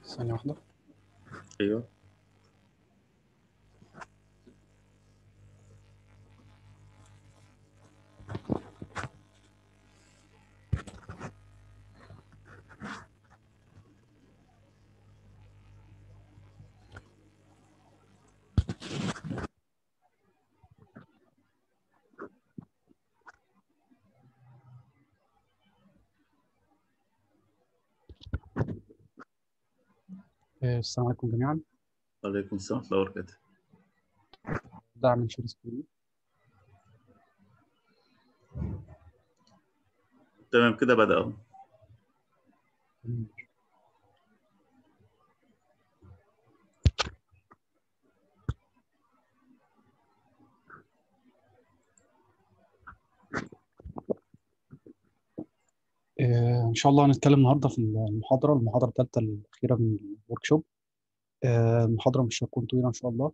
ثانية واحدة ايوه آه، السلام عليكم جميعا وعليكم السلام ورحمه الله وبركاته دعم من شير سكرين تمام كده بدأ أهو. آه، إن شاء الله هنتكلم النهاردة في المحاضرة المحاضرة الثالثة الأخيرة من الورك شوب المحاضرة مش هتكون طويلة إن شاء الله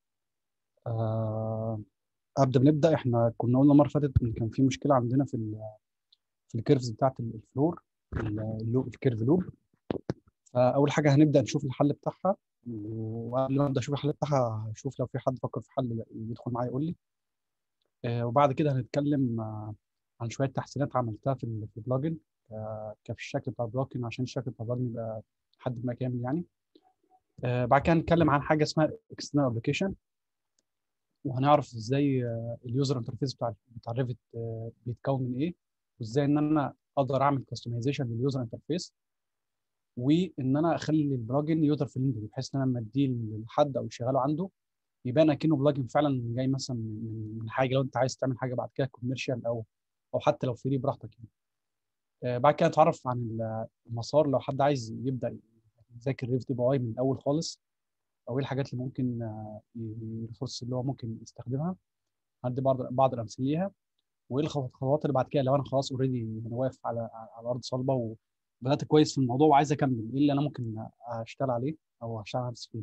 آه، قبل ما نبدأ إحنا كنا قلنا المرة اللي فاتت إن كان في مشكلة عندنا في ال في الكيرفز بتاعت الفلور اللوب الكيرف لوب فأول حاجة هنبدأ نشوف الحل بتاعها وقبل ما أبدأ أشوف الحل بتاعها هشوف لو في حد فكر في حل يدخل معايا يقول لي آه، وبعد كده هنتكلم آه، عن شوية تحسينات عملتها في ال- في البلجن آه، كفي الشكل بتاع البلجن عشان الشكل بتاع البلجن يبقى لحد ما كامل يعني آه، بعد كده هنتكلم عن حاجة اسمها اكسترنال ابلكيشن وهنعرف ازاي آه، اليوزر انترفيس بتاع بتاع الريفت آه، بيتكون من ايه وازاي ان انا اقدر اعمل كاستمايزيشن لليوزر انترفيس وان انا اخلي البلجن يوزر فريندلي بحيث ان انا لما اديه لحد او يشغله عنده يبان اكنه بلجن فعلا جاي مثلا من من حاجه لو انت عايز تعمل حاجه بعد كده كوميرشال او او حتى لو فري براحتك يعني آه، بعد كده نتعرف عن ال- المسار لو حد عايز يبدا يذاكر ريفت بي اي من الاول خالص او ايه الحاجات اللي ممكن آه، ي- الريسورس اللي هو ممكن يستخدمها هدي بعض بعض الامثله ليها وايه الخطوات الخطوات اللي بعد كده لو انا خلاص اوريدي انا واقف على على ارض صلبه وبدات كويس في الموضوع وعايز اكمل ايه اللي انا ممكن اشتغل عليه او اشتغل على نفسي فيه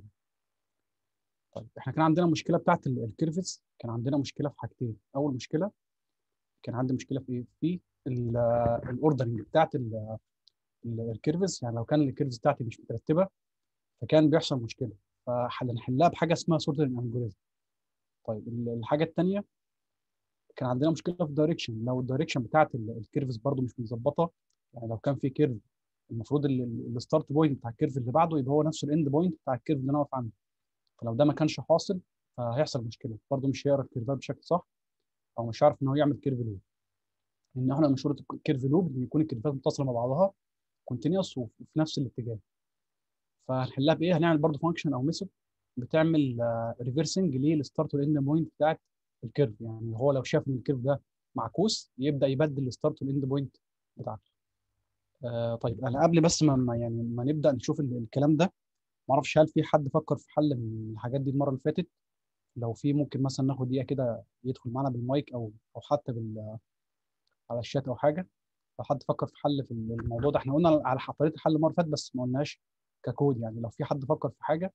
طيب احنا كان عندنا مشكله بتاعت ال- الكيرفز كان عندنا مشكله في حاجتين اول مشكله كان عندي مشكله في ايه في الاوردرنج بتاعت ال- ال- الكيرفز يعني لو كان الكيرفز بتاعتي مش مترتبه فكان بيحصل مشكله فهنحلها بحاجه اسمها سورتنج الجوريزم طيب ال- الحاجه الثانيه كان عندنا مشكله في الدايركشن لو الدايركشن بتاعت ال- الكيرفز برضو مش متظبطه يعني لو كان في كيرف المفروض الستارت بوينت بتاع الكيرف اللي بعده يبقى هو نفسه الاند بوينت بتاع الكيرف اللي انا واقف عنده فلو ده ما كانش حاصل فهيحصل مشكله برضو مش هيقرا الكيرفات بشكل صح او مش عارف ان هو يعمل كيرف لوب ان احنا من شروط الكيرف لوب ان يكون الكيرفات متصله مع بعضها كونتينوس وفي نفس الاتجاه فهنحلها بايه هنعمل برضو فانكشن او ميثود بتعمل ريفرسنج للستارت والاند بوينت بتاعت الكيرف يعني هو لو شاف ان الكيرف ده معكوس يبدا يبدل الستارت والاند بوينت بتاعته آه طيب انا قبل بس ما ما يعني ما نبدا نشوف ال- الكلام ده ما اعرفش هل في حد فكر في حل من الحاجات دي المره اللي فاتت لو في ممكن مثلا ناخد دقيقه كده يدخل معانا بالمايك او او حتى بال على الشات او حاجه لو حد فكر في حل في الموضوع ده احنا قلنا على طريقه الحل المره اللي فاتت بس ما قلناش ككود يعني لو في حد فكر في حاجه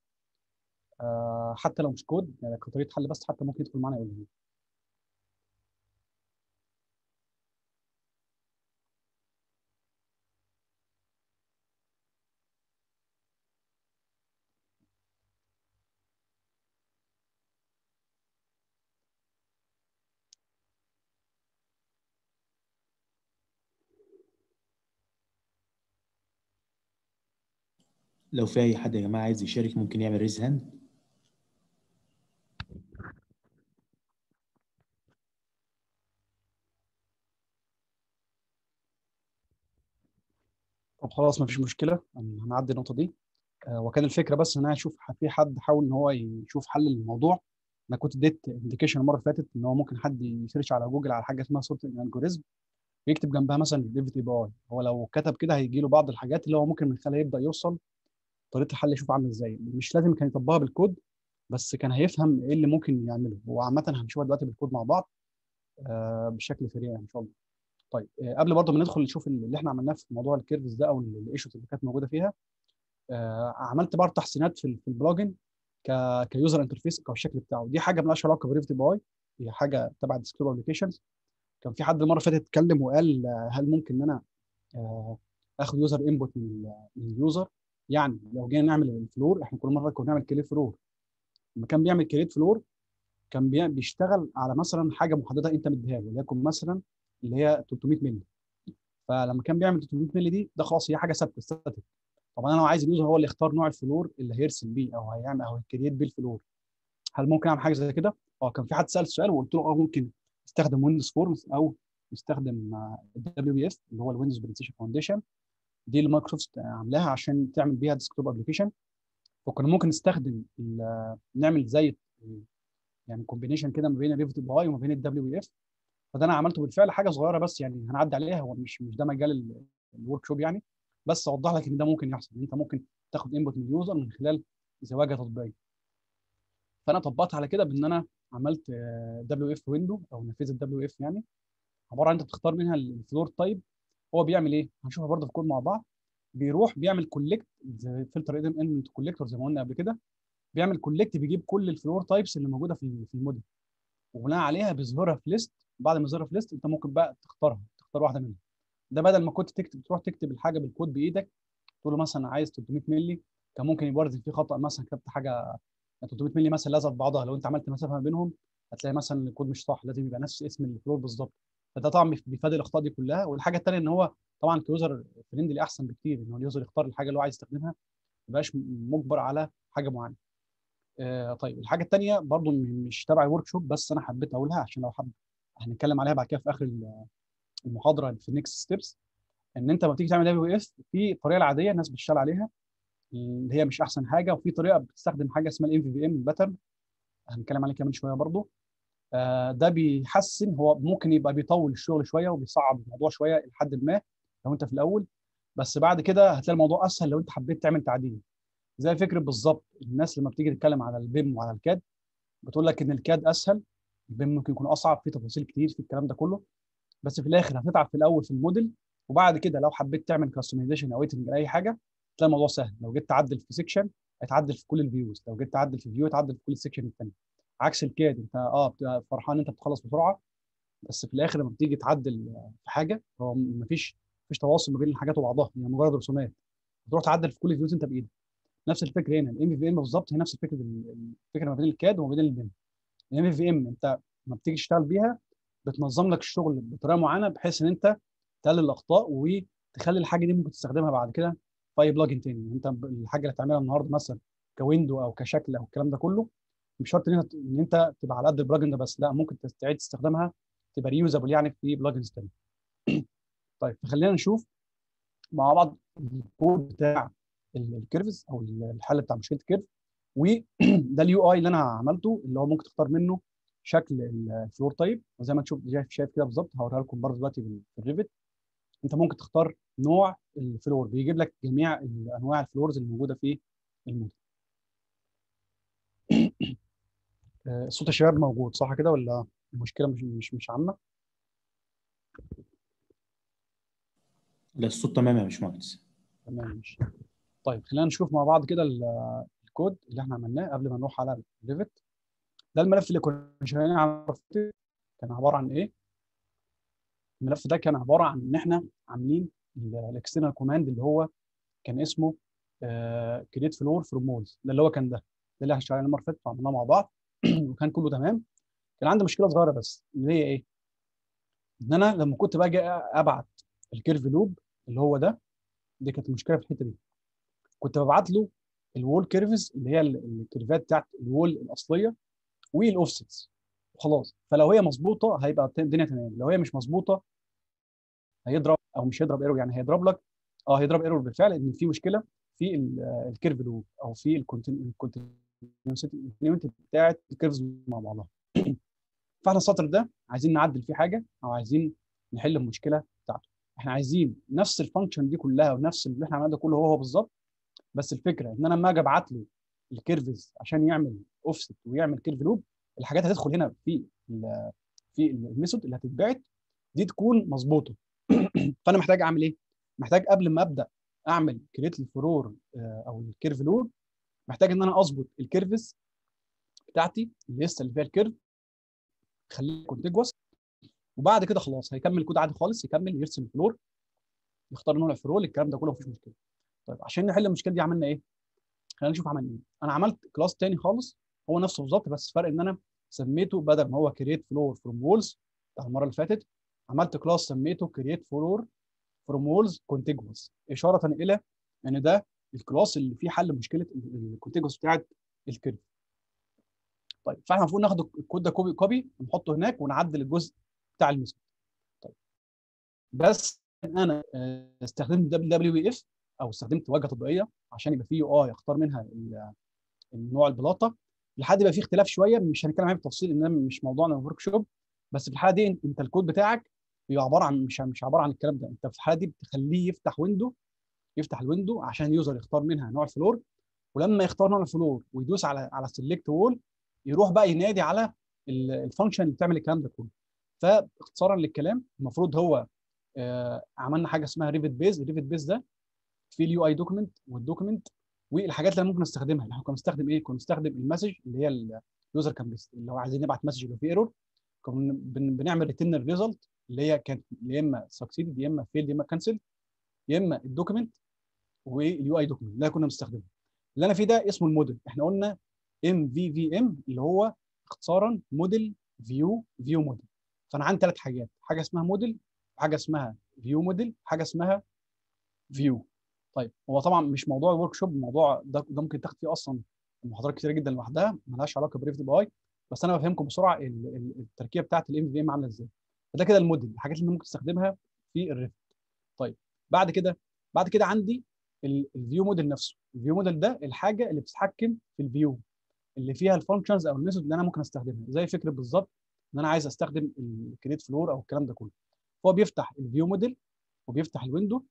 آه حتى لو مش كود يعني كطريقه حل بس حتى ممكن يدخل معانا يقول لنا لو في اي حد يا جماعه عايز يشارك ممكن يعمل ريز هاند طب خلاص ما فيش مشكله هن- هنعدي النقطه دي آه وكان الفكره بس ان انا اشوف في حد حاول ان هو يشوف حل للموضوع انا كنت اديت انديكيشن المره اللي فاتت ان هو ممكن حد يسيرش على جوجل على حاجه اسمها سورت الجوريزم ويكتب جنبها مثلا ريفت اي بي اي هو لو كتب كده هيجي له بعض الحاجات اللي هو ممكن من خلالها يبدا يوصل طريقه الحل يشوف عامل ازاي مش لازم كان يطبقها بالكود بس كان هيفهم ايه اللي ممكن يعمله هو عامه هنشوفها دلوقتي بالكود مع بعض آه بشكل سريع ان شاء الله طيب آه قبل برضه ما ندخل نشوف اللي احنا عملناه في موضوع الكيرفز ده او الايشوز اللي كانت موجوده فيها آه عملت برضه تحسينات في ال- في البلوجن ك كيوزر انترفيس كالشكل بتاعه دي حاجه مالهاش علاقه بريفت باي هي حاجه تبع ديسكتوب ابلكيشنز كان في حد المره اللي فاتت اتكلم وقال آه، هل ممكن ان انا آه، اخد يوزر انبوت من ال- من اليوزر يعني لو جينا نعمل الفلور احنا كل مره كنا بنعمل كليت فلور لما كان بيعمل كليت فلور كان بي- بيشتغل على مثلا حاجه محدده انت مديها له وليكن مثلا اللي هي 300 مللي فلما كان بيعمل 300 مللي دي ده خلاص هي حاجه ثابته ستاتيك طبعا انا لو عايز اليوزر هو اللي يختار نوع الفلور اللي هيرسم بيه او هيعمل او هيكريت بيه الفلور هل ممكن اعمل حاجه زي كده؟ اه كان في حد سال سؤال وقلت له اه ممكن يستخدم ويندوز فورمز او يستخدم الدبليو بي اف اللي هو الويندوز برزنتيشن فاونديشن دي اللي مايكروسوفت عاملاها عشان تعمل بيها ديسكتوب ابلكيشن فكنا ممكن نستخدم ال- نعمل زي يعني كومبينيشن كده ما بين الريفت باي وما بين الدبليو بي اف فده انا عملته بالفعل حاجه صغيره بس يعني هنعدي عليها هو مش مش ده مجال الورك شوب يعني بس اوضح لك ان ده ممكن يحصل انت ممكن تاخد انبوت من اليوزر من خلال زواجه تطبيقيه فانا طبقت على كده بان انا عملت دبليو اف ويندو او نافذه دبليو اف يعني عباره عن انت بتختار منها الفلور تايب هو بيعمل ايه؟ هنشوفها برضه في الكود مع بعض بيروح بيعمل كولكت زي فلتر ايلمنت كوليكتور زي ما قلنا قبل كده بيعمل كولكت بيجيب كل الفلور تايبس اللي موجوده في في الموديل وبناء عليها بيظهرها في ليست بعد ما يظهرها في ليست انت ممكن بقى تختارها تختار واحده منهم ده بدل ما كنت تكتب تروح تكتب الحاجه بالكود بايدك تقول له مثلا عايز 300 مللي كان ممكن يبقى برضه في خطا مثلا كتبت حاجه 300 مللي مثلا لازقه في بعضها لو انت عملت مسافه ما بينهم هتلاقي مثلا الكود مش صح لازم يبقى نفس اسم الفلور بالظبط فده طبعا بيفادي الاخطاء دي كلها والحاجه الثانيه ان هو طبعا كيوزر فريندلي احسن بكتير ان هو اليوزر يختار الحاجه اللي هو عايز يستخدمها ما يبقاش مجبر على حاجه معينه آه طيب الحاجه الثانيه برضو م- مش تبع الورك شوب بس انا حبيت اقولها عشان لو حابب هنتكلم عليها بعد كده في اخر ال- المحاضره في النكست ستيبس ان انت لما تيجي تعمل دبليو اس في الطريقه العاديه الناس بتشتغل عليها اللي هي مش احسن حاجه وفي طريقه بتستخدم حاجه اسمها الام في في ام باترن هنتكلم عليه كمان شويه برضو آه ده بيحسن هو ممكن يبقى بيطول الشغل شويه وبيصعب الموضوع شويه لحد ما لو انت في الاول بس بعد كده هتلاقي الموضوع اسهل لو انت حبيت تعمل تعديل زي فكره بالظبط الناس لما بتيجي تتكلم على البيم وعلى الكاد بتقول لك ان الكاد اسهل البيم ممكن يكون اصعب فيه تفاصيل كتير في الكلام ده كله بس في الاخر هتتعب في الاول في الموديل وبعد كده لو حبيت تعمل كاستمايزيشن او ايتنج اي حاجه تلاقي الموضوع سهل لو جيت تعدل في سيكشن هيتعدل في كل الفيوز لو جيت تعدل في فيو هيتعدل في كل السيكشن الثاني عكس الكاد انت اه بتبقى فرحان ان انت بتخلص بسرعه بس في الاخر لما بتيجي تعدل في حاجه هو مفيش مفيش تواصل ما بين الحاجات وبعضها هي يعني مجرد رسومات تروح تعدل في كل الفيوز انت بايدك نفس الفكره هنا الام في ام بالظبط هي نفس الفكره الفكره ما بين الكاد وما بين البيم الام في ام انت لما بتيجي تشتغل بيها بتنظم لك الشغل بطريقه معينه بحيث ان انت تقلل الاخطاء وتخلي الحاجه دي ممكن تستخدمها بعد كده في اي بلجن تاني انت الحاجه اللي هتعملها النهارده مثلا كويندو او كشكل او الكلام ده كله مش شرط ان انت ان انت تبقى على قد البلجن ده بس لا ممكن تعيد تستخدمها تبقى ريوزابل يعني في بلجنز تاني طيب فخلينا نشوف مع بعض الكود بتاع الكيرفز او الحل بتاع مشكله الكيرف وده اليو اي اللي انا عملته اللي هو ممكن تختار منه شكل الفلور تايب وزي ما تشوف شايف كده بالظبط هوريها لكم برضه دلوقتي في الريفت انت ممكن تختار نوع الفلور بيجيب لك جميع انواع الفلورز اللي موجوده في الموديل صوت الشباب موجود صح كده ولا المشكله مش مش مش عامه لا الصوت تمام يا باشمهندس تمام ماشي طيب خلينا نشوف مع بعض كده الكود اللي احنا عملناه قبل ما نروح على الريفت ده الملف اللي كنا شغالين على كان عباره عن ايه الملف ده كان عباره عن ان احنا عاملين الاكسترنال كوماند اللي هو كان اسمه كريت فلور فروم مودز ده اللي هو كان ده ده اللي احنا شغالين المره اللي فاتت وعملناه مع بعض وكان كله تمام كان عندي مشكله صغيره بس اللي هي ايه ان انا لما كنت باجي ابعت الكيرف لوب اللي هو ده دي كانت المشكله في الحته دي كنت ببعت له الوول كيرفز اللي هي الكيرفات بتاعت الوول الاصليه والاوفسيتس وخلاص فلو هي مظبوطه هيبقى الدنيا تمام لو هي مش مظبوطه هيضرب او مش هيضرب ايرور يعني هيضرب لك اه هيضرب ايرور بالفعل ان في مشكله في الكيرف لوب او في الكونتينيوتي بتاعت الكيرفز مع بعضها فاحنا السطر ده عايزين نعدل فيه حاجه او عايزين نحل المشكله بتاعته احنا عايزين نفس الفانكشن دي كلها ونفس اللي احنا عملناه ده كله هو هو بالظبط بس الفكره ان انا لما اجي ابعت له الكيرفز عشان يعمل اوفست ويعمل كيرف لوب الحاجات هتدخل هنا في في الميثود اللي هتتبعت دي تكون مظبوطه فانا محتاج اعمل ايه؟ محتاج قبل ما ابدا اعمل كريت الفرور او الكيرف لوب محتاج ان انا اظبط الكيرفز بتاعتي الليسته اللي فيها الكيرف خليه كونتيجوس وبعد كده خلاص هيكمل كود عادي خالص يكمل يرسم الفلور يختار نوع الفلور الكلام ده كله مفيش مشكله طيب عشان نحل المشكله دي عملنا ايه خلينا نشوف عملنا ايه انا عملت كلاس تاني خالص هو نفسه بالظبط بس فرق ان انا سميته بدل ما هو كرييت فلور فروم وولز بتاع المره اللي فاتت عملت كلاس سميته كرييت فلور فروم وولز كونتيجوس اشاره الى ان ده الكلاس اللي فيه حل مشكله الكونتيجوس بتاعت الكيرف طيب فاحنا المفروض ناخد الكود ده كوبي كوبي ونحطه هناك ونعدل الجزء بتاع الميثود طيب بس انا آه، استخدمت دبليو دبليو اف او استخدمت واجهه تطبيقيه عشان يبقى فيه يو اي اختار منها ال- النوع البلاطه لحد يبقى فيه اختلاف شويه مش هنتكلم عليه بالتفصيل ان مش موضوعنا الورك شوب بس في الحاله دي انت الكود بتاعك بيبقى عباره عن مش مش عباره عن الكلام ده انت في الحاله دي بتخليه يفتح ويندو يفتح الويندو عشان اليوزر يختار منها نوع الفلور ولما يختار نوع الفلور ويدوس على على سيلكت وول يروح بقى ينادي على ال- الفانكشن اللي بتعمل الكلام ده كله فاختصارا للكلام المفروض هو آه، عملنا حاجه اسمها ريفت بيز الريفت بيز ده فيه اليو اي دوكيمنت والدوكيمنت والحاجات اللي ممكن نستخدمها احنا كنا بنستخدم ايه كنا بنستخدم المسج اللي هي اليوزر كان بيست اللي هو عايزين نبعت مسج لو في ايرور كنا بن- بنعمل ريتيرن الريزلت اللي هي كانت يا اما سكسيد يا اما فيلد يا اما كانسل يا اما الدوكيمنت واليو اي دوكيمنت ده كنا بنستخدمه اللي انا فيه ده اسمه الموديل احنا قلنا ام في في ام اللي هو اختصارا موديل فيو فيو موديل فانا عندي ثلاث حاجات حاجه اسمها موديل حاجه اسمها فيو موديل حاجه اسمها فيو طيب هو طبعا مش موضوع الورك شوب الموضوع ده ده ممكن تاخد فيه اصلا محاضرات كتيره جدا لوحدها مالهاش علاقه بريفت باي بس انا بفهمكم بسرعه ال- ال- التركيبه بتاعت الام في ام عامله ازاي فده كده الموديل الحاجات اللي ممكن تستخدمها في الريفت طيب بعد كده بعد كده عندي الفيو موديل نفسه الفيو موديل ده الحاجه اللي بتتحكم في الفيو اللي فيها الفانكشنز او الميثود اللي انا ممكن استخدمها زي فكره بالظبط ان انا عايز استخدم الكريت فلور او الكلام ده كله هو بيفتح الفيو موديل وبيفتح الويندو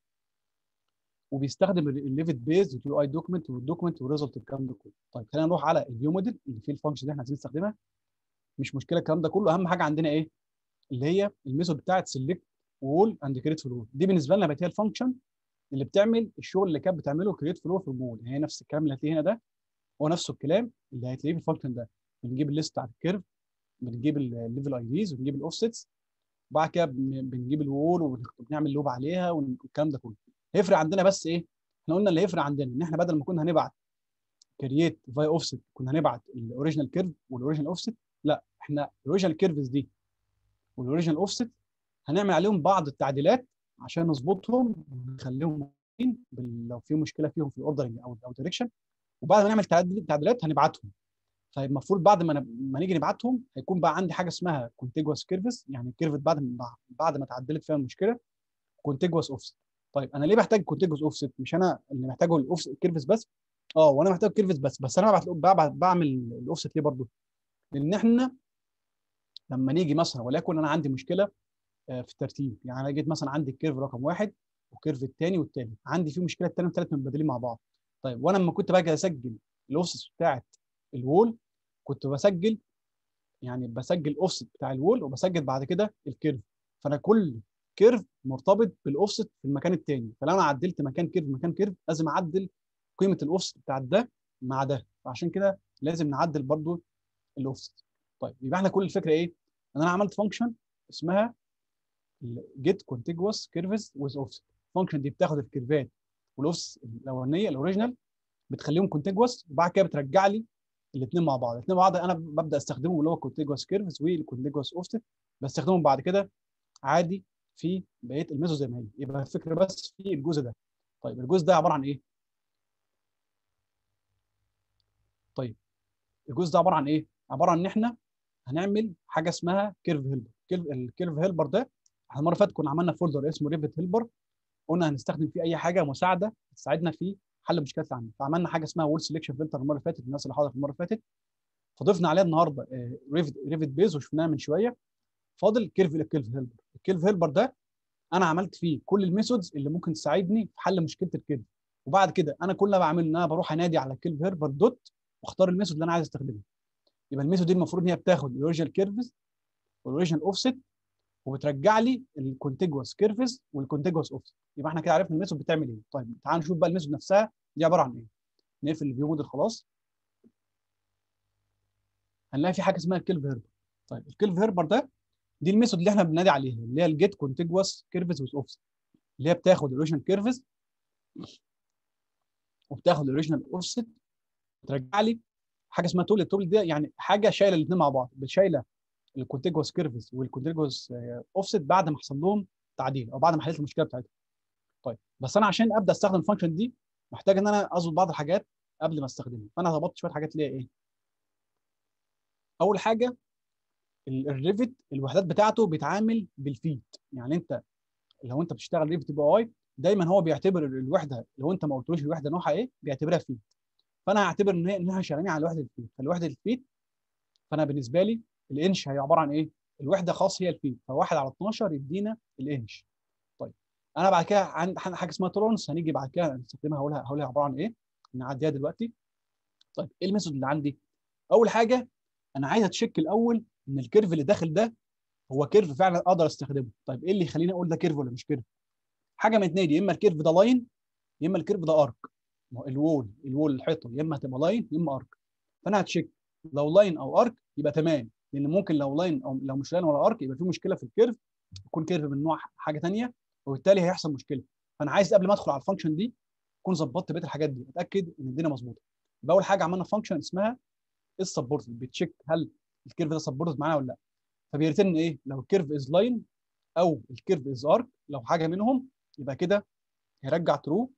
وبيستخدم الليفت بيز واليو اي دوكيمنت والدوكيمنت والريزلت والكلام ده كله طيب خلينا نروح على الفيو موديل اللي فيه الفانكشن اللي احنا عايزين نستخدمها مش مشكله الكلام ده كله اهم حاجه عندنا ايه اللي هي الميثود بتاعت سيلكت وول اند كريت فلور دي بالنسبه لنا بقت هي الفانكشن اللي بتعمل الشغل اللي كانت بتعمله كريت فلور في الوول هي نفس الكلام اللي هتلاقيه هنا ده هو نفسه الكلام اللي هتلاقيه في الفانكشن ده بنجيب الليست بتاعت الكيرف بنجيب الليفل اي ديز ونجيب الاوفسيتس وبعد كده بن- بنجيب الوول وبنعمل لوب عليها والكلام ده كله هيفرق عندنا بس ايه احنا قلنا اللي هيفرق عندنا ان احنا بدل ما كنا هنبعت كرييت فاي اوفست كنا هنبعت الاوريجينال كيرف والاوريجينال اوفست لا احنا الاوريجينال كيرفز دي والاوريجينال اوفست هنعمل عليهم بعض التعديلات عشان نظبطهم ونخليهم موجودين بال- لو في مشكله فيهم في الاوردرنج او او دايركشن وبعد ما نعمل تعديل- تعديلات هنبعتهم فالمفروض بعد ما ن- ما نيجي نبعتهم هيكون بقى عندي حاجه اسمها كونتيجوس كيرفز يعني الكيرف بعد ما بعد ما اتعدلت فيها المشكله كونتيجوس اوفست طيب انا ليه محتاج كونتيجوس اوفست مش انا اللي محتاجه الاوفست الكيرفز بس اه وانا محتاج كيرفز بس بس انا ببعت ببعت- بعمل الاوفست ليه برضو لان احنا لما نيجي مثلا وليكن انا عندي مشكله آه، في الترتيب يعني انا جيت مثلا عندي الكيرف رقم واحد والكيرف الثاني والثالث عندي فيه مشكله الثاني والثالث متبادلين مع بعض طيب وانا لما كنت باجي اسجل الاوفست بتاعت الوول كنت بسجل يعني بسجل اوفست بتاع الوول وبسجل بعد كده الكيرف فانا كل كيرف مرتبط بالاوفست في المكان الثاني فلو انا عدلت مكان كيرف مكان كيرف لازم اعدل قيمه الاوفست بتاع ده مع ده فعشان كده لازم نعدل برضو الاوفست طيب يبقى احنا كل الفكره ايه ان انا عملت فانكشن اسمها جيت كونتيجوس كيرفز ويز اوفست الفانكشن دي بتاخد الكيرفات والاوفست الاولانيه الاوريجينال بتخليهم كونتيجوس وبعد كده بترجع لي الاثنين مع بعض الاثنين مع بعض انا ببدا استخدمهم اللي هو كونتيجوس كيرفز والكونتيجوس اوفست بستخدمهم بعد كده عادي في بقيه الميزو زي ما هي يبقى الفكره بس في الجزء ده طيب الجزء ده عباره عن ايه طيب الجزء ده عباره عن ايه عباره عن ان احنا هنعمل حاجه اسمها كيرف هيلبر كيرف الكيرف هيلبر ده احنا المره اللي فاتت كنا عملنا فولدر اسمه ريفت هيلبر قلنا هنستخدم فيه اي حاجه مساعده تساعدنا في حل مشكلات العميل فعملنا حاجه اسمها وول سيلكشن فلتر المره اللي فاتت الناس اللي حضرت المره اللي فاتت فضفنا عليها النهارده ريفت ريفت بيز وشفناها من شويه فاضل كيرف الكيرف هيلبر الكيرف هيلبر ده انا عملت فيه كل الميثودز اللي ممكن تساعدني في حل مشكله الكيرف وبعد كده انا كل اللي بعمله ان انا بروح انادي على الكيرف هيلبر دوت واختار الميثود اللي انا عايز استخدمه يبقى الميثود دي المفروض ان هي بتاخد الاوريجينال كيرفز والاوريجينال اوفست وبترجع لي الكونتيجوس كيرفز والكونتيجوس اوفست يبقى احنا كده عرفنا الميثود بتعمل ايه طيب تعال نشوف بقى الميثود نفسها دي عباره عن ايه نقفل الفيو موديل خلاص هنلاقي في حاجه اسمها الكيرف هيربر طيب الكيرف هيربر ده دي الميثود اللي احنا بننادي عليها اللي هي الجيت كونتيجوس كيرفز ويز اوفست اللي هي بتاخد الاوريجينال كيرفز وبتاخد الاوريجينال اوفست وترجع لي حاجه اسمها تول التول دي يعني حاجه شايله الاثنين مع بعض شايله الكونتيجوس كيرفز والكونتيجوس اوفست بعد ما حصل لهم تعديل او بعد ما حليت المشكله بتاعتهم طيب بس انا عشان ابدا استخدم الفانكشن دي محتاج ان انا اظبط بعض الحاجات قبل ما استخدمها فانا ظبطت شويه حاجات اللي هي ايه اول حاجه الريفت الوحدات بتاعته بيتعامل بالفيت يعني انت لو انت بتشتغل ريفت بي اي دايما هو بيعتبر الوحده لو انت ما قلتلوش الوحده نوعها ايه بيعتبرها فيت فانا هعتبر ان هي ان احنا شغالين على وحده الفيت فالوحده الفيت فانا بالنسبه لي الانش هي عباره عن ايه الوحده خاص هي الفيت فواحد على 12 يدينا الانش طيب انا بعد كده عند حاجه اسمها تولرنس هنيجي بعد كده نستخدمها هقولها هقولها عباره عن ايه نعديها دلوقتي طيب ايه الميثود اللي عندي اول حاجه انا عايز اتشيك الاول ان الكيرف اللي داخل ده هو كيرف فعلا اقدر استخدمه طيب ايه اللي يخليني اقول ده كيرف ولا مش كيرف حاجه من اتنين يا اما الكيرف ده لاين يا اما الكيرف ده ارك الوول الوول الحيطه يا اما هتبقى لاين يا اما ارك فانا هتشيك لو لاين او ارك يبقى تمام لان ممكن لو لاين او لو مش لاين ولا ارك يبقى في مشكله في الكيرف يكون كيرف من نوع حاجه ثانيه وبالتالي هيحصل مشكله فانا عايز قبل ما ادخل على الفانكشن دي اكون ظبطت بقيه الحاجات دي اتاكد ان الدنيا مظبوطه يبقى اول حاجه عملنا فانكشن اسمها السبورت بتشيك هل الكيرف ده سبورت معانا ولا لا فبيرتن ايه لو الكيرف از لاين او الكيرف از ارك لو حاجه منهم يبقى كده هيرجع ترو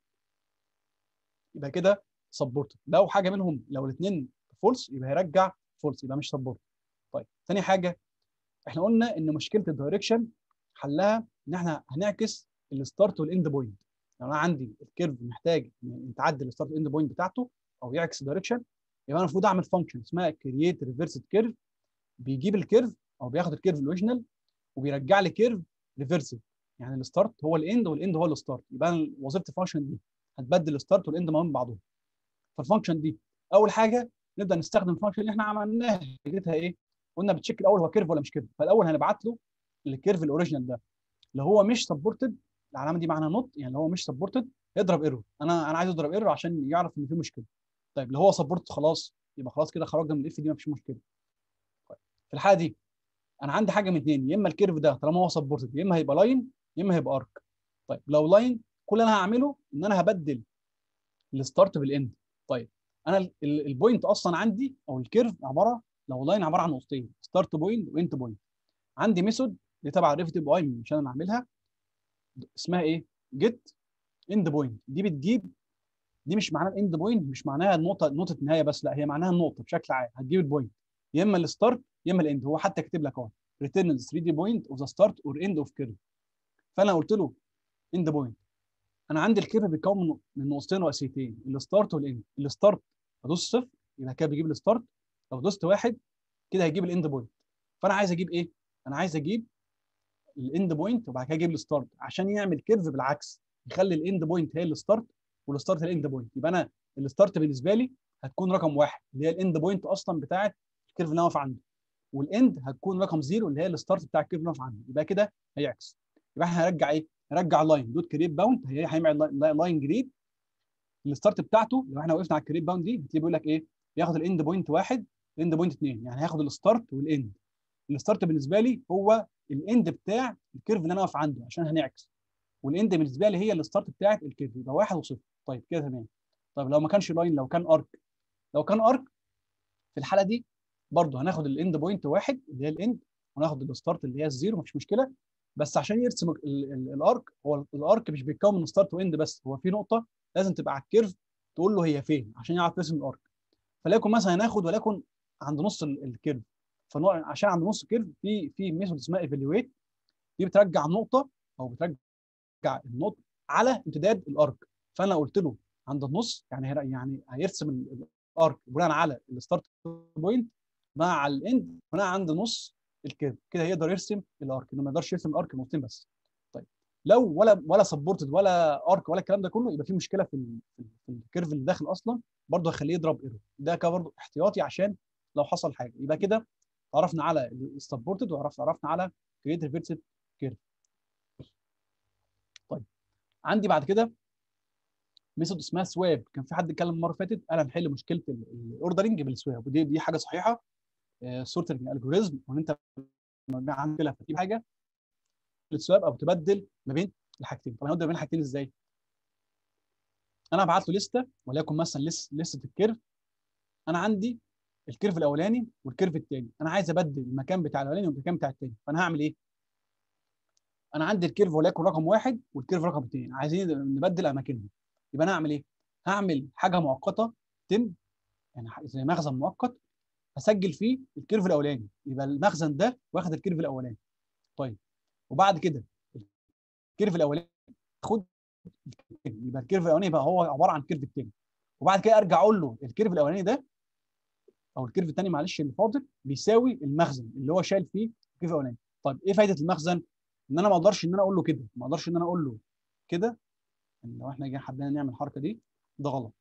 يبقى كده سبورت لو حاجه منهم لو الاثنين فولس يبقى هيرجع فولس يبقى مش سبورت طيب ثاني حاجه احنا قلنا ان مشكله الدايركشن حلها ان احنا هنعكس الستارت والاند بوينت لو انا عندي الكيرف محتاج يتعدل الستارت والاند بوينت بتاعته او يعكس الدايركشن يبقى انا المفروض اعمل فانكشن اسمها كرييت ريفرسد كيرف بيجيب الكيرف او بياخد الكيرف الاوريجينال وبيرجع لي كيرف ريفرسد يعني الستارت هو الاند والاند هو الستارت يبقى وظيفه الفانكشن دي هتبدل الستارت والاند ما بين بعضهم فالفانكشن دي اول حاجه نبدا نستخدم الفانكشن اللي احنا عملناها فكرتها ايه قلنا بتشيك الاول هو كيرف ولا مش كيرف فالاول هنبعت له الكيرف الاوريجينال ده لو هو مش سبورتد العلامه دي معناها نوت يعني لو هو مش سبورتد يضرب ايرور انا انا عايز اضرب ايرور عشان يعرف ان في مشكله طيب لو هو سبورت خلاص يبقى خلاص كده خرجنا من الاف دي مفيش مشكله طيب. في الحاله دي انا عندي حاجه من اثنين يا اما الكيرف ده طالما هو سبورتد يا اما هيبقى لاين يا اما هيبقى ارك طيب لو لاين كل اللي انا هعمله ان انا هبدل الستارت بالاند طيب انا البوينت اصلا عندي او الكيرف عباره لو لاين عباره عن نقطتين ستارت بوينت واند بوينت عندي ميثود دي تبع ريفت بي اي مش انا اعملها اسمها ايه جيت اند بوينت دي بتجيب دي مش معناها الاند بوينت مش معناها النقطه نقطه نهايه بس لا هي معناها النقطه بشكل عام هتجيب البوينت يا اما الستارت يا اما الاند هو حتى كاتب لك اهو return 3 دي بوينت اوف ذا ستارت اور اند اوف كيرف فانا قلت له اند بوينت انا عندي الكيرف بيتكون من من نقطتين رئيسيتين الستارت والاند الستارت ادوس صفر يبقى كده بيجيب الستارت لو دوست واحد كده هيجيب الاند بوينت فانا عايز اجيب ايه انا عايز اجيب الاند بوينت وبعد كده اجيب الستارت عشان يعمل كيرف بالعكس يخلي الاند بوينت هي الستارت والستارت الاند بوينت يبقى انا الستارت بالنسبه لي هتكون رقم واحد اللي هي الاند بوينت اصلا بتاعت الكيرف اللي انا واقف عنده والاند هتكون رقم زيرو اللي هي الستارت بتاع الكيرف اللي انا واقف عنده يبقى كده هيعكس يبقى احنا هنرجع ايه؟ هنرجع لاين دوت كريت باوند هي هيعمل لاين جريد الستارت بتاعته لو احنا وقفنا على الكريت باوند دي هتلاقيه بيقول لك ايه؟ بياخد الاند بوينت واحد الاند بوينت اثنين يعني هياخد الستارت والاند الستارت بالنسبه لي هو الاند بتاع الكيرف اللي انا واقف عنده عشان هنعكس والاند بالنسبه لي هي الستارت بتاعت الكيرف يبقى واحد وصفر طيب كده تمام طيب لو ما كانش لاين لو كان ارك لو كان ارك في الحاله دي برضه هناخد الاند بوينت واحد اللي هي الاند وناخد الستارت اللي هي الزيرو مفيش مشكله بس عشان يرسم ال- ال- الارك هو الارك مش بيتكون من ستارت واند بس هو في نقطه لازم تبقى على الكيرف تقول له هي فين عشان يعرف يرسم الارك فليكن مثلا هناخد وليكن عند نص ال- الكيرف فنوع عشان عند نص الكيرف في في ميثود اسمها ايفالويت دي بترجع نقطه او بترجع النقطه على امتداد الارك فانا قلت له عند النص يعني هير- يعني هيرسم ال- الارك بناء على الستارت بوينت مع الاند بناء عند نص الكيرف كده يقدر يرسم الارك انه ما يقدرش يرسم الارك نقطتين بس طيب لو ولا ولا سبورتد ولا ارك ولا الكلام ده كله يبقى في مشكله في ال- في ال- في الكيرف اللي داخل اصلا برضه هيخليه يضرب ايرور ده كده برضه احتياطي عشان لو حصل حاجه يبقى كده عرفنا على السبورتد وعرفنا عرفنا على كريت ريفرسد كيرف طيب عندي بعد كده ميثود اسمها سواب كان في حد اتكلم المره اللي فاتت قال هنحل مشكله الاوردرنج بالسواب ودي دي حاجه صحيحه سورتنج الجوريزم وان انت لما عندك مشكله فتجيب حاجه السواب او تبدل ما بين الحاجتين طب هنبدا ما بين الحاجتين ازاي انا هبعت له لسته وليكن مثلا لس لسته الكيرف انا عندي الكيرف الاولاني والكيرف الثاني انا عايز ابدل المكان بتاع الاولاني والمكان بتاع الثاني فانا هعمل ايه انا عندي الكيرف وليكن رقم واحد والكيرف رقم اثنين عايزين نبدل اماكنهم يبقى انا هعمل ايه هعمل حاجه مؤقته تم يعني زي مخزن مؤقت هسجل فيه الكيرف الاولاني يبقى المخزن ده واخد الكيرف الاولاني طيب وبعد كده الكيرف الاولاني خد يبقى الكيرف الاولاني يبقى هو عباره عن الكيرف الثاني وبعد كده ارجع اقول له الكيرف الاولاني ده او الكيرف الثاني معلش اللي فاضل بيساوي المخزن اللي هو شايل فيه الكيرف الاولاني طيب ايه فايده المخزن ان انا ما اقدرش ان انا اقول له كده ما اقدرش ان انا اقول له كده لو احنا جاي حبينا نعمل الحركه دي ده غلط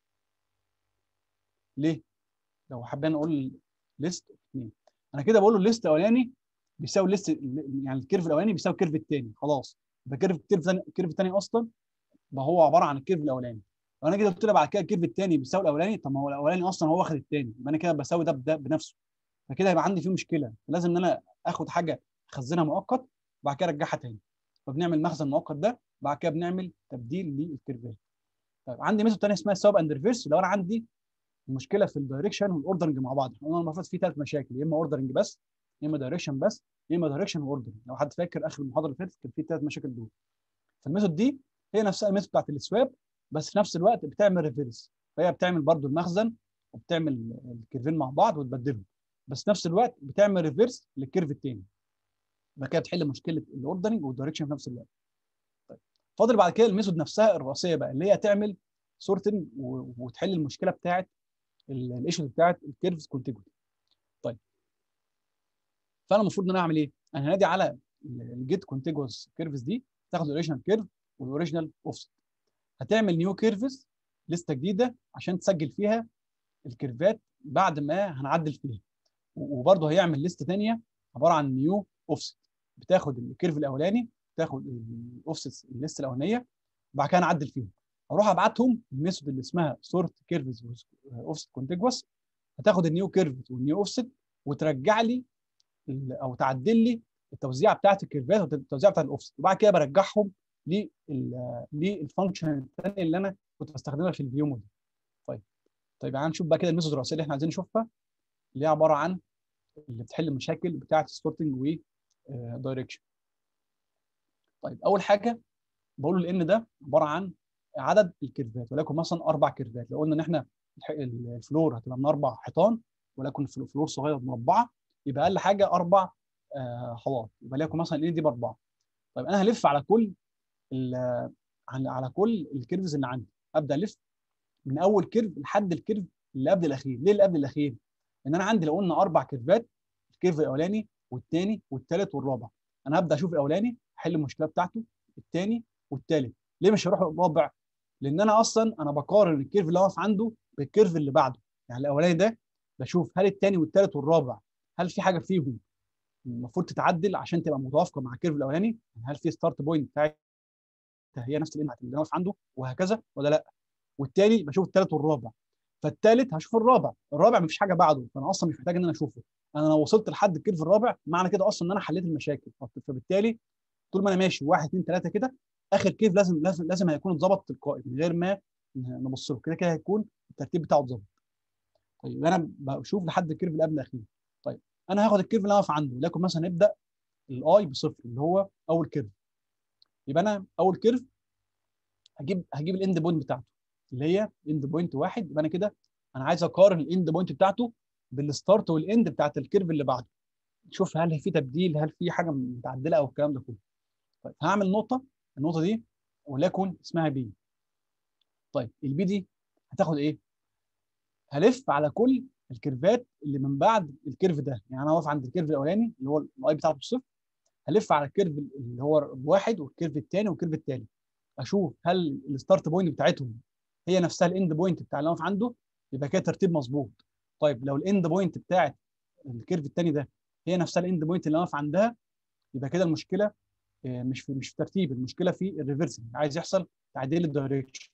ليه لو حبينا نقول ليست اثنين انا كده بقول له الليست الاولاني بيساوي الليست يعني الكيرف الاولاني بيساوي الكيرف الثاني خلاص يبقى الكيرف الكيرف الكيرف الثاني اصلا ما هو عباره عن الكيرف الاولاني لو انا كده قلت له بعد كده الكيرف الثاني بيساوي الاولاني طب ما هو الاولاني اصلا هو واخد الثاني يبقى انا كده بساوي ده بده بنفسه فكده هيبقى عندي فيه مشكله لازم ان انا اخد حاجه اخزنها مؤقت وبعد كده ارجعها تاني فبنعمل مخزن مؤقت ده بعد كده بنعمل تبديل للكيرفات طيب عندي ميثود ثانيه اسمها سواب اند ريفيرس لو انا عندي مشكله في الدايركشن والاوردرنج مع بعض انا المفروض في ثلاث مشاكل يا اما اوردرنج بس يا اما دايركشن بس يا اما دايركشن واوردرنج لو حد فاكر اخر المحاضره اللي فاتت كان في ثلاث مشاكل دول فالميثود دي هي نفسها الميثود بتاعت السواب بس في نفس الوقت بتعمل ريفيرس فهي بتعمل برضو المخزن وبتعمل الكيرفين مع بعض وتبدلهم بس في نفس الوقت بتعمل ريفيرس للكيرف الثاني يبقى كده بتحل مشكله الاوردرنج والدايركشن في نفس الوقت طيب فاضل بعد كده الميثود نفسها الرئيسيه بقى اللي هي تعمل سورتنج وتحل المشكله بتاعت الايشوز بتاعت الكيرفز كونتيجوتي طيب فانا المفروض ان انا اعمل ايه؟ انا هنادي على الجيت كونتيجوس كيرفز دي تاخد الاوريجينال كيرف والاوريجينال اوفست هتعمل نيو كيرفز لسته جديده عشان تسجل فيها الكيرفات بعد ما هنعدل فيها وبرضه هيعمل لسته ثانيه عباره عن نيو اوفست بتاخد الكيرف الاولاني تاخد الاوفست الليسته الاولانيه وبعد كده نعدل فيهم اروح ابعتهم الميثود اللي اسمها سورت كيرفز اوفست كونتيجوس هتاخد النيو كيرفز والنيو اوفست وترجع لي او تعدل لي التوزيعه بتاعت الكيرفات والتوزيعه بتاعت الاوفست وبعد كده برجعهم للفانكشن الثانيه اللي انا كنت بستخدمها في الفيو موديل طيب طيب يعني نشوف بقى كده الميثود الرئيسيه اللي احنا عايزين نشوفها اللي هي عباره عن اللي بتحل المشاكل بتاعه السورتنج ودايركشن طيب اول حاجه بقول له الان ده عباره عن عدد الكيرفات وليكن مثلا اربع كيرفات لو قلنا ان احنا الفلور هتبقى من اربع حيطان ولكن الفلور صغيره مربعه يبقى اقل حاجه اربع حواط يبقى ليكن مثلا الان دي باربعه طيب انا هلف على كل على كل الكيرفز اللي عندي ابدا الف من اول كيرف لحد الكيرف اللي قبل الاخير ليه اللي قبل الاخير ان انا عندي لو قلنا اربع كيرفات الكيرف الاولاني والثاني والثالث والرابع انا هبدا اشوف الاولاني احل المشكله بتاعته الثاني والثالث ليه مش هروح للرابع لان انا اصلا انا بقارن الكيرف اللي واقف عنده بالكيرف اللي بعده يعني الاولاني ده بشوف هل الثاني والثالث والرابع هل في حاجه فيهم المفروض تتعدل عشان تبقى متوافقه مع الكيرف الاولاني هل في ستارت بوينت بتاعي هي نفس اللي اللي واقف عنده وهكذا ولا لا والتاني بشوف الثالث والرابع فالثالث هشوف الرابع الرابع مفيش حاجه بعده فانا اصلا مش محتاج ان انا اشوفه انا لو وصلت لحد الكيرف الرابع معنى كده اصلا ان انا حليت المشاكل فبالتالي طول ما انا ماشي واحد اثنين ثلاثه كده اخر كيرف لازم لازم لازم هيكون اتظبط تلقائي من غير ما نبص له كده كده هيكون الترتيب بتاعه اتظبط طيب انا بشوف لحد الكيرف اللي قبل الاخير طيب انا هاخد الكيرف اللي انا واقف عنده لكن مثلا نبدا الاي بصفر اللي هو اول كيرف يبقى انا اول كيرف هجيب هجيب الاند بوينت بتاعته اللي هي اند بوينت واحد يبقى انا كده انا عايز اقارن الاند بوينت بتاعته بالستارت والاند بتاعت الكيرف اللي بعده شوف هل في تبديل هل في حاجه متعدله او الكلام ده كله طيب هعمل نقطه النقطه دي وليكن اسمها بي طيب البي دي هتاخد ايه هلف على كل الكيرفات اللي من بعد الكيرف ده يعني انا واقف عند الكيرف الاولاني اللي هو الاي بتاعته بصفر هلف على الكيرف اللي هو بواحد والكيرف الثاني والكيرف الثالث اشوف هل الستارت بوينت بتاعتهم هي نفسها الاند بوينت بتاع اللي واقف عنده يبقى كده ترتيب مظبوط طيب لو الاند بوينت بتاعت الكيرف الثاني ده هي نفسها الاند بوينت اللي واقف عندها يبقى كده المشكله مش في مش في ترتيب المشكله في الريفرسنج عايز يحصل تعديل الدايركشن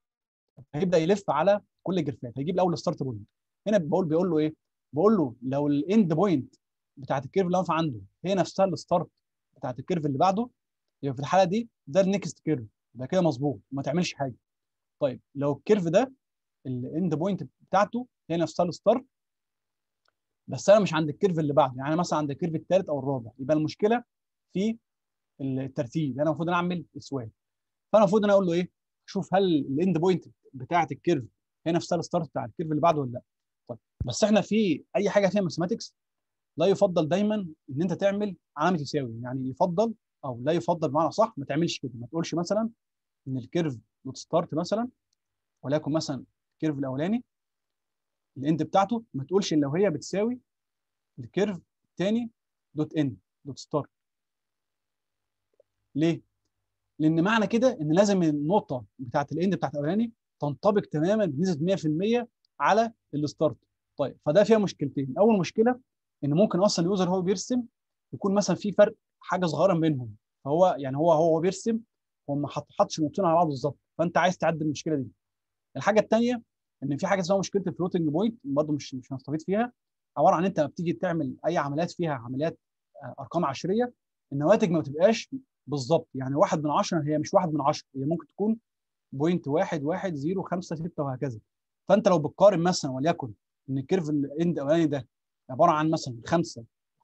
هيبدا يلف على كل الجرفات هيجيب الاول الستارت بوينت هنا بقول بيقول له ايه بقول له لو الاند بوينت بتاعت الكيرف اللي واقف عنده هي نفسها الستارت بتاعت الكيرف اللي بعده يبقى في الحاله دي ده النكست كيرف يبقى كده مظبوط ما تعملش حاجه طيب لو الكيرف ده الاند بوينت بتاعته هي نفسها الستارت بس انا مش عند الكيرف اللي بعده يعني مثلا عند الكيرف الثالث او الرابع يبقى المشكله في الترتيب انا المفروض انا اعمل اسوان فانا المفروض انا اقول له ايه شوف هل الاند بوينت بتاعه الكيرف هي نفسها الستارت بتاع الكيرف اللي بعده ولا لا طيب بس احنا في اي حاجه فيها ماثيماتكس لا يفضل دايما ان انت تعمل علامه يساوي يعني يفضل او لا يفضل بمعنى صح ما تعملش كده ما تقولش مثلا ان الكيرف دوت ستارت مثلا وليكن مثلا الكيرف الاولاني الاند بتاعته ما تقولش لو هي بتساوي الكيرف الثاني دوت اند دوت ستارت ليه؟ لان معنى كده ان لازم النقطه بتاعت الاند بتاعت الاولاني تنطبق تماما بنسبه 100% على الستارت طيب فده فيها مشكلتين اول مشكله ان ممكن اصلا اليوزر هو بيرسم يكون مثلا في فرق حاجه صغيره بينهم فهو يعني هو هو بيرسم هو ما حطش نقطتين على بعض بالظبط فانت عايز تعدل المشكله دي الحاجه الثانيه ان في حاجه اسمها مشكله الفلوتنج بوينت برضه مش مش هنستفيد فيها عباره عن انت بتيجي تعمل اي عمليات فيها عمليات ارقام عشريه النواتج ما بتبقاش بالظبط يعني واحد من عشرة هي مش واحد من عشرة هي ممكن تكون بوينت واحد واحد زيرو خمسة ستة وهكذا فانت لو بتقارن مثلا وليكن ان الكيرف الاند الاولاني ده عباره عن مثلا 5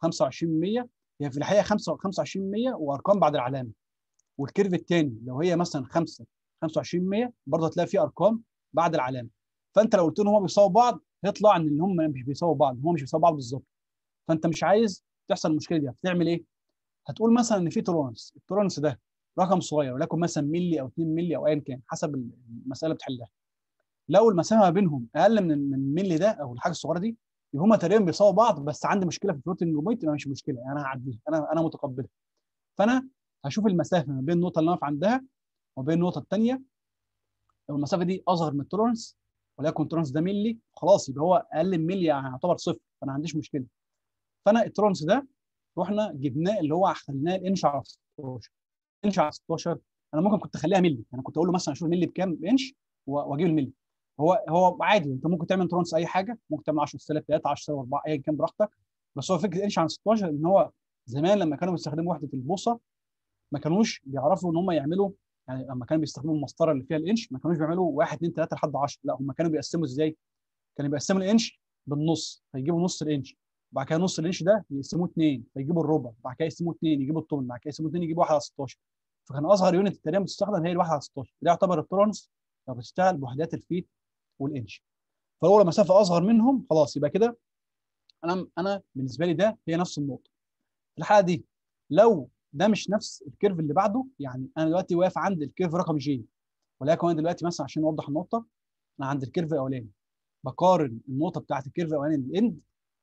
25% هي في الحقيقه 5 25% وارقام بعد العلامه والكيرف الثاني لو هي مثلا 5 25% برضه هتلاقي فيه ارقام بعد العلامه فانت لو قلت لهم هم بيساووا بعض هيطلع ان هم مش بيساووا بعض هم مش بيساووا بعض بالظبط فانت مش عايز تحصل المشكله دي هتعمل ايه؟ هتقول مثلا ان في تولرنس التولرنس ده رقم صغير وليكن مثلا ملي او 2 ملي او ايا كان حسب المساله اللي بتحلها لو المسافه ما بينهم اقل من من ملي ده او الحاجه الصغيره دي يبقى هم تقريبا بيساووا بعض بس عندي مشكله في الفلوتنج بوينت يبقى مش مشكله يعني انا هعديها انا انا متقبلها فانا هشوف المسافه ما بين النقطه اللي انا واقف عندها وبين النقطه الثانيه لو المسافه دي اصغر من التولرنس وليكن التولرنس ده ملي خلاص يبقى هو اقل من ملي يعني يعتبر صفر فانا ما عنديش مشكله فانا التولرنس ده رحنا جبناه اللي هو خليناه الانش على 16 انش على 16 انا ممكن كنت اخليها ملي يعني كنت اقول له مثلا اشوف الملي بكام انش واجيب الملي هو هو عادي انت ممكن تعمل ترانس اي حاجه ممكن تعمل 10 سالب 3 10 سالب 4 ايا كان براحتك بس هو فكره انش عن 16 ان هو زمان لما كانوا بيستخدموا وحده البوصه ما كانوش بيعرفوا ان هم يعملوا يعني لما كانوا بيستخدموا المسطره اللي فيها الانش ما كانوش بيعملوا 1 2 3 لحد 10 لا هم كانوا بيقسموا ازاي؟ كانوا بيقسموا الانش بالنص فيجيبوا نص الانش وبعد كده نص الانش ده يقسموه اثنين فيجيبوا الربع بعد كده يقسموه اثنين يجيبوا الثمن بعد كده يقسموه اثنين يجيبوا 1 على 16 فكان اصغر يونت تقريبا بتستخدم هي ال 1 على 16 ده يعتبر التورنس لو بتشتغل بوحدات الفيت والانش فهو لو مسافه اصغر منهم خلاص يبقى كده انا انا بالنسبه لي ده هي نفس النقطه في الحاله دي لو ده مش نفس الكيرف اللي بعده يعني انا دلوقتي واقف عند الكيرف رقم جي ولكن انا دلوقتي مثلا عشان اوضح النقطه انا عند الكيرف الاولاني بقارن النقطه بتاعت الكيرف الاولاني الاند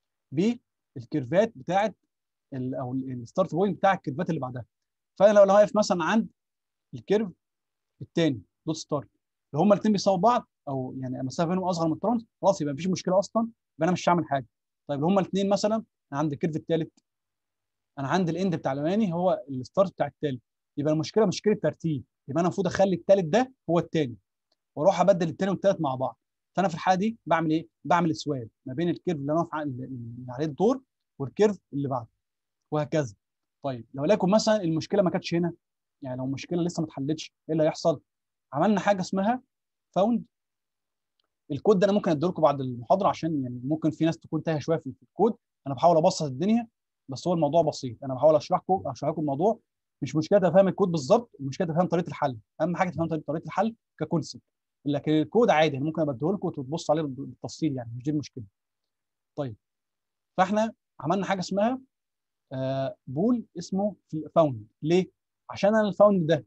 بالكيرفات بتاعت ال او الستارت بوينت بتاع الكيرفات اللي بعدها فانا لو واقف مثلا عند الكيرف الثاني دوت ستارت لو هما الاثنين بيساووا بعض او يعني المسافه بينهم اصغر من الترانس خلاص يبقى مفيش مشكله اصلا يبقى انا مش هعمل حاجه طيب لو هما الاثنين مثلا انا عند الكيرف الثالث انا عند الاند بتاع الاولاني هو الستارت بتاع الثالث يبقى المشكله مشكله ترتيب يبقى انا المفروض اخلي الثالث ده هو الثاني واروح ابدل الثاني والثالث مع بعض فانا في الحاله دي بعمل ايه؟ بعمل اسواب ما بين الكيرف اللي انا واقف اللي عليه الدور والكيرف اللي بعده وهكذا طيب لو لكم مثلا المشكله ما كانتش هنا يعني لو المشكله لسه ما اتحلتش ايه اللي هيحصل؟ عملنا حاجه اسمها فاوند الكود ده انا ممكن اديه لكم بعد المحاضره عشان يعني ممكن في ناس تكون تاهه شويه في الكود انا بحاول ابسط الدنيا بس هو الموضوع بسيط انا بحاول اشرح لكم اشرح لكم الموضوع مش مشكله تفهم الكود بالظبط المشكله تفهم طريقه الحل اهم حاجه تفهم طريقه الحل ككونسيبت لكن الكود عادي انا ممكن ابديه لكم وتبصوا عليه بالتفصيل يعني مش دي المشكله طيب فاحنا عملنا حاجه اسمها آه بول اسمه فاوند ليه عشان انا الفاوند ده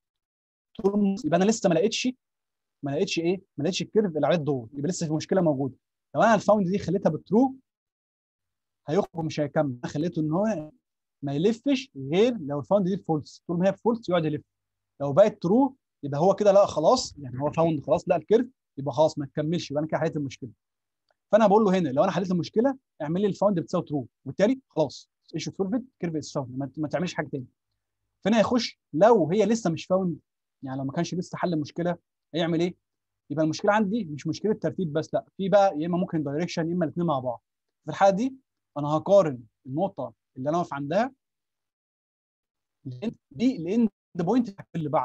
طول يبقى انا لسه ما لقيتش ما لقيتش ايه ما لقيتش الكيرف اللي عليه الدور يبقى لسه في مشكله موجوده لو انا الفاوند دي خليتها بالترو هيخرج مش هيكمل انا خليته ان هو ما يلفش غير لو الفاوند دي فولس طول ما هي فولس يقعد يلف لو بقت ترو يبقى هو كده لا خلاص يعني هو فاوند خلاص لا الكيرف يبقى خلاص ما تكملش يبقى انا كده حليت المشكله فانا بقول له هنا لو انا حليت المشكله اعمل لي الفاوند بتساوي ترو وبالتالي خلاص ايشو سولفد كيرف از ما, ما تعملش حاجه تاني فهنا هيخش لو هي لسه مش فاوند يعني لو ما كانش لسه حل المشكله هيعمل ايه؟ يبقى المشكله عندي مش مشكله ترتيب بس لا في بقى يا اما ممكن دايركشن يا اما الاثنين مع بعض في الحاله دي انا هقارن النقطه اللي انا واقف عندها دي الاند بوينت اللي بعد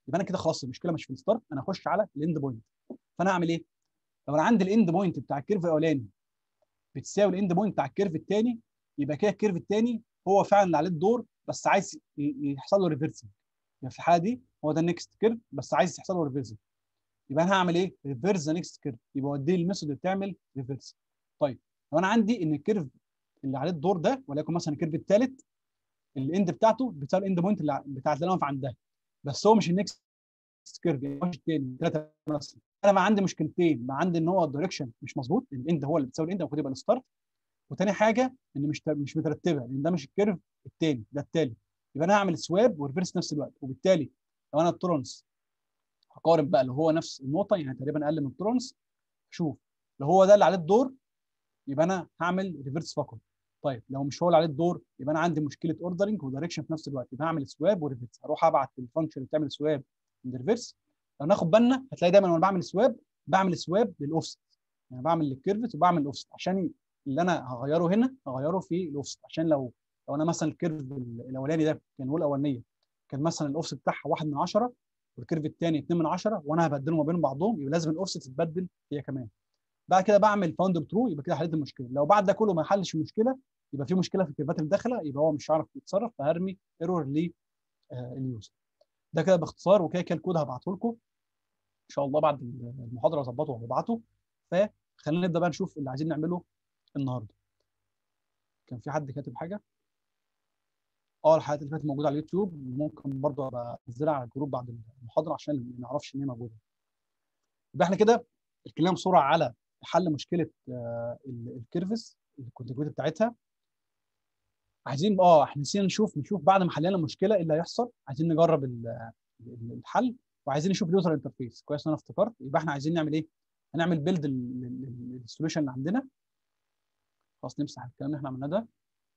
يبقى انا كده خلاص المشكله مش في الستارت انا اخش على الاند بوينت فانا اعمل ايه؟ لو انا عندي الاند بوينت بتاع الكيرف الاولاني بتساوي الاند بوينت بتاع الكيرف الثاني يبقى كده الكيرف الثاني هو فعلا اللي عليه الدور بس عايز ي- يحصل له ريفرسنج يعني في الحاله دي هو ده النكست كيرف بس عايز يحصل له ريفرسنج يبقى انا هعمل ايه؟ ريفرس ذا نكست كيرف يبقى اوديه الميثود اللي بتعمل ريفرس طيب لو انا عندي ان الكيرف اللي عليه الدور ده وليكن مثلا الكيرف الثالث الاند بتاعته بتساوي الاند بوينت اللي ع- بتاعت اللي انا واقف عندها بس هو مش النكست كيرف يعني مش الثاني ثلاثه مثلا انا ما عندي مشكلتين ما عندي ان هو الدايركشن مش مظبوط الاند هو اللي بتساوي الاند المفروض يبقى الستارت وتاني حاجه ان مش مش مترتبه لان ده مش الكيرف الثاني ده الثالث يبقى انا هعمل سواب وريفرس في نفس الوقت وبالتالي لو انا التورنس هقارن بقى اللي هو نفس النقطه يعني تقريبا اقل من التورنس شوف لو هو ده اللي عليه الدور يبقى انا هعمل ريفرس فقط طيب لو مش هو اللي عليه الدور يبقى انا عندي مشكله اوردرنج ودايركشن في نفس الوقت يبقى هعمل سواب وريفرس هروح ابعت الفانكشن اللي بتعمل سواب ريفرس لو ناخد بالنا هتلاقي دايما وانا بعمل سواب بعمل سواب للاوفست يعني بعمل للكيرفت وبعمل الاوفست عشان اللي انا هغيره هنا هغيره في الاوفست عشان لو لو انا مثلا الكيرف الاولاني ده كان هو الاولانيه كان مثلا الاوفست بتاعها 1 من 10 والكيرف الثاني 2 من 10 وانا هبدلهم ما بين بعضهم يبقى لازم الاوفست تتبدل هي كمان بعد كده بعمل فاوند ترو يبقى كده حليت المشكله لو بعد ده كله ما حلش المشكله يبقى في مشكله في الكيرفات اللي داخله يبقى هو مش هيعرف يتصرف فهرمي ايرور لليوزر ده كده باختصار وكده كده الكود هبعته لكم ان شاء الله بعد المحاضره اظبطه وهبعته فخلينا نبدا بقى نشوف اللي عايزين نعمله النهارده كان في حد كاتب حاجه اه الحلقات اللي فاتت موجوده على اليوتيوب ممكن برضه ابقى انزلها على الجروب بعد المحاضره عشان ما نعرفش ان هي موجوده يبقى احنا كده اتكلمنا بسرعه على حل مشكله آه، ال- الكيرفز الكونتيجويتي بتاعتها عايزين اه احنا نسينا نشوف نشوف بعد ما حلينا المشكله ايه اللي هيحصل عايزين نجرب ال- ال- الحل وعايزين نشوف اليوزر انترفيس كويس ان انا افتكرت يبقى احنا عايزين نعمل ايه؟ هنعمل بيلد السوليوشن اللي عندنا خلاص نمسح الكلام اللي احنا عملناه ده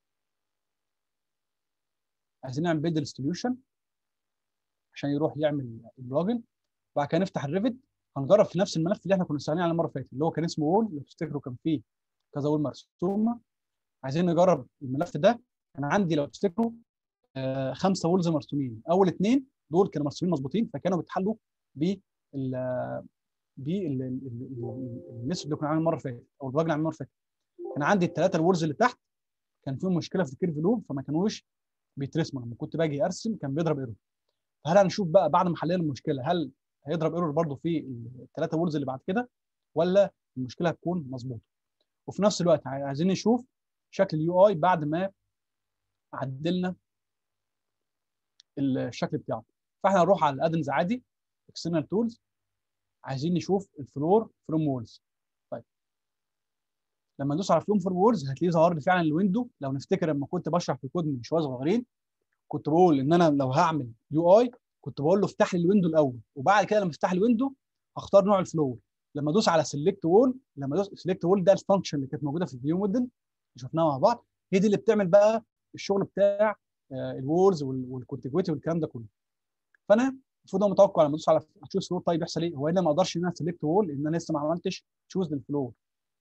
عايزين نعمل بيلد السوليوشن عشان يروح يعمل اللوجن وبعد كده نفتح الريفت هنجرب في نفس الملف اللي احنا كنا شغالين عليه المره اللي فاتت اللي هو كان اسمه وول لو تفتكروا كان فيه كذا وول مرسومه عايزين نجرب الملف ده انا عندي لو تفتكروا آه، خمسه وولز مرسومين اول اثنين دول كانوا مرسومين مظبوطين فكانوا بيتحلوا بال بالميثود اللي كنا عاملينه المره اللي فاتت او الراجل اللي عاملينه المره اللي فاتت كان عندي الثلاثه الوولز اللي تحت كان فيهم مشكله في الكيرف لوب فما كانوش بيترسموا لما كنت باجي ارسم كان بيضرب ايرور فهل هنشوف بقى بعد ما حلينا المشكله هل هيضرب ايرور برضه في الثلاثه وولز اللي بعد كده ولا المشكله هتكون مظبوطه وفي نفس الوقت عايزين نشوف شكل اليو اي بعد ما عدلنا الشكل بتاعه فاحنا هنروح على الادنز عادي اكسترنال تولز عايزين نشوف الفلور فروم وولز طيب لما ندوس على فلوم فروم وولز هتلاقيه ظهر لي فعلا الويندو لو نفتكر لما كنت بشرح في الكود من شويه صغيرين كنت بقول ان انا لو هعمل يو اي كنت بقول له افتح لي الويندو الاول وبعد كده لما افتح الويندو هختار نوع الفلور لما ادوس على سيلكت وول لما ادوس سيلكت وول ده الفانكشن اللي كانت موجوده في الفيو موديل اللي شفناها مع بعض هي دي اللي بتعمل بقى الشغل بتاع الوولز والكونتيجويتي والكلام ده كله فانا المفروض انا متوقع لما ادوس على تشوز فلور طيب يحصل ايه؟ هو هنا ما اقدرش ان انا سيلكت وول لان انا لسه ما عملتش تشوز للفلور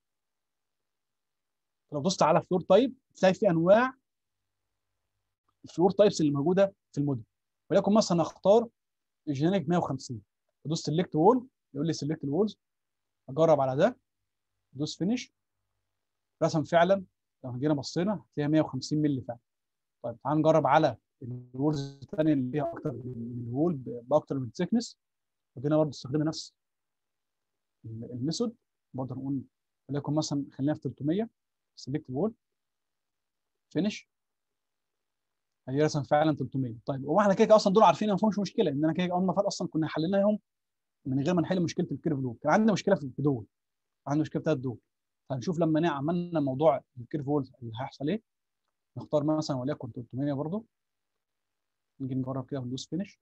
لو دوست على فلور تايب تلاقي في انواع الفلور تايبس اللي موجوده في الموديل ولكن مثلا اختار الجينيريك 150 ادوس سيلكت وول يقول لي سيلكت الوولز اجرب على ده ادوس فينش رسم فعلا لو جينا بصينا هتلاقيها 150 مللي فعلا طيب تعال نجرب على الوولز الثانيه اللي فيها اكتر من الوول باكتر من سيكنس وجينا برضه استخدمنا نفس الميثود برضه نقول وليكن مثلا خلينا في 300 سيلكت وول فينش هي رسم فعلا 300 طيب هو احنا كده كده اصلا دول عارفين ما فيهمش مشكله ان انا كده اول ما فات اصلا كنا حليناهم من غير ما نحل مشكله الكيرف لوب كان عندنا مشكله في دول عندنا مشكله بتاعت دول فهنشوف لما عملنا موضوع الكيرف وولز اللي هيحصل ايه نختار مثلا وليكن 300 برضه نيجي نجرب كده وندوس فينش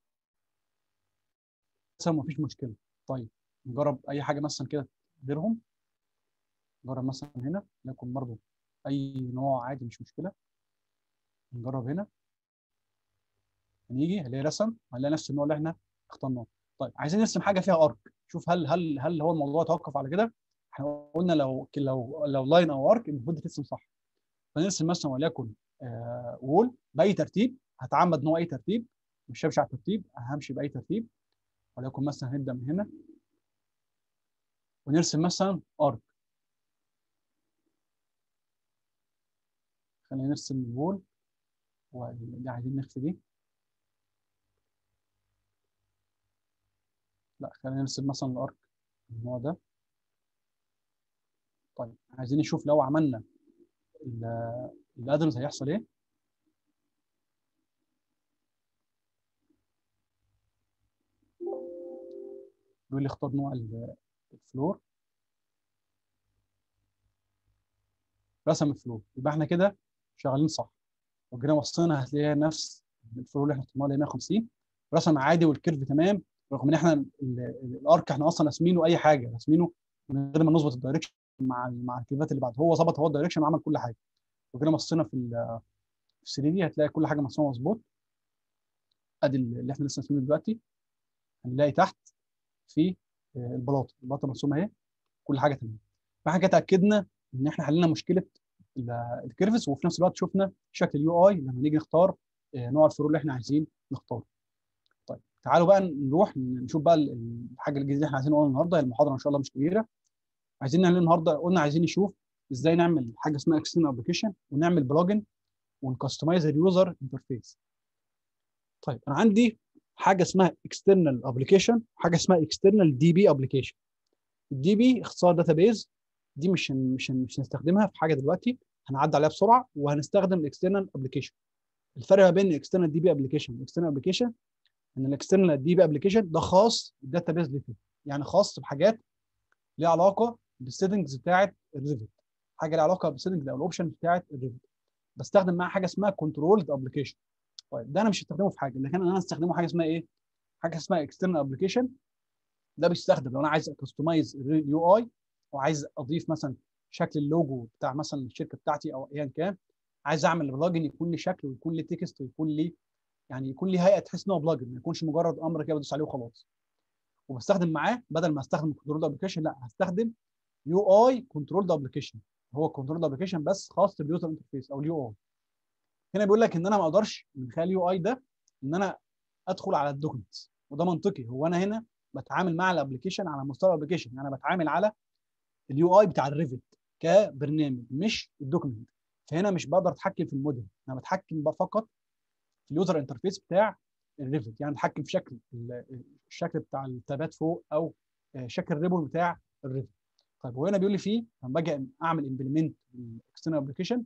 ما فيش مشكله طيب نجرب اي حاجه مثلا كده غيرهم نجرب مثلا هنا لكن برضه اي نوع عادي مش مشكله نجرب هنا هنيجي هنلاقي رسم هنلاقي نفس النوع اللي احنا اخترناه طيب عايزين نرسم حاجه فيها ارك شوف هل هل هل هو الموضوع توقف على كده احنا قلنا لو لو لو لاين او ارك المفروض ترسم صح فنرسم مثلا وليكن آه وول باي ترتيب هتعمد نوع اي ترتيب مش همشي على الترتيب همشي باي ترتيب وليكن مثلا هنبدا من هنا ونرسم مثلا ارك خلينا نرسم الوول ودي عايزين نخفي دي لا خلينا نرسم مثلا الارك النوع ده طيب عايزين نشوف لو عملنا الادرس هيحصل ايه بيقول لي اختار نوع الفلور رسم الفلور يبقى احنا كده شغالين صح لو جينا بصينا هتلاقيها نفس الفلور اللي احنا اخترناها اللي هي 150 رسم عادي والكيرف تمام رغم ان احنا الارك احنا اصلا راسمينه اي حاجه راسمينه من غير ما نظبط الدايركشن مع مع الكيرفات اللي بعد هو ظبط هو الدايركشن وعمل كل حاجه لو جينا بصينا في ال في 3 دي هتلاقي كل حاجه مرسومه مظبوط ادي اللي احنا لسه راسمينه دلوقتي هنلاقي تحت في البلاطه البلاطه مرسومه اهي كل حاجه تمام فاحنا كده اتاكدنا ان احنا حلينا مشكله الكيرفس وفي نفس الوقت شفنا شكل اليو اي لما نيجي نختار نوع الفلور اللي احنا عايزين نختاره طيب تعالوا بقى نروح نشوف بقى الحاجه الجديده اللي احنا عايزين نقولها النهارده المحاضره ان شاء الله مش كبيره عايزين نعمل النهارده قلنا عايزين نشوف ازاي نعمل حاجه اسمها اكسترنال ابلكيشن ونعمل بلجن ونكستمايز اليوزر انترفيس طيب انا عندي حاجه اسمها اكسترنال ابلكيشن وحاجه اسمها اكسترنال دي بي ابلكيشن الدي بي اختصار داتابيز دي مش مش مش هنستخدمها في حاجه دلوقتي هنعدي عليها بسرعه وهنستخدم الاكسترنال ابلكيشن الفرق ما بين الاكسترنال دي بي ابلكيشن والاكسترنال ابلكيشن ان الاكسترنال دي بي ابلكيشن ده خاص بالداتابيز ليفل يعني خاص بحاجات ليها علاقه بالسيتنجز بتاعه الريفت حاجه ليها علاقه بالسيتنجز او الاوبشن بتاعه الريفت بستخدم معاه حاجه اسمها كنترولد ابلكيشن طيب ده انا مش هستخدمه في حاجه لكن انا هستخدمه حاجه اسمها ايه حاجه اسمها اكسترنال ابلكيشن ده بيستخدم لو انا عايز كستمايز اليو اي وعايز اضيف مثلا شكل اللوجو بتاع مثلا الشركه بتاعتي او ايا كان عايز اعمل بلجن يكون لي شكل ويكون لي تكست ويكون لي يعني يكون لي هيئه تحس ان هو بلجن ما يكونش مجرد امر كده بدوس عليه وخلاص وبستخدم معاه بدل ما استخدم كنترول ابلكيشن لا هستخدم يو اي كنترول ابلكيشن هو كنترول ابلكيشن بس خاص باليوزر انترفيس او اليو اي هنا بيقول لك ان انا ما اقدرش من خلال اليو اي ده ان انا ادخل على الدوكيومنتس وده منطقي هو انا هنا بتعامل مع الابلكيشن على مستوى الابلكيشن يعني انا بتعامل على اليو اي بتاع الريفت كبرنامج مش الدوكيمنت فهنا مش بقدر اتحكم في الموديل انا بتحكم بقى فقط في اليوزر انترفيس بتاع الريفت يعني بتحكم في شكل الشكل بتاع التابات فوق او شكل الريبون بتاع الريفت طيب هو هنا بيقول لي فيه لما باجي اعمل امبلمنت الاكسترنال ابلكيشن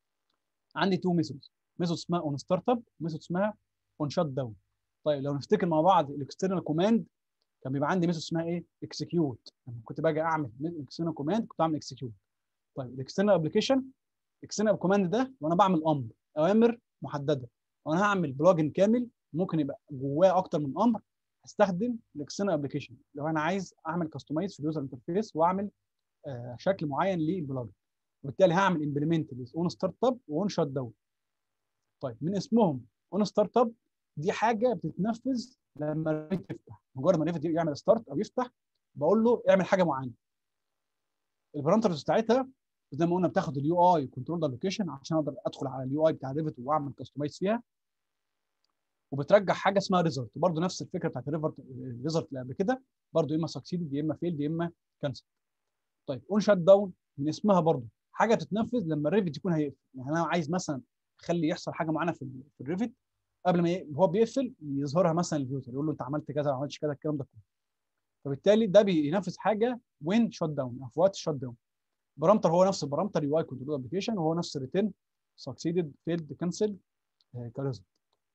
عندي تو ميثودز ميثود اسمها اون ستارت اب وميثود اسمها اون شات داون طيب لو نفتكر مع بعض الاكسترنال كوماند كان بيبقى عندي ميثود اسمها ايه اكسكيوت لما كنت باجي اعمل اكسترنال كوماند كنت اعمل اكسكيوت طيب الاكسترنال ابلكيشن الاكسترنال كوماند ده وانا بعمل امر اوامر محدده وانا هعمل بلوجن كامل ممكن يبقى جواه اكتر من امر هستخدم الاكسترنال ابلكيشن لو انا عايز اعمل كاستمايز في اليوزر انترفيس واعمل آه شكل معين للبلوجن وبالتالي هعمل امبلمنت اون ستارت اب واون شات داون طيب من اسمهم اون ستارت اب دي حاجه بتتنفذ لما الريفت يفتح مجرد ما الريفت يعمل ستارت او يفتح بقول له اعمل حاجه معينه البارامترز بتاعتها زي ما قلنا بتاخد اليو اي كنترول ابلكيشن عشان اقدر ادخل على اليو اي بتاع الريفت واعمل كاستمايز فيها وبترجع حاجه اسمها ريزلت برضه نفس الفكره بتاعت الريفرت الريزلت اللي قبل كده برضه يا اما سكسيد يا اما فيلد يا اما كانسل طيب اون شات داون من اسمها برضه حاجه بتتنفذ لما الريفت يكون هيقفل يعني انا عايز مثلا اخلي يحصل حاجه معينه في في الريفت قبل ما ي... هو بيقفل يظهرها مثلا لليوزر يقول له انت عملت كذا ما عملتش كذا الكلام ده كله فبالتالي ده بينفذ حاجه وين شوت داون او في وقت الشوت داون بارامتر هو نفس البارامتر يو اي كنترول ابلكيشن وهو نفس الريتين سكسيدد فيلد كانسل كريزلت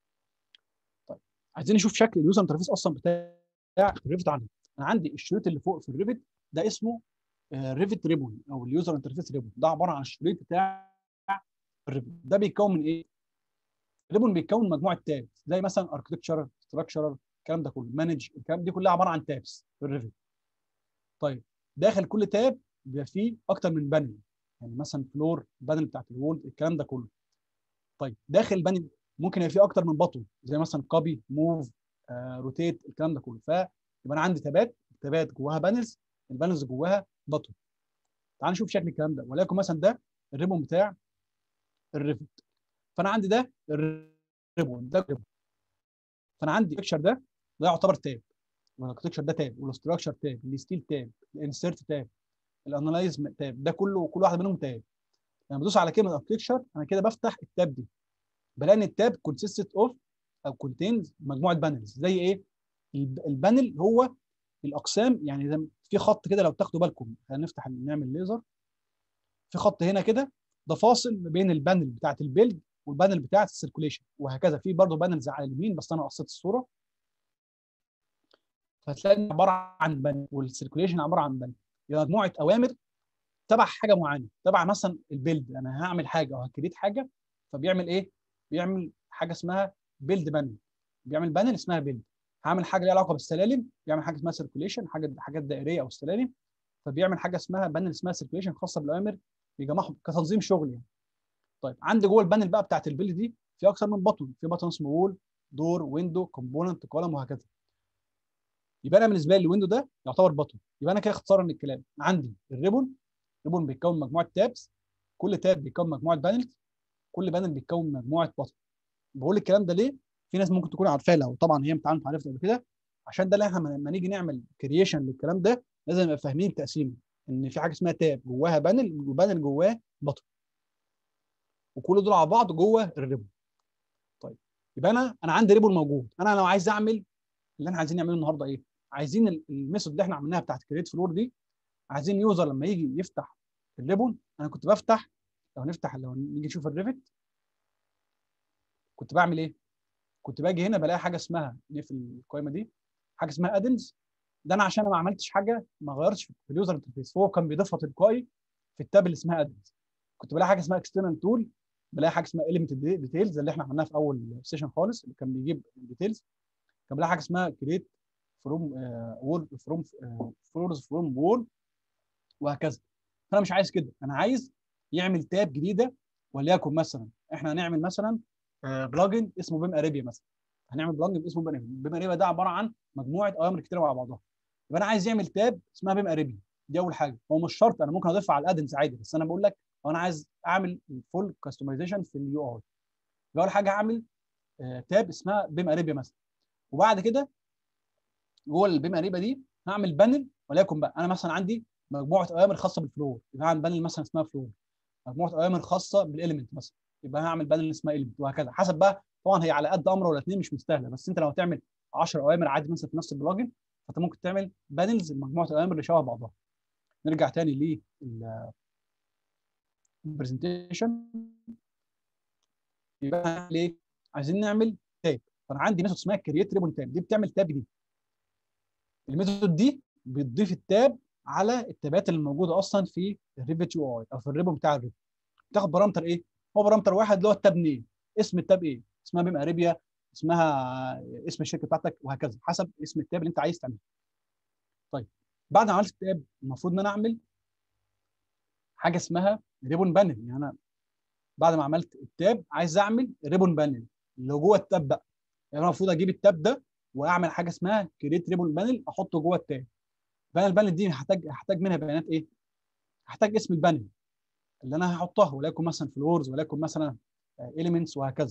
طيب عايزين نشوف شكل اليوزر انترفيس اصلا بتاع الريفت عندي انا عندي الشريط اللي فوق في الريفت ده اسمه ريفت ريبون او اليوزر انترفيس ريبون ده عباره عن الشريط بتاع الريبون ده بيتكون من ايه؟ الريبون بيتكون من مجموعه تاب زي مثلا اركتكتشر ستراكشرال الكلام ده كله مانج الكلام دي كلها عباره عن تابس في الريفت طيب داخل كل تاب بيبقى فيه اكتر من بانل يعني مثلا فلور بانل بتاعت الوول الكلام ده كله طيب داخل بانل ممكن يبقى فيه اكتر من بطن زي مثلا كوبي موف آه، روتيت الكلام ده كله فيبقى انا عندي تابات تابات جواها بانلز البانلز جواها بطن تعال نشوف شكل الكلام ده وليكن مثلا ده الريبون بتاع الريفت فانا عندي ده الريبون ده الريبون فانا عندي البيكشر ده ده يعتبر تاب والاركتكشر ده تاب والاستراكشر تاب الستيل تاب الانسيرت تاب الانالايز تاب ده كله كل واحده منهم تاب لما بدوس على كلمه اركتكشر انا كده بفتح التاب دي بلاقي ان التاب كونسيستد اوف او كونتينز مجموعه بانلز زي ايه؟ الب- البانل هو الاقسام يعني زي في خط كده لو تاخدوا بالكم هنفتح نعمل ليزر في خط هنا كده ده فاصل ما بين البانل بتاعت البيلد والبانل بتاعت السيركوليشن وهكذا في برضه بانلز على اليمين بس انا قصيت الصوره فهتلاقي عباره عن بانل والسيركوليشن عباره عن بانل يبقى مجموعه اوامر تبع حاجه معينه تبع مثلا البيلد انا هعمل حاجه او هكريت حاجه فبيعمل ايه؟ بيعمل حاجه اسمها بيلد بانل بيعمل بانل اسمها بيلد هعمل حاجه ليها علاقه بالسلالم بيعمل حاجه اسمها سيركوليشن حاجه حاجات دائريه او السلالم فبيعمل حاجه اسمها بانل اسمها سيركوليشن خاصه بالاوامر بيجمعهم كتنظيم شغل يعني طيب عندي جوه البانل بقى بتاعت البيلد دي في اكثر من بطن في بطن اسمه وول دور ويندو كومبوننت كولم وهكذا يبقى انا بالنسبه لي الويندو ده يعتبر بطن يبقى انا كده اختصارا للكلام عندي الريبون ريبون بيتكون مجموعه تابس كل تاب بيتكون مجموعه بانلز كل بانل بيتكون مجموعه بطن بقول الكلام ده ليه في ناس ممكن تكون عارفاه لو طبعا هي امتحنت عرفت قبل كده عشان ده اللي احنا لما نيجي نعمل كرييشن للكلام ده لازم نبقى فاهمين التقسيم ان في حاجه اسمها تاب جواها بانل وبانل جواه بطن وكل دول على بعض جوه الريبون طيب يبقى انا انا عندي ريبون موجود انا لو عايز اعمل اللي احنا عايزين نعمله النهارده ايه عايزين ال- الميثود اللي احنا عملناها بتاعت كريت فلور دي عايزين يوزر لما يجي يفتح الريبون انا كنت بفتح لو نفتح لو نيجي نشوف الريفت كنت بعمل ايه كنت باجي هنا بلاقي حاجه اسمها نقفل القائمه دي حاجه اسمها ادنز ده انا عشان ما عملتش حاجه ما غيرتش في اليوزر انترفيس فهو كان بيضيفها تلقائي في التاب اللي اسمها ادنز كنت بلاقي حاجه اسمها اكسترنال تول بلاقي حاجه اسمها اليمنت ديتيلز اللي احنا عملناها في اول سيشن خالص اللي كان بيجيب ديتيلز كان بلاقي حاجه اسمها كريت فروم وول فروم فلورز فروم وول وهكذا فانا مش عايز كده انا عايز يعمل تاب جديده وليكن مثلا احنا هنعمل مثلا بلجن اسمه بيم اريبيا مثلا هنعمل بلجن اسمه بيم اريبيا بيم اريبيا ده عباره عن مجموعه اوامر كتيره مع بعضها يبقى انا عايز يعمل تاب اسمها بيم اريبيا دي اول حاجه هو مش شرط انا ممكن اضيفها على الادنس عادي بس انا بقول لك هو انا عايز اعمل فول كاستمايزيشن في اليو اي يبقى اول حاجه هعمل آه، تاب اسمها بيم اريبيا مثلا وبعد كده جوه البيم اريبيا دي هعمل بانل وليكن بقى انا مثلا عندي مجموعه اوامر خاصه بالفلور يبقى هعمل بانل مثلا اسمها فلور مجموعه اوامر خاصه بالاليمنت مثلا يبقى هعمل بانل اسمها اليمنت وهكذا حسب بقى طبعا هي على قد امر ولا اتنين مش مستاهله بس انت لو هتعمل 10 اوامر عادي مثلا في نفس البلجن فانت ممكن تعمل بانلز مجموعه الاوامر اللي شبه بعضها نرجع تاني للبرزنتيشن يبقى هنعمل ايه؟ عايزين نعمل تاب فانا عندي ميثود اسمها كرييت ريبون تاب دي بتعمل تاب جديد الميثود دي بتضيف التاب على التابات اللي موجوده اصلا في الريفت يو اي او في الريبون بتاع الريفت تاخد بارامتر ايه؟ هو بارامتر واحد اللي هو التاب نيم اسم التاب ايه؟ اسمها بيم اريبيا اسمها اسم الشركه بتاعتك وهكذا حسب اسم التاب اللي انت عايز تعمله. طيب بعد ما عملت التاب المفروض ان انا اعمل حاجه اسمها ريبون بانل يعني انا بعد ما عملت التاب عايز اعمل ريبون بانل اللي هو جوه التاب بقى يعني انا المفروض اجيب التاب ده واعمل حاجه اسمها كريت ريبون بانل احطه جوه التاب بانل بانل دي هحتاج هحتاج منها بيانات ايه؟ هحتاج اسم البانل اللي انا هحطها وليكن مثلا فلورز وليكن مثلا اليمنتس وهكذا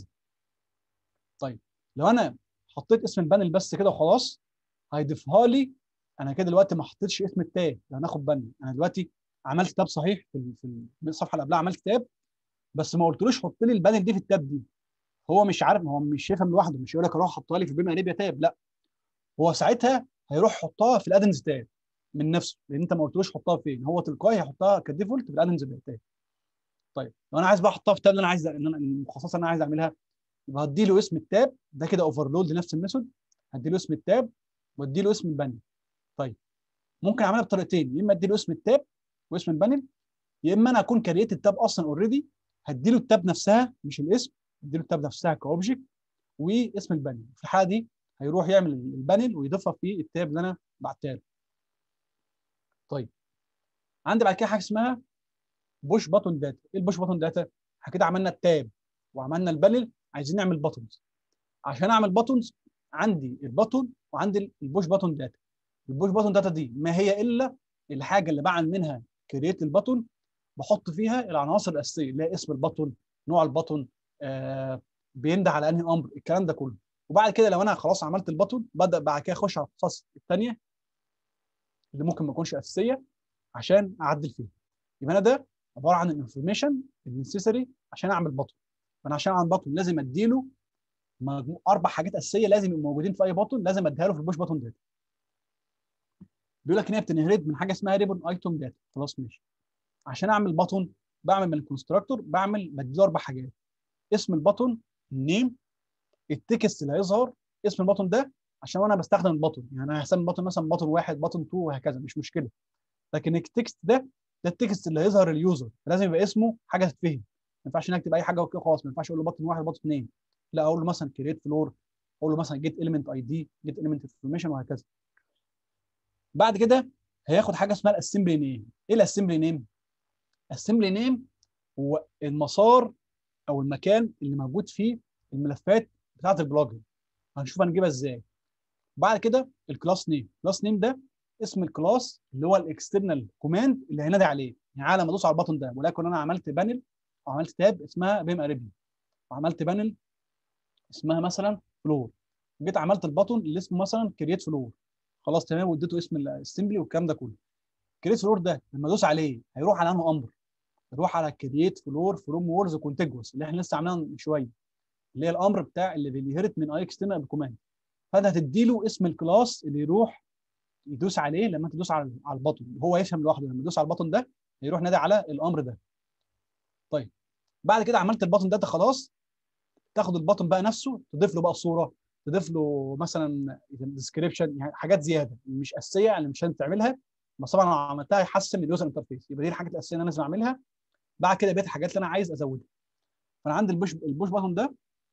طيب لو انا حطيت اسم البانل بس كده وخلاص هيضيفها لي انا كده دلوقتي ما حطيتش اسم التاب لو هناخد بالنا انا دلوقتي عملت تاب صحيح في ال- في الصفحه اللي قبلها عملت تاب بس ما قلتلوش حط لي البانل دي في التاب دي هو مش عارف هو مش يفهم لوحده مش يقول لك اروح احطها لي في بيم اريبيا تاب لا هو ساعتها هيروح يحطها في الادنز تاب من نفسه لان انت ما قلتلوش حطها فين هو تلقائي هيحطها كديفولت في الادنز تاب طيب لو انا عايز بقى احطها في التاب اللي انا عايز ان انا المخصصه اللي انا عايز اعملها يبقى هدي له اسم التاب ده كده اوفرلود لنفس الميثود هدي له اسم التاب وادي له اسم البانل طيب ممكن اعملها بطريقتين يا اما ادي له اسم التاب واسم البانل يا اما انا اكون كريت التاب اصلا اوريدي هدي له التاب نفسها مش الاسم ادي له التاب نفسها كاوبجكت واسم البانل في الحاله دي هيروح يعمل البانل ويضيفها في التاب اللي انا بعتها له طيب عندي بعد كده حاجه اسمها بوش باتون داتا ايه البوش باتون داتا احنا كده عملنا التاب وعملنا البانل عايزين نعمل باتونز عشان اعمل باتونز عندي الباتون وعندي البوش باتون داتا البوش باتون داتا دي ما هي الا الحاجه اللي بعمل منها كرييت الباتون بحط فيها العناصر الاساسيه اللي هي اسم الباتون نوع الباتون آه بينده على انهي امر الكلام ده كله وبعد كده لو انا خلاص عملت البطن ببدا بعد كده اخش على الخصائص الثانيه اللي ممكن ما تكونش اساسيه عشان اعدل فيها يبقى انا ده عباره عن الانفورميشن النسيسري عشان اعمل بطن فانا عشان اعمل بطن لازم اديله مجموع اربع حاجات اساسيه لازم يبقوا موجودين في اي بطن لازم اديها له في البوش بطن داتا بيقول لك ان هي بتنهرت من حاجه اسمها ريبون ايتوم داتا خلاص ماشي عشان اعمل بطن بعمل من الكونستراكتور بعمل بديله اربع حاجات اسم البطن النيم التكست اللي هيظهر اسم البطن ده عشان وانا بستخدم البطن يعني انا هسمي البطن مثلا بطن واحد بطن 2 وهكذا مش مشكله لكن التكست ده ده التكست اللي هيظهر اليوزر لازم يبقى اسمه حاجه تتفهم ما ينفعش نكتب اي حاجه وكده خلاص ما ينفعش اقول له بطن واحد بطن اثنين لا اقول له مثلا كريت فلور اقول له مثلا جيت اليمنت اي دي جيت اليمنت انفورميشن وهكذا بعد كده هياخد حاجه اسمها الاسمبلي نيم ايه الاسمبلي نيم الاسمبلي نيم هو المسار او المكان اللي موجود فيه الملفات بتاعه البلجن هنشوف هنجيبها ازاي بعد كده الكلاس نيم الكلاس نيم ده اسم الكلاس اللي هو الاكسترنال كوماند اللي هينادي عليه يعني لما ادوس على البطن ده ولكن انا عملت بانل وعملت تاب اسمها بيم اريبي وعملت بانل اسمها مثلا فلور جيت عملت البطن اللي اسمه مثلا كرييت فلور خلاص تمام واديته اسم الاسمبلي والكلام ده كله كرييت فلور ده لما ادوس عليه هيروح على انه امر يروح على كرييت فلور فروم وورز كونتيجوس اللي احنا لسه عاملينها من شويه اللي هي الامر بتاع اللي بينهرت من اي اكسترنال بكوماند فانت هتدي له اسم الكلاس اللي يروح يدوس عليه لما انت تدوس على على البطن هو يفهم لوحده لما يدوس على البطن ده هيروح نادي على الامر ده طيب بعد كده عملت البطن ده خلاص تاخد البطن بقى نفسه تضيف له بقى صوره تضيف له مثلا ديسكريبشن يعني حاجات زياده مش اساسيه يعني مش هتعملها بس طبعا لو عملتها يحسن اليوزر انترفيس يبقى دي الحاجات الاساسيه اللي انا لازم اعملها بعد كده بقيت الحاجات اللي انا عايز ازودها فانا عندي البوش البوش بطن ده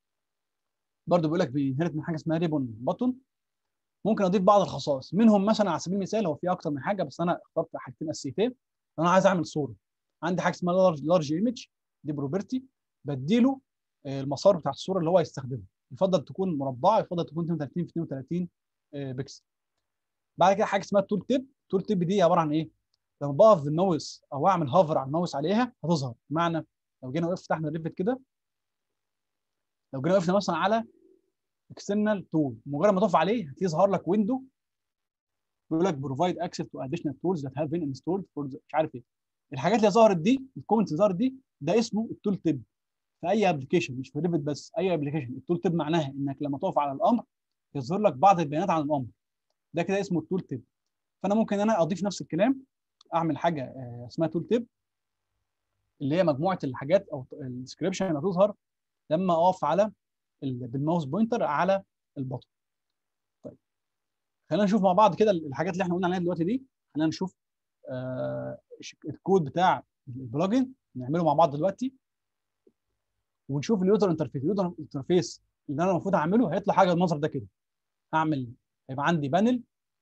برضه بيقول لك بينهرت من حاجه اسمها ريبون بطن ممكن اضيف بعض الخصائص منهم مثلا على سبيل المثال هو في اكتر من حاجه بس انا اخترت حاجتين اساسيتين انا عايز اعمل صوره عندي حاجه اسمها لارج لارج ايمج دي بروبرتي بديله المسار بتاع الصوره اللي هو هيستخدمها يفضل تكون مربعه يفضل تكون 32 في 32 بكسل بعد كده حاجه اسمها التول تيب التول تيب دي عباره عن ايه لما بقف بالماوس او اعمل هافر على الماوس عليها هتظهر بمعنى لو جينا وقفت فتحنا الريفت كده لو جينا وقفنا مثلا على اكسترنال تول مجرد ما تقف عليه هتظهر لك ويندو بيقول لك بروفايد اكسس تو اديشنال تولز ذات هاف بين انستولد فور مش عارف ايه الحاجات اللي ظهرت دي الكومنتس اللي ظهرت دي ده اسمه التول تيب في اي ابلكيشن مش في ريفت بس اي ابلكيشن التول تيب معناها انك لما تقف على الامر يظهر لك بعض البيانات عن الامر ده كده اسمه التول تيب فانا ممكن انا اضيف نفس الكلام اعمل حاجه اسمها تول تيب اللي هي مجموعه الحاجات او الديسكربشن اللي هتظهر لما اقف على بالماوس بوينتر على البطن طيب خلينا نشوف مع بعض كده الحاجات اللي احنا قلنا عليها دلوقتي دي خلينا نشوف آه الكود بتاع البلجن نعمله مع بعض دلوقتي ونشوف اليوزر انترفيس اليوزر انترفيس اللي انا المفروض اعمله هيطلع حاجه بالمنظر ده كده هعمل هيبقى عندي بانل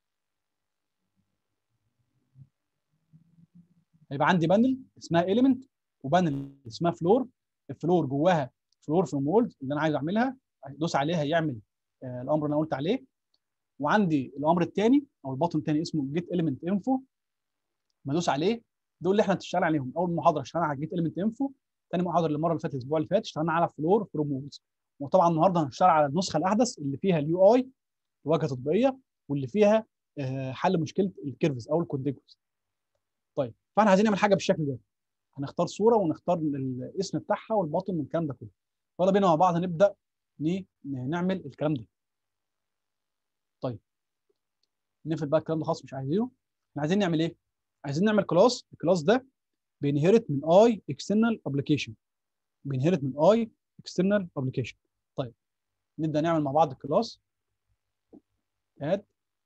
هيبقى عندي بانل اسمها اليمنت وبانل اسمها فلور الفلور جواها فلور فروم وولد اللي انا عايز اعملها ادوس عليها يعمل آه الامر اللي انا قلت عليه وعندي الامر الثاني او البطن الثاني اسمه جيت اليمنت انفو ما ادوس عليه دول اللي احنا هنشتغل عليهم اول محاضره اشتغلنا على جيت اليمنت انفو ثاني محاضره المره اللي فاتت الاسبوع اللي فات اشتغلنا على فلور فروم وولز وطبعا النهارده هنشتغل على النسخه الاحدث اللي فيها اليو اي واجهه تطبيقيه واللي فيها آه حل مشكله الكيرفز او الكونتيجوس طيب فاحنا عايزين نعمل حاجه بالشكل ده هنختار صوره ونختار الاسم بتاعها والباطن والكلام ده كله يلا بينا مع بعض نبدا نعمل الكلام ده طيب نقفل بقى الكلام ده خلاص مش عايزينه احنا عايزين نعمل ايه عايزين نعمل كلاس الكلاس ده بينهرت من اي اكسترنال ابلكيشن بينهرت من اي اكسترنال ابلكيشن طيب نبدا نعمل مع بعض الكلاس اد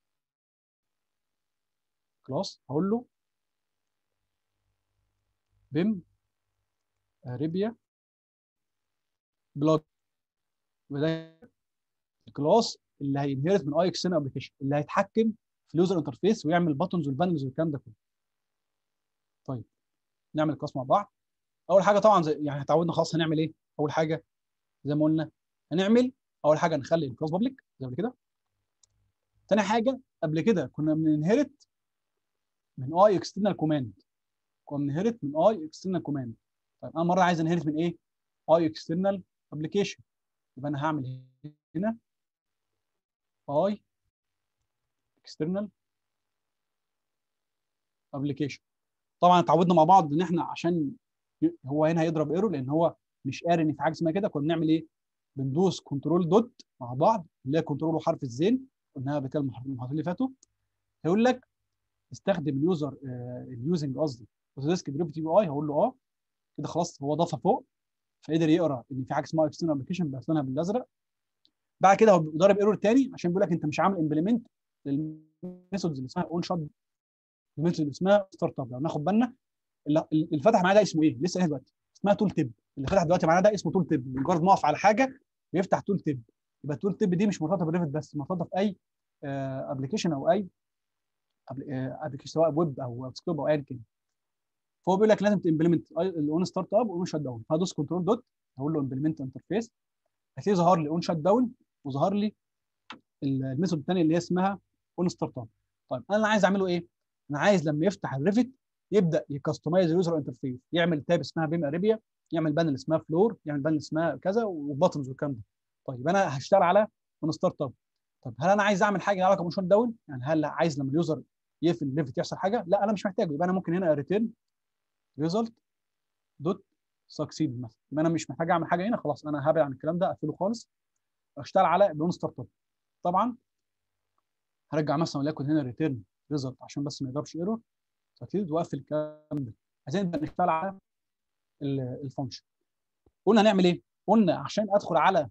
كلاس هقول له بيم اريبيا بلوج وده الكلاس اللي هينهرت من اي اكسترنال ابلكيشن اللي هيتحكم في اليوزر انترفيس ويعمل الباتونز والبانلز والكلام ده كله طيب نعمل الكلاس مع بعض اول حاجه طبعا زي يعني اتعودنا خلاص هنعمل ايه اول حاجه زي ما قلنا هنعمل اول حاجه نخلي الكلاس بابليك زي قبل كده تاني حاجه قبل كده كنا بننهرت من اي اكسترنال كوماند كنا بننهرت من اي اكسترنال كوماند طيب انا مره عايز انهرت من ايه اي اكسترنال ابلكيشن يبقى انا هعمل هنا اي اكسترنال ابلكيشن طبعا اتعودنا مع بعض ان احنا عشان ي- هو هنا هيضرب ايرور لان هو مش قاري ان في حاجه اسمها كده كنا بنعمل ايه؟ بندوس كنترول دوت مع بعض اللي هي كنترول وحرف الزين قلناها قبل كده المحاضرتين المحاضرتين اللي فاتوا هيقول لك استخدم اليوزر اليوزنج قصدي اوتوديسك ديريفيتيف يو اي هقول له اه كده خلاص هو ضافها فوق فقدر يقرا ان في حاجه اسمها اكسترنال ابلكيشن بقت لونها بالازرق بعد كده هو ضارب ايرور تاني عشان بيقول لك انت مش عامل امبلمنت للميثودز اللي اسمها اون شوت الميثود اللي اسمها ستارت اب لو ناخد بالنا اللي اللي فتح معانا ده اسمه ايه؟ لسه قايل دلوقتي اسمها تول تيب اللي فتح دلوقتي معانا ده اسمه تول تيب مجرد ما اقف على حاجه بيفتح تول تيب يبقى التول تيب دي مش مرتبطه بريفت بس مرتبطه في اي ابلكيشن او اي ابلكيشن سواء ويب او سكوب او ايا كان فهو بيقول لك لازم تمبلمنت الاون ستارت اب واون شات داون هدوس كنترول دوت هقول له امبلمنت انترفيس هتلاقيه ظهر لي اون شات داون وظهر لي الميثود الثانيه اللي هي اسمها اون ستارت اب طيب انا اللي عايز اعمله ايه؟ انا عايز لما يفتح الريفت يبدا يكستمايز اليوزر انترفيس يعمل تاب اسمها بيم اريبيا يعمل بانل اسمها فلور يعمل بانل اسمها كذا وباتنز والكلام ده طيب انا هشتغل على اون ستارت اب طب هل انا عايز اعمل حاجه لها علاقه بشوت داون يعني هل عايز لما اليوزر يقفل الريفت يحصل حاجه لا انا مش محتاجه يبقى انا ممكن هنا ريتيرن ريزلت دوت سكسيد مثلا يبقى انا مش محتاج اعمل حاجه هنا خلاص انا هبعد عن الكلام ده اقفله خالص اشتغل على اون ستارت اب طبعا هرجع مثلا وليكن هنا ريتيرن ريزلت عشان بس ما يضربش ايرور سكسيد واقفل الكلام ده عايزين نبدا نشتغل على الفانكشن قلنا هنعمل ايه؟ قلنا عشان ادخل على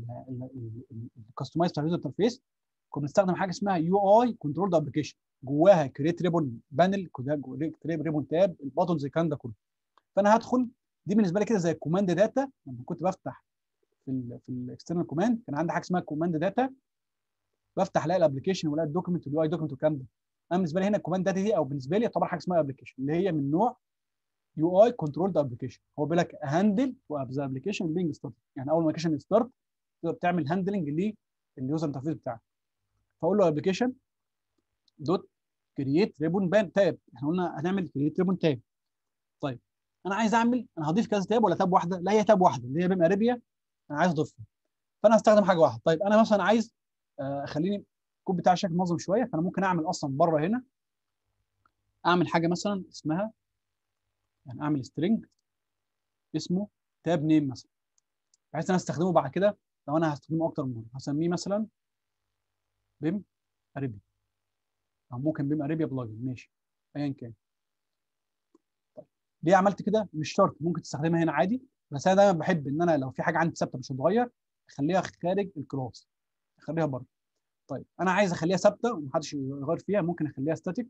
الكستمايز بتاع اليوزر انترفيس كنا بنستخدم حاجه اسمها يو اي كنترول ابلكيشن جواها كريت ريبون بانل كريت ريبون تاب الباتونز الكلام ده كله فانا هدخل دي بالنسبه لي كده زي الكوماند داتا لما كنت بفتح في ال في الاكسترنال كوماند كان عندي حاجه اسمها كوماند داتا بفتح الاقي الابلكيشن والاقي الدوكيمنت واليو اي دوكيمنت والكلام ده انا بالنسبه لي هنا الكوماند داتا دي او بالنسبه لي طبعا حاجه اسمها ابلكيشن اللي هي من نوع يو اي كنترول ابلكيشن هو بيقول لك هاندل ذا ابلكيشن بينج ستارت يعني اول ما الابلكيشن ستارت تقدر تعمل هاندلنج لليوزر انترفيس بتاعك فاقول له ابلكيشن دوت كرييت ريبون بان تاب احنا قلنا هنعمل كرييت ريبون تاب طيب انا عايز اعمل انا هضيف كذا تاب ولا تاب واحده لا هي تاب واحده اللي هي بيم اريبيا انا عايز اضيفها فانا هستخدم حاجه واحده طيب انا مثلا عايز اخليني الكود بتاعي شكل منظم شويه فانا ممكن اعمل اصلا بره هنا اعمل حاجه مثلا اسمها يعني اعمل سترينج اسمه تاب نيم مثلا بحيث انا استخدمه بعد كده لو انا هستخدمه اكتر من مره هسميه مثلا بيم اريبيا او ممكن بيم اريبيا بلجن ماشي ايا كان طيب ليه عملت كده مش شرط ممكن تستخدمها هنا عادي بس انا دايما بحب ان انا لو في حاجه عندي ثابته مش هتتغير اخليها خارج الكلاس اخليها بره طيب انا عايز اخليها ثابته ومحدش يغير فيها ممكن اخليها ستاتيك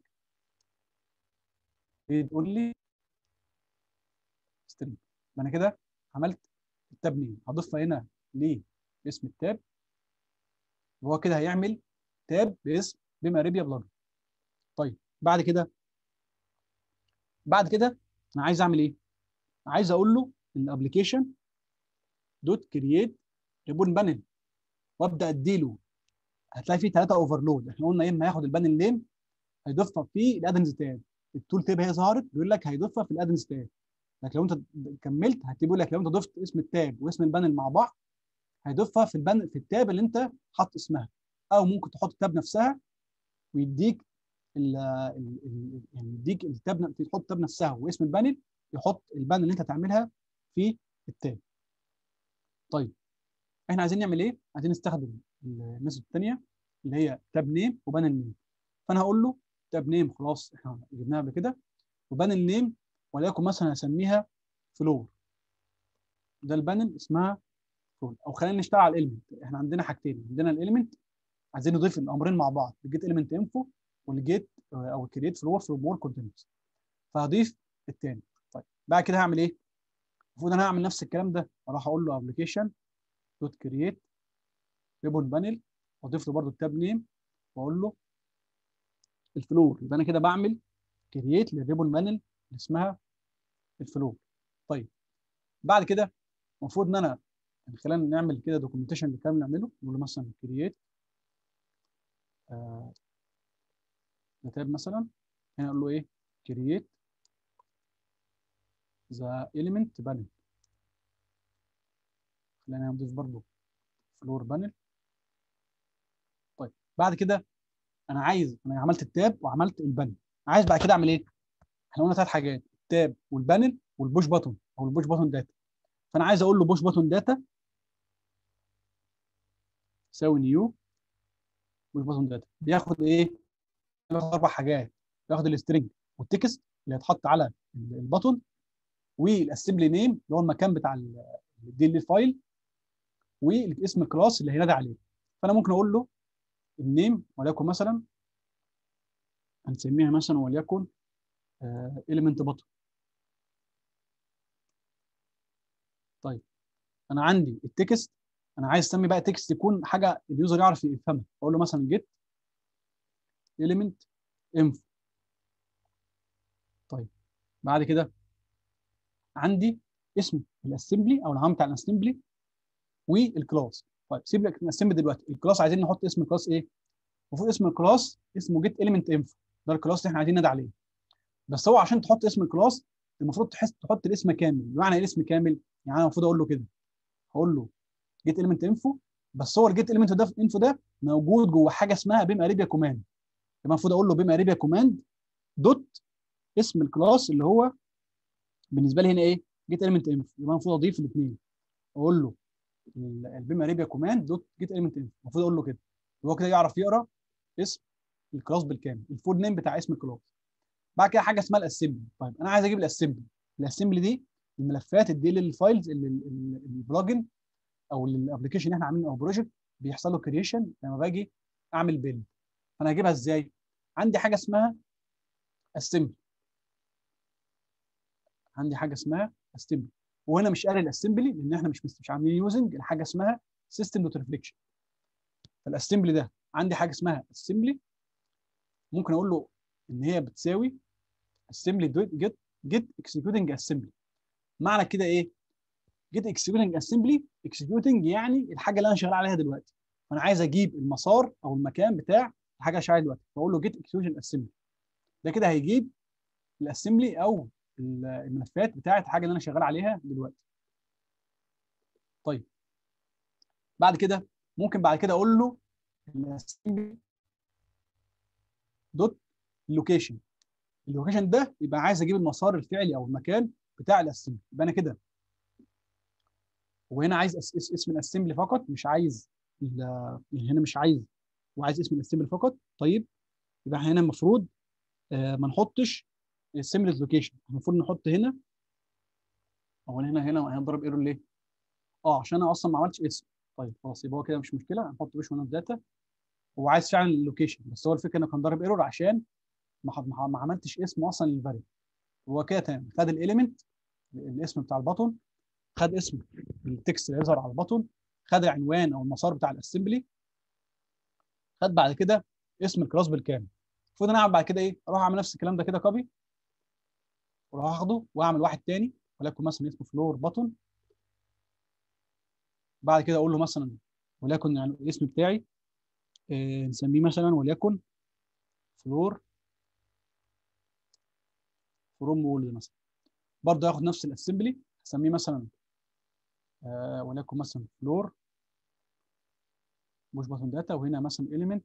بيقول لي ستريم انا كده عملت التاب نيم هضيفها هنا لاسم التاب وهو كده هيعمل تاب باسم بما اريبيا بلجن طيب بعد كده بعد كده انا عايز اعمل ايه عايز اقول له ان ابلكيشن دوت كرييت ريبون بانل وابدا اديله هتلاقي فيه ثلاثه اوفرلود احنا قلنا اما هياخد البانل نيم هيضيفها في الادنز تاب التول تاب هي ظهرت بيقول لك هيضيفها في الادنز تاب لكن لو انت كملت هتلاقي بيقول لك لو انت ضفت اسم التاب واسم البانل مع بعض هيضيفها في البانل في التاب اللي انت حاطط اسمها او ممكن تحط التاب نفسها ويديك ال ال يعني يديك التاب تحط التاب نفسها واسم البانل يحط البانل اللي انت تعملها في التاب طيب احنا عايزين نعمل ايه عايزين نستخدم الميثود الثانيه اللي هي تاب نيم وبانل نيم فانا هقول له تاب نيم خلاص احنا جبناها قبل كده وبانل نيم وليكن مثلا هسميها فلور ده البانل اسمها فلور او خلينا نشتغل على الاليمنت احنا عندنا حاجتين عندنا الاليمنت عايزين نضيف الامرين مع بعض الجيت اليمنت انفو والجيت او الكرييت فلور فروم وور كونتينوس فهضيف الثاني طيب بعد كده هعمل ايه المفروض انا هعمل نفس الكلام ده اروح اقول له ابلكيشن دوت كرييت ريبون بانل واضيف له برده التاب نيم واقول له الفلور يبقى انا كده بعمل كرييت للريبون بانل اللي اسمها الفلور طيب بعد كده المفروض ان انا يعني خلينا نعمل كده دوكيومنتيشن للكلام اللي نعمله نقول له مثلا كرييت آه تاب مثلا هنا اقول له ايه كرييت ذا element بانل خلينا نضيف برضو فلور بانل طيب بعد كده انا عايز انا عملت التاب وعملت البانل عايز بعد كده اعمل ايه احنا قلنا ثلاث حاجات التاب والبانل والبوش باتون او البوش باتون داتا فانا عايز اقول له بوش باتون داتا يساوي نيو بوش باتون داتا بياخد ايه بياخد اربع حاجات بياخد السترنج والتكست اللي هيتحط على ال- الباتون والاسمبلي نيم اللي هو المكان بتاع الديلي فايل واسم الكلاس اللي هينادي عليه فانا ممكن اقول له النيم وليكن مثلا هنسميها مثلا وليكن اليمنت باتون طيب انا عندي التكست انا عايز اسمي بقى تكست يكون حاجه اليوزر يعرف يفهمها اقول له مثلا جيت element info طيب بعد كده عندي اسم الاسمبلي او العام بتاع الاسمبلي والكلاس طيب سيب لك الاسمبلي دلوقتي الكلاس عايزين نحط اسم الكلاس ايه المفروض اسم الكلاس اسمه جيت element info ده الكلاس اللي احنا عايزين ننادي عليه بس هو عشان تحط اسم الكلاس المفروض تحس تحط الاسم كامل بمعنى ايه الاسم كامل يعني انا المفروض اقول له كده هقول له جيت element info بس هو الجيت element ده انفو ده موجود جوه حاجه اسمها بيم اريبيا كوماند يبقى المفروض اقول له بيم اريبيا كوماند دوت اسم الكلاس اللي هو بالنسبه لي هنا ايه جيت element info يبقى المفروض اضيف الاثنين اقول له البيم اريبيا كوماند دوت جيت element info المفروض اقول له كده هو كده يعرف يقرا اسم الكلاس بالكامل الفول نيم بتاع اسم الكلاس بعد كده حاجه اسمها الاسمبلي طيب انا عايز اجيب الاسمبلي الاسمبلي دي الملفات الديل الفايلز اللي البلجن او الابلكيشن اللي احنا عاملينه او بروجكت بيحصل له كريشن لما باجي اعمل بيلد فانا هجيبها ازاي عندي حاجه اسمها اسمبلي عندي حاجه اسمها اسمبلي وهنا مش قاري الاسمبلي لان احنا مش مش عاملين يوزنج لحاجه اسمها سيستم دوت ريفليكشن فالاسمبلي ده عندي حاجه اسمها اسمبلي ممكن اقول له ان هي بتساوي assembly get get executing assembly معنى كده ايه get executing assembly executing يعني الحاجه اللي انا شغال عليها دلوقتي فانا عايز اجيب المسار او المكان بتاع الحاجه اللي شغال عليها دلوقتي فاقول له get execution assembly ده كده هيجيب الاسمبلي او الملفات بتاعه الحاجه اللي انا شغال عليها دلوقتي طيب بعد كده ممكن بعد كده اقول له الاسمبلي دوت لوكيشن اللوكيشن ده يبقى عايز اجيب المسار الفعلي او المكان بتاع الاسمبلي يبقى انا كده وهنا عايز أس اس اسم الاسمبلي فقط مش عايز يعني هنا مش عايز وعايز اسم الاسمبلي فقط طيب يبقى هنا المفروض آه ما نحطش السيملز لوكيشن المفروض نحط هنا او هنا هنا هنضرب ايرور ليه؟ اه عشان انا اصلا ما عملتش اسم طيب خلاص يبقى هو كده مش مشكله هنحط بيش ون داتا هو عايز فعلا اللوكيشن بس هو الفكره انه كان ضارب ايرور عشان ما ما عملتش اسم اصلا للفاريبل هو كده تمام خد الاليمنت الاسم بتاع البطن خد اسم التكست اللي يظهر على البطن خد العنوان او المسار بتاع الاسمبلي خد بعد كده اسم الكلاس بالكامل المفروض انا اعمل بعد كده ايه اروح اعمل نفس الكلام ده كده كوبي واروح اخده واعمل واحد تاني وليكن مثلا اسمه فلور بطن بعد كده اقول له مثلا وليكن يعني الاسم بتاعي آه نسميه مثلا وليكن فلور فروم وول مثلا برضه ياخد نفس الاسمبلي هسميه مثلا آه وليكن مثلا فلور مش باتون داتا وهنا مثلا اليمنت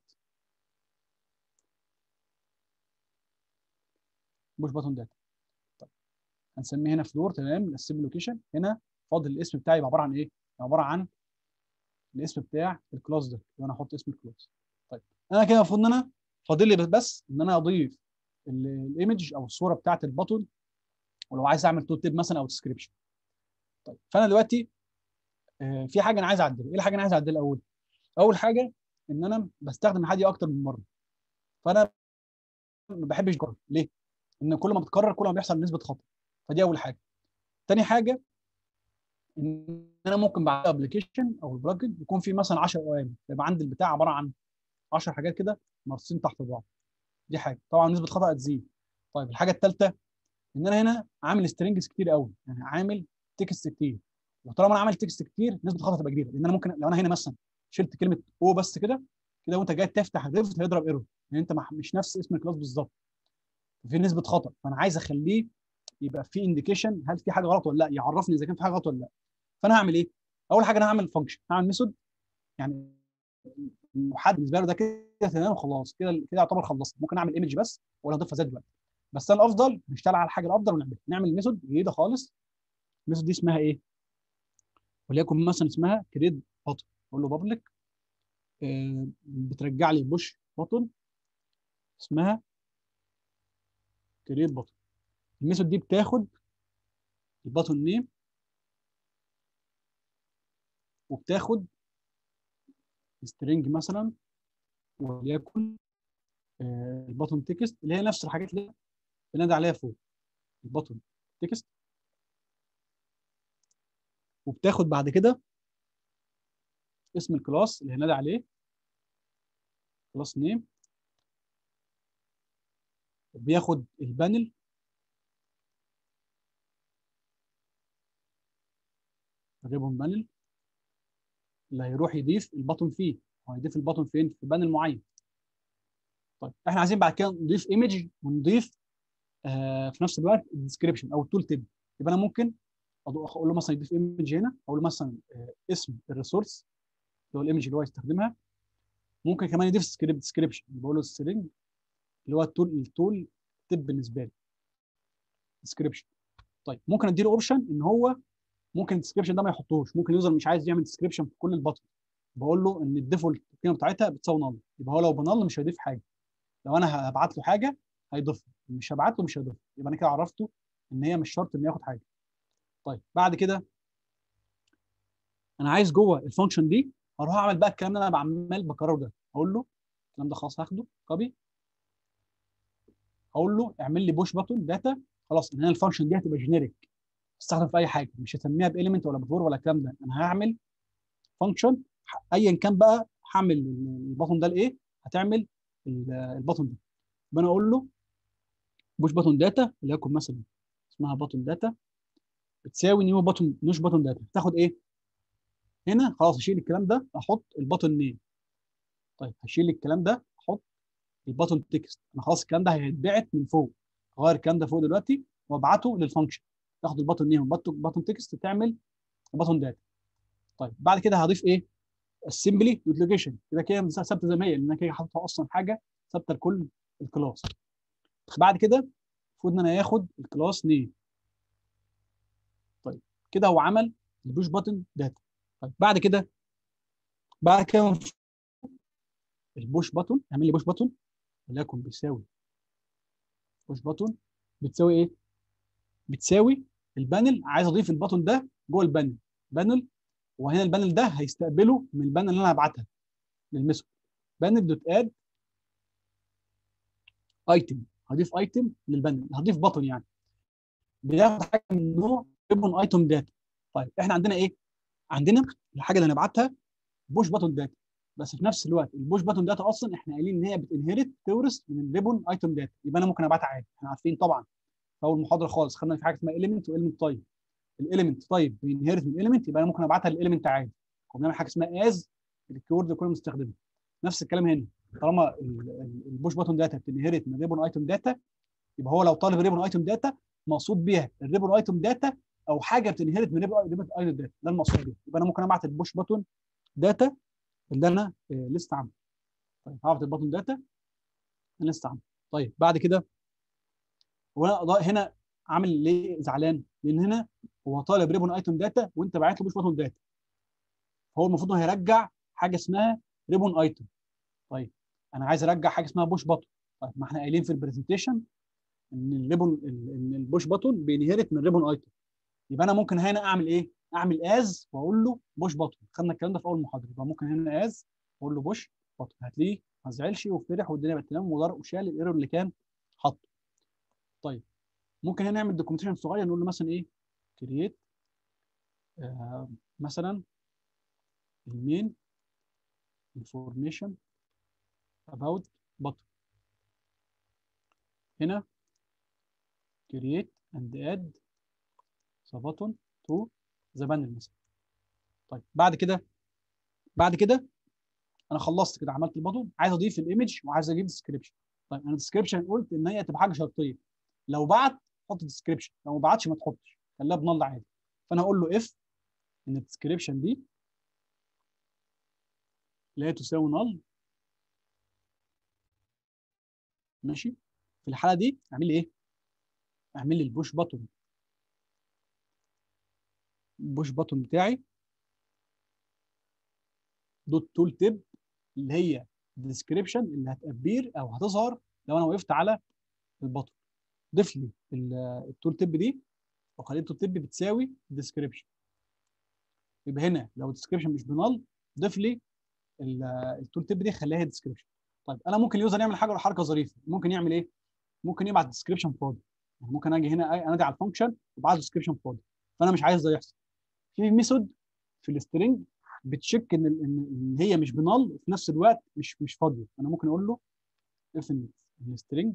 مش باتون داتا طيب هنسميه هنا فلور تمام الاسمبلي لوكيشن هنا فاضل الاسم بتاعي يبقى عباره عن ايه؟ عباره عن الاسم بتاع الكلاس ده يبقى انا احط اسم الكلاس طيب انا كده المفروض ان انا فاضل لي بس ان انا اضيف الايمج او الصوره بتاعت البطن ولو عايز اعمل توت تيب مثلا او ديسكريبشن طيب فانا دلوقتي آه في حاجه انا عايز اعدلها ايه الحاجه انا عايز اعدلها الاول اول حاجه ان انا بستخدم الحاجه دي اكتر من مره فانا ما بحبش اكرر ليه ان كل ما بتكرر كل ما بيحصل نسبه خطا فدي اول حاجه تاني حاجه ان انا ممكن بعد الابلكيشن او البلجن يكون في مثلا 10 اوامر يبقى عندي البتاع عباره عن 10 حاجات كده مرصين تحت بعض دي حاجه طبعا نسبه خطا هتزيد طيب الحاجه الثالثه ان انا هنا عامل سترينجز كتير قوي يعني عامل تكست كتير وطالما انا عامل تكست كتير نسبه الخطا تبقى كبيره لان انا ممكن لو انا هنا مثلا شلت كلمه او بس كده كده وانت جاي تفتح الريفت هيضرب ايرور لان انت مش نفس اسم الكلاس بالظبط في نسبه خطا فانا عايز اخليه يبقى في انديكيشن هل في حاجه غلط ولا لا يعرفني اذا كان في حاجه غلط ولا لا فانا هعمل ايه اول حاجه انا هعمل فانكشن هعمل ميثود يعني محدد بالنسبه له ده كده تمام خلاص كده كده يعتبر خلصت ممكن اعمل ايمج بس ولا اضيفها زي دلوقتي بس انا الافضل نشتغل على الحاجه الافضل ونعملها نعمل ميثود جديده خالص الميثود دي اسمها ايه؟ وليكن مثلا اسمها كريت بطن اقول له بابليك بترجع لي بوش بطن اسمها كريت بطن الميثود دي بتاخد البطن نيم وبتاخد سترينج مثلا وليكن البطن تكست اللي هي نفس الحاجات اللي بنادي عليها فوق البطن تكست وبتاخد بعد كده اسم الكلاس اللي هنادي عليه كلاس نيم بياخد البانل الريبون بانل اللي هيروح يضيف البطن فيه هو هيضيف البطن فين في بانل معين طيب احنا عايزين بعد كده نضيف ايمج ونضيف آه في نفس الوقت الديسكربشن او التول تيب يبقى انا ممكن اقول له مثلا يضيف ايمج هنا اقول له مثلا آه اسم الريسورس اللي هو الايمج اللي هو يستخدمها ممكن كمان يضيف سكريبت ديسكربشن بقول له سترينج اللي هو التول التول تيب بالنسبه لي ديسكربشن طيب ممكن اديله اوبشن ان هو ممكن الديسكربشن ده ما يحطوش ممكن اليوزر مش عايز يعمل ديسكربشن في كل البطن بقول له ان الديفولت القيمه بتاعتها بتساوي نل يبقى هو لو بنل مش هيضيف حاجه لو انا هبعت له حاجه هيضيفها مش هبعت له مش هيضيفها يبقى انا كده عرفته ان هي مش شرط انه ياخد حاجه طيب بعد كده انا عايز جوه الفانكشن دي اروح اعمل بقى الكلام اللي انا بعمل بكرره ده اقول له الكلام ده خلاص هاخده كوبي اقول له اعمل لي بوش باتون داتا خلاص ان هنا الفانكشن دي هتبقى جينيريك تستخدم في اي حاجه مش هسميها باليمنت ولا بفور ولا الكلام ده انا هعمل فانكشن ايا كان بقى هعمل البطن ده لايه هتعمل البطن ده يبقى انا اقول له بوش بطن داتا وليكن مثلا اسمها بطن داتا بتساوي نيو بطن نوش بطن داتا تاخد ايه هنا خلاص هشيل الكلام ده احط البطن نيم طيب هشيل الكلام ده احط البطن تكست انا خلاص الكلام ده هيتبعت من فوق اغير الكلام ده فوق دلوقتي وابعته للفانكشن تاخد البطن نيم بطن تكست تعمل بطن داتا طيب بعد كده هضيف ايه السمبلي دوبليكيشن كده كده ثابته زي ما هي لان انا كده حاططها اصلا حاجه ثابته لكل الكلاس بعد كده المفروض ان انا ياخد الكلاس نيم طيب كده هو عمل البوش بutton داتا طيب بعد كده بعد كده البوش بutton اعمل لي بوش button وليكن بيساوي بوش button بتساوي ايه؟ بتساوي البانل عايز اضيف البطن ده جوه البانل بانل وهنا البانل ده هيستقبله من البانل اللي انا هبعتها للميثود بانل دوت اد ايتم هضيف ايتم للبانل هضيف بطن يعني بياخد حاجه من نوع ريبون ايتم داتا طيب احنا عندنا ايه؟ عندنا الحاجه اللي هنبعتها بوش بطن داتا بس في نفس الوقت البوش بطن داتا اصلا احنا قايلين ان هي بتنهرت تورث من الريبون ايتم داتا يبقى انا ممكن ابعتها عادي احنا عارفين طبعا في اول محاضره خالص خدنا في حاجه اسمها اليمنت واليمنت تايب الاليمنت طيب بينهرت من الاليمنت يبقى انا ممكن ابعتها للاليمنت عادي كنا بنعمل حاجه اسمها از الكيورد اللي كنا بنستخدمه نفس الكلام هنا طالما البوش باتون داتا بتنهرت من ريبون ايتم داتا يبقى هو لو طالب ريبون ايتم داتا مقصود بيها الريبون ايتم داتا او حاجه بتنهرت من ريبون ايتم داتا ده المقصود بيها يبقى انا ممكن ابعت البوش باتون داتا اللي انا لسه عامله طيب هبعت الباتون داتا انا لسه عامله طيب بعد كده وانا هنا عامل ليه زعلان؟ لان هنا هو طالب ريبون ايتم داتا وانت باعت له بوش باتون داتا هو المفروض انه هيرجع حاجه اسمها ريبون ايتم طيب انا عايز ارجع حاجه اسمها بوش باتون طيب ما احنا قايلين في البرزنتيشن ان الريبون ان البوش باتون بينهرت من ريبون ايتم يبقى انا ممكن هنا اعمل ايه؟ اعمل از واقول له بوش باتون خدنا الكلام ده في اول محاضره يبقى ممكن هنا از واقول له بوش باتون هتلاقيه ما زعلش وفرح والدنيا بقت تمام وشال الايرور اللي كان حاطه طيب ممكن هنا نعمل دوكيومنتيشن صغير نقول له مثلا ايه كرييت آه مثلا المين information about button هنا create and add the button to the panel مثلا طيب بعد كده بعد كده انا خلصت كده عملت البطن عايز اضيف الايمج وعايز اجيب ديسكريبشن طيب انا الديسكريبشن قلت ان هي تبقى حاجه شرطيه لو بعت حط ديسكريبشن لو ما بعتش ما تحطش خليها بنل عادي فانا هقول له اف ان الديسكريبشن دي لا تساوي نل ماشي في الحاله دي اعمل لي ايه اعمل لي البوش بutton البوش بutton بتاعي دوت تول تيب اللي هي الديسكريبشن اللي هتابير او هتظهر لو انا وقفت على البطن ضيف لي التول تيب دي وخليت التول تيب بتساوي الديسكريبشن يبقى هنا لو الديسكريبشن مش بنال ضيف لي التول تيب دي خليها ديسكريبشن طيب انا ممكن اليوزر يعمل حاجه حركه ظريفه ممكن يعمل ايه ممكن يبعت ديسكريبشن فاضي يعني ممكن اجي هنا انادي على الفانكشن وابعت ديسكريبشن فاضي فانا مش عايز ده يحصل في ميثود في السترنج بتشيك ان ان هي مش بنال وفي نفس الوقت مش مش فاضيه انا ممكن اقول له if السترنج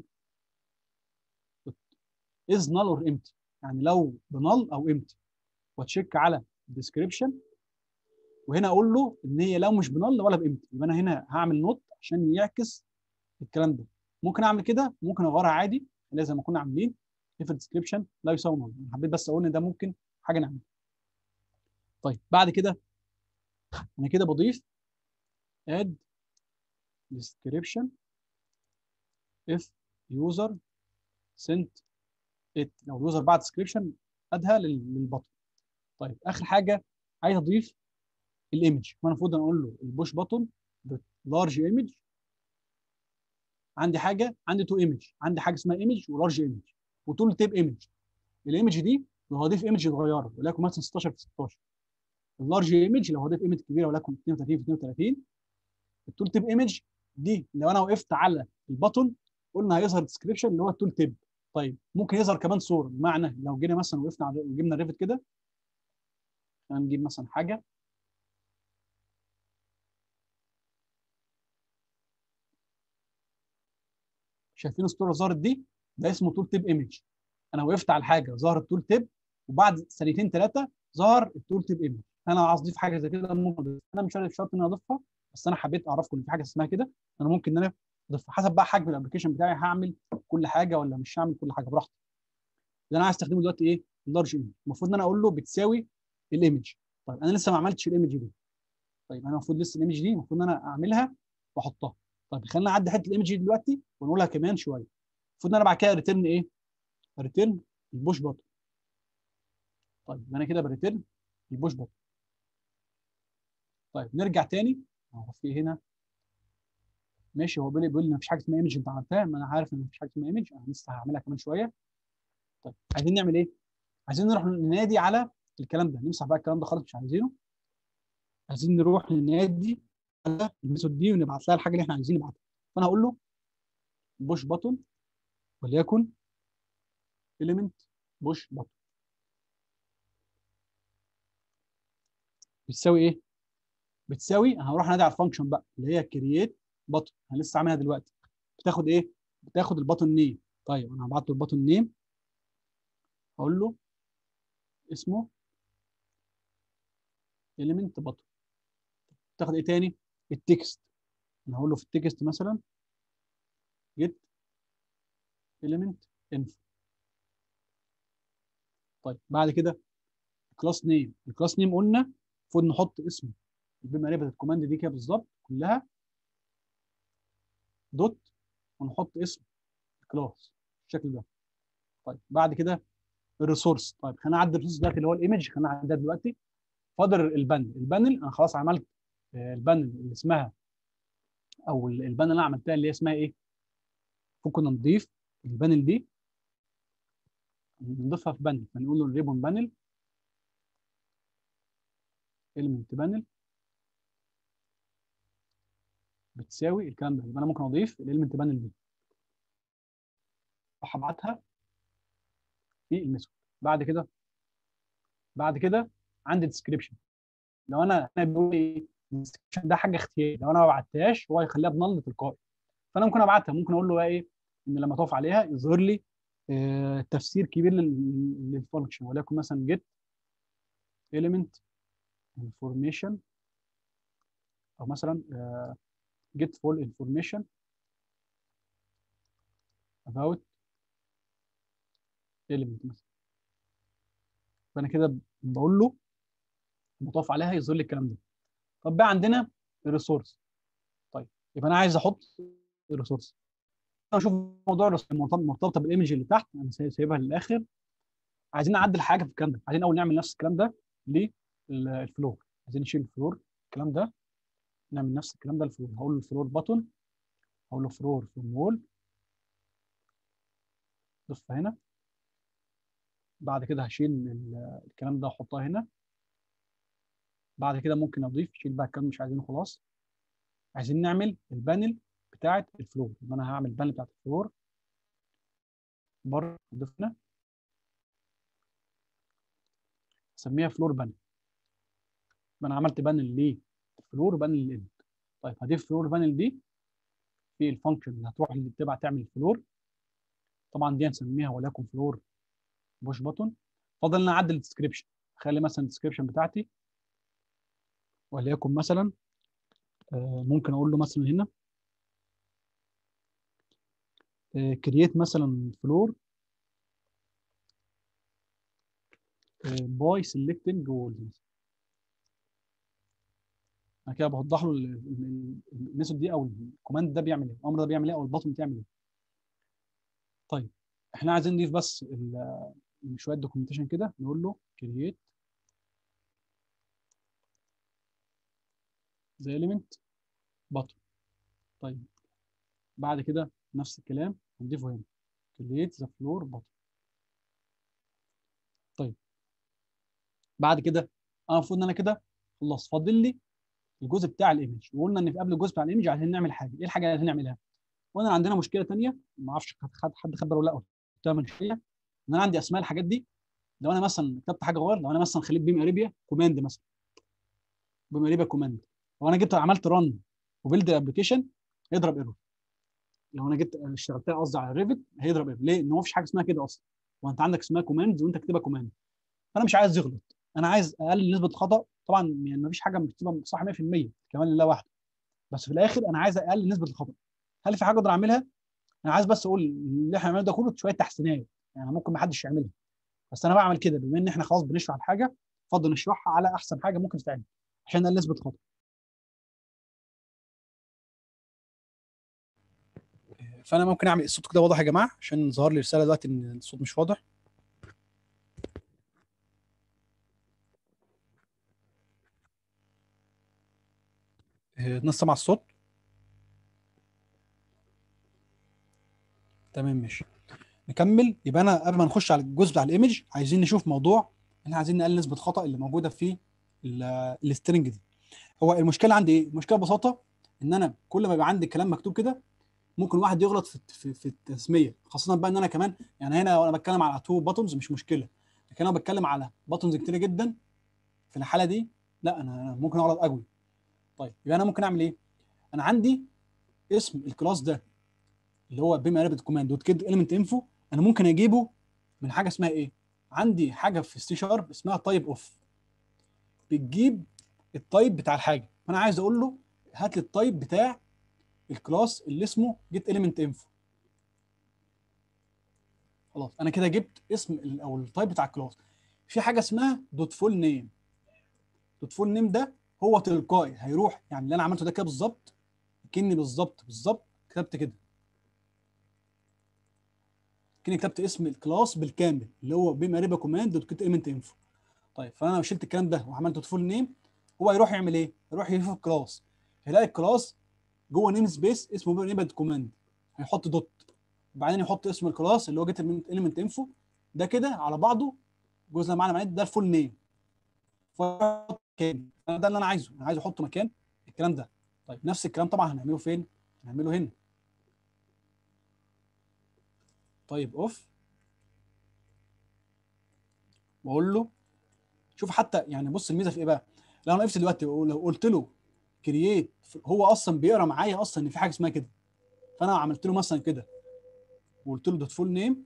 is null or empty يعني لو بنال او empty وتشيك على الديسكريبشن وهنا اقول له ان هي لو مش بنال ولا بامتي يبقى انا هنا هعمل نوت عشان يعكس الكلام ده ممكن اعمل كده ممكن اغيرها عادي اللي زي ما كنا عاملين if الديسكريبشن لا يساوي نل حبيت بس اقول ان ده ممكن حاجه نعملها طيب بعد كده انا كده بضيف add description if user sent it لو اليوزر بعت ديسكريبشن ادها للبطن طيب اخر حاجه عايز اضيف الايمج وانا المفروض اقول له البوش بutton لارج ايمج عندي حاجه عندي تو ايمج عندي حاجه اسمها ايمج ولارج ايمج وتول تيب ايمج الايمج دي لو هضيف ايمج صغيره وليكن مثلا 16 في 16 اللارج ايمج لو هضيف ايمج كبيره وليكن 32 في 32 التول تيب ايمج دي لو انا وقفت على البطن قلنا هيظهر ديسكريبشن اللي هو التول تيب طيب ممكن يظهر كمان صوره بمعنى لو جينا مثلا وقفنا على وجبنا الريفت كده هنجيب مثلا حاجه شايفين الصوره ظهرت دي ده اسمه تول تيب ايمج انا وقفت على حاجه ظهر التول تيب وبعد ثانيتين ثلاثه ظهر التول تيب ايمج انا عايز اضيف حاجه زي كده ممكن أضيف. انا مش عارف شرط ان انا اضيفها بس انا حبيت اعرفكم ان في حاجه اسمها كده انا ممكن ان انا اضيفها حسب بقى حجم الابلكيشن بتاعي هعمل كل حاجه ولا مش هعمل كل حاجه براحتي اللي انا عايز استخدمه دلوقتي ايه اللارج ايمج المفروض ان انا اقول له بتساوي الايمج طيب انا لسه ما عملتش الايمج دي طيب انا المفروض لسه الايمج دي المفروض ان انا اعملها واحطها طيب خلينا نعدي حته الايمج دي دلوقتي ونقولها كمان شويه المفروض ان انا بعد كده ريتيرن ايه ريتيرن البوش بutton طيب انا كده بريتيرن البوش بutton طيب نرجع تاني اهو في هنا ماشي هو بيقول بيقول لي مفيش حاجه اسمها ايمج انت عملتها ما انا عارف ان مفيش حاجه اسمها ايمج انا لسه هعملها كمان شويه طيب عايزين نعمل ايه؟ عايزين نروح ننادي على الكلام ده نمسح بقى الكلام ده خالص مش عايزينه عايزين نروح ننادي على الميثود دي ونبعت لها الحاجه اللي احنا عايزين نبعتها فانا هقول له بوش بutton وليكن element بوش بutton بتساوي ايه؟ بتساوي انا هروح انادي على الفانكشن بقى اللي هي كرييت بطن انا لسه عاملها دلوقتي بتاخد ايه؟ بتاخد البطن نيم طيب انا هبعت له البطن نيم اقول له اسمه element بطن تاخد ايه تاني؟ التكست انا هقول له في التكست مثلا get element info طيب بعد كده كلاس نيم الكلاس نيم قلنا المفروض نحط اسمه بما ربط الكوماند دي كده بالظبط كلها دوت ونحط اسم الكلاس بالشكل ده طيب بعد كده الريسورس طيب خلينا نعدي الريسورس دلوقتي اللي هو الايمج خلينا نعديها دلوقتي فاضل البانل البانل انا خلاص عملت البانل اللي اسمها او البانل اللي انا عملتها اللي هي اسمها ايه ممكن نضيف البانل دي نضيفها في بانل فنقول له الريبون بانل element بانل بتساوي الكلام ده يبقى انا ممكن اضيف الاليمنت بانل دي وهبعتها في الميثود بعد كده بعد كده عندي ديسكريبشن لو انا انا بيقول لي الديسكريبشن ده حاجه اختياري لو انا ما بعتهاش هو هيخليها بنل تلقائي فانا ممكن ابعتها ممكن اقول له بقى ايه ان لما تقف عليها يظهر لي آه تفسير كبير للفانكشن وليكن مثلا get element information او مثلا آه get full information about element مثلا فانا كده بقول له مضاف عليها يظهر لي الكلام ده طب بقى عندنا الريسورس يبقى انا عايز احط الريسورس اشوف موضوع الريسورس مرتبطه بالايمج اللي تحت انا سايبها للاخر عايزين نعدل حاجه في الكلام ده عايزين اول نعمل نفس الكلام ده للفلور عايزين نشيل الفلور الكلام ده نعمل نفس الكلام ده للفلور هقول له الفلور بutton هقول له فلور فروم وول ضيفها هنا بعد كده هشيل ال- الكلام ده واحطها هنا بعد كده ممكن اضيف شيل بقى الكلام مش عايزينه خلاص عايزين نعمل البانل بتاعه الفلور يبقى انا هعمل البانل بتاعه الفلور بره اضيف هنا اسميها فلور بانل يبقى انا عملت بانل للفلور وبانل للاند طيب هضيف فلور بانل دي في الفانكشن اللي هتروح اللي تبع تعمل الفلور طبعا دي هنسميها وليكن فلور بوش بutton فاضل ان أنا اعدل الديسكربشن اخلي مثلا الديسكربشن بتاعتي وليكن مثلا آه، ممكن اقول له مثلا هنا كرييت مثلا فلور باي سيلكتنج وولز انا كده بوضح له ال- ال- ال- الميثود دي او الكوماند ده بيعمل ايه الامر ده بيعمل ايه او البطن بتعمل ايه طيب احنا عايزين نضيف بس ال- شويه دوكيومنتيشن كده نقول له كرييت زي element button طيب بعد كده نفس الكلام هنضيفه هنا create the floor button طيب بعد كده انا المفروض ان انا كده خلاص فاضل لي الجزء بتاع الايمج وقلنا ان في قبل الجزء بتاع الايمج عايزين نعمل حاجه ايه الحاجه اللي عايزين نعملها قلنا عندنا مشكله ثانيه ما اعرفش حد حد خد باله ولا لا قلتها من شويه ان انا عندي اسماء الحاجات دي لو انا مثلا كتبت حاجه غلط لو انا مثلا خليت بيم اريبيا كوماند مثلا بيم اريبيا كوماند لو انا جبت عملت رن وبيلد ابلكيشن هيضرب ايرور لو انا جبت اشتغلتها قصدي على ريفت هيضرب ايرور ليه؟ ان هو مفيش حاجه اسمها كده اصلا وانت عندك اسمها كوماند وانت كاتبها كوماند فانا مش عايز يغلط انا عايز اقلل نسبه الخطا طبعا يعني مفيش حاجه بتبقى صح 100% كمان لله واحده بس في الاخر انا عايز اقلل نسبه الخطا هل في حاجه اقدر اعملها؟ انا عايز بس اقول اللي احنا بنعمله ده كله شويه تحسينات يعني ممكن ما حدش يعملها بس انا بعمل كده بما ان احنا خلاص بنشرح الحاجه اتفضل نشرحها على احسن حاجه ممكن تتعمل عشان نقلل نسبه الخطا فانا ممكن اعمل الصوت كده واضح يا جماعه عشان ظهر لي رساله دلوقتي ان الصوت مش واضح آه، الناس سمع الصوت تمام ماشي نكمل يبقى انا قبل ما نخش على الجزء بتاع الايمج عايزين نشوف موضوع احنا عايزين نقلل نسبه الخطا اللي موجوده في السترنج دي هو المشكله عندي ايه المشكله ببساطه ان انا كل ما يبقى عندي كلام مكتوب كده ممكن واحد يغلط في في, في التسميه خاصه بقى ان انا كمان يعني هنا وانا بتكلم على تو باتونز مش مشكله لكن انا بتكلم على باتونز كتير جدا في الحاله دي لا انا ممكن اغلط قوي طيب يبقى انا ممكن اعمل ايه انا عندي اسم الكلاس ده اللي هو بما رابط كوماند دوت كيد اليمنت انفو انا ممكن اجيبه من حاجه اسمها ايه عندي حاجه في السي شارب اسمها تايب اوف بتجيب التايب بتاع الحاجه فانا عايز اقول له هات لي التايب بتاع الكلاس اللي اسمه جيت اليمنت انفو خلاص انا كده جبت اسم ال- او التايب بتاع الكلاس في حاجه اسمها دوت فول نيم دوت فول نيم ده هو تلقائي هيروح يعني اللي انا عملته ده كده بالظبط كني بالظبط بالظبط كتبت كده كني كتبت اسم الكلاس بالكامل اللي هو بما ريبا كوماند دوت كيت اليمنت انفو طيب فانا لو شلت الكلام ده وعملت دوت فول نيم هو هيروح يعمل ايه؟ هيروح يشوف الكلاس هيلاقي الكلاس جوه نيم سبيس اسمه بما ريبا كوماند هيحط دوت وبعدين يحط اسم الكلاس اللي هو جيت اليمنت انفو ده كده على بعضه جزء معانا معانا ده الفول نيم فاحط مكان ده اللي انا عايزه انا عايز احط مكان الكلام ده طيب نفس الكلام طبعا هنعمله فين هنعمله هنا طيب اوف واقول له شوف حتى يعني بص الميزه في ايه بقى لو انا وقفت دلوقتي لو قلت له كرييت هو اصلا بيقرا معايا اصلا ان في حاجه اسمها كده فانا عملت له مثلا كده وقلت له دوت فول نيم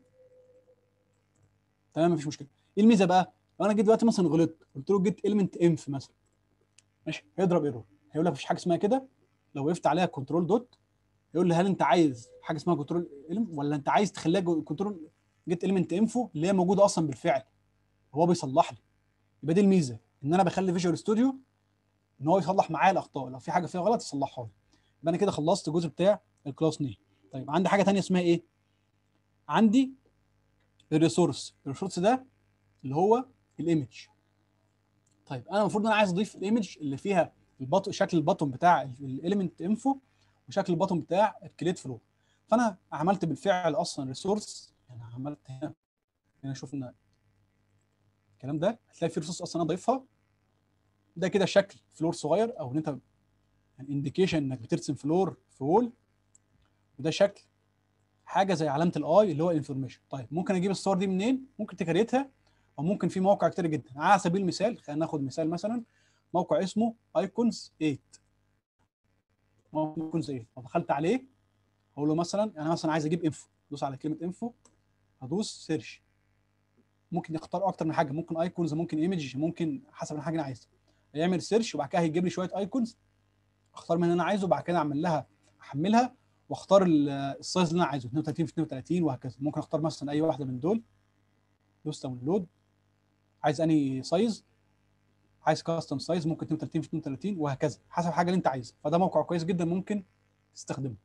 تمام مفيش مشكله ايه الميزه بقى لو انا جيت دلوقتي مثلا غلطت قلت له جيت اليمنت انف مثلا ماشي هيضرب ايرور هيقول لك مفيش حاجه اسمها كده لو وقفت عليها كنترول دوت يقول لي هل انت عايز حاجه اسمها كنترول ولا انت عايز تخليها كنترول جيت اليمنت انفو اللي هي موجوده اصلا بالفعل هو بيصلح لي يبقى دي الميزه ان انا بخلي فيجوال ستوديو ان هو يصلح معايا الاخطاء لو في حاجه فيها غلط يصلحها لي يبقى انا كده خلصت الجزء بتاع الكلاس نيم طيب عندي حاجه ثانيه اسمها ايه عندي الريسورس الريسورس ده اللي هو الايمج طيب انا المفروض ان انا عايز اضيف الايمج اللي فيها البطن شكل البطن بتاع الاليمنت انفو وشكل البطن بتاع الكليت فلو فانا عملت بالفعل اصلا ريسورس يعني عملت هنا هنا شفنا الكلام ده هتلاقي في ريسورس اصلا انا ضايفها ده كده شكل فلور صغير او ان انت يعني انديكيشن انك بترسم فلور في وول وده شكل حاجه زي علامه الاي اللي هو انفورميشن طيب ممكن اجيب الصور دي منين ممكن تكريتها او ممكن في مواقع كتير جدا على سبيل المثال خلينا ناخد مثال مثلا موقع اسمه ايكونز 8 موقع ايكونز 8 لو دخلت عليه اقول له مثلا انا مثلا عايز اجيب انفو ادوس على كلمه انفو هدوس سيرش ممكن يختار اكتر من حاجه ممكن ايكونز ممكن ايمج ممكن حسب الحاجه اللي انا عايزها هيعمل سيرش وبعد كده هيجيب لي شويه ايكونز اختار من اللي انا عايزه وبعد كده اعمل لها احملها واختار السايز اللي انا عايزه 32 في 32 وهكذا ممكن اختار مثلا اي واحده من دول دوس داونلود عايز انهي سايز عايز كاستم سايز ممكن 32 في 32 وهكذا حسب الحاجه اللي انت عايزها فده موقع كويس جدا ممكن تستخدمه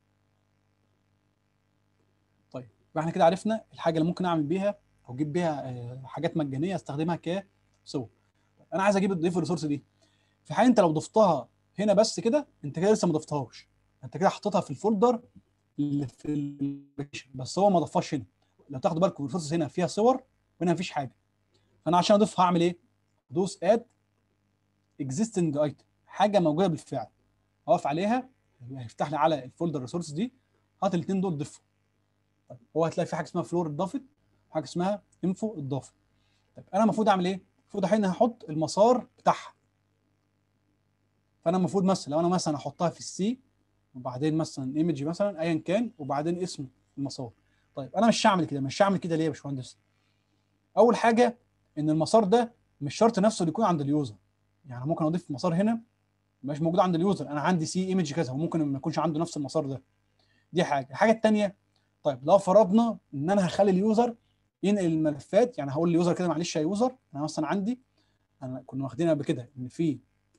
طيب يبقى احنا كده عرفنا الحاجه اللي ممكن اعمل بيها او اجيب بيها حاجات مجانيه استخدمها كصور انا عايز اجيب اضيف الريسورس دي في حال انت لو ضفتها هنا بس كده انت كده لسه ما ضفتهاش انت كده حطيتها في الفولدر اللي في الابلكيشن بس هو ما ضافهاش هنا لو تاخدوا بالكم الريسورس هنا فيها صور وهنا مفيش حاجه فانا عشان اضيفها هعمل ايه؟ ادوس اد اكزيستنج ايتم حاجه موجوده بالفعل اقف عليها هيفتح لي على الفولدر ريسورس دي هات الاثنين دول ضيفهم طيب هو هتلاقي في حاجه اسمها فلور اتضافت وحاجه اسمها انفو اتضافت طيب انا المفروض اعمل ايه؟ المفروض هنا هحط المسار بتاعها فانا المفروض مثلا لو انا مثلا احطها في السي وبعدين مثلا ايمج مثلا ايا كان وبعدين اسم المسار طيب انا مش هعمل كده مش هعمل كده ليه يا باشمهندس اول حاجه ان المسار ده مش شرط نفسه اللي يكون عند اليوزر يعني ممكن اضيف مسار هنا مش موجود عند اليوزر انا عندي سي ايمج كذا وممكن ما يكونش عنده نفس المسار ده دي حاجه الحاجه الثانيه طيب لو فرضنا ان انا هخلي اليوزر ينقل الملفات يعني هقول لليوزر كده معلش يا يوزر انا مثلا عندي انا كنا واخدين قبل كده ان في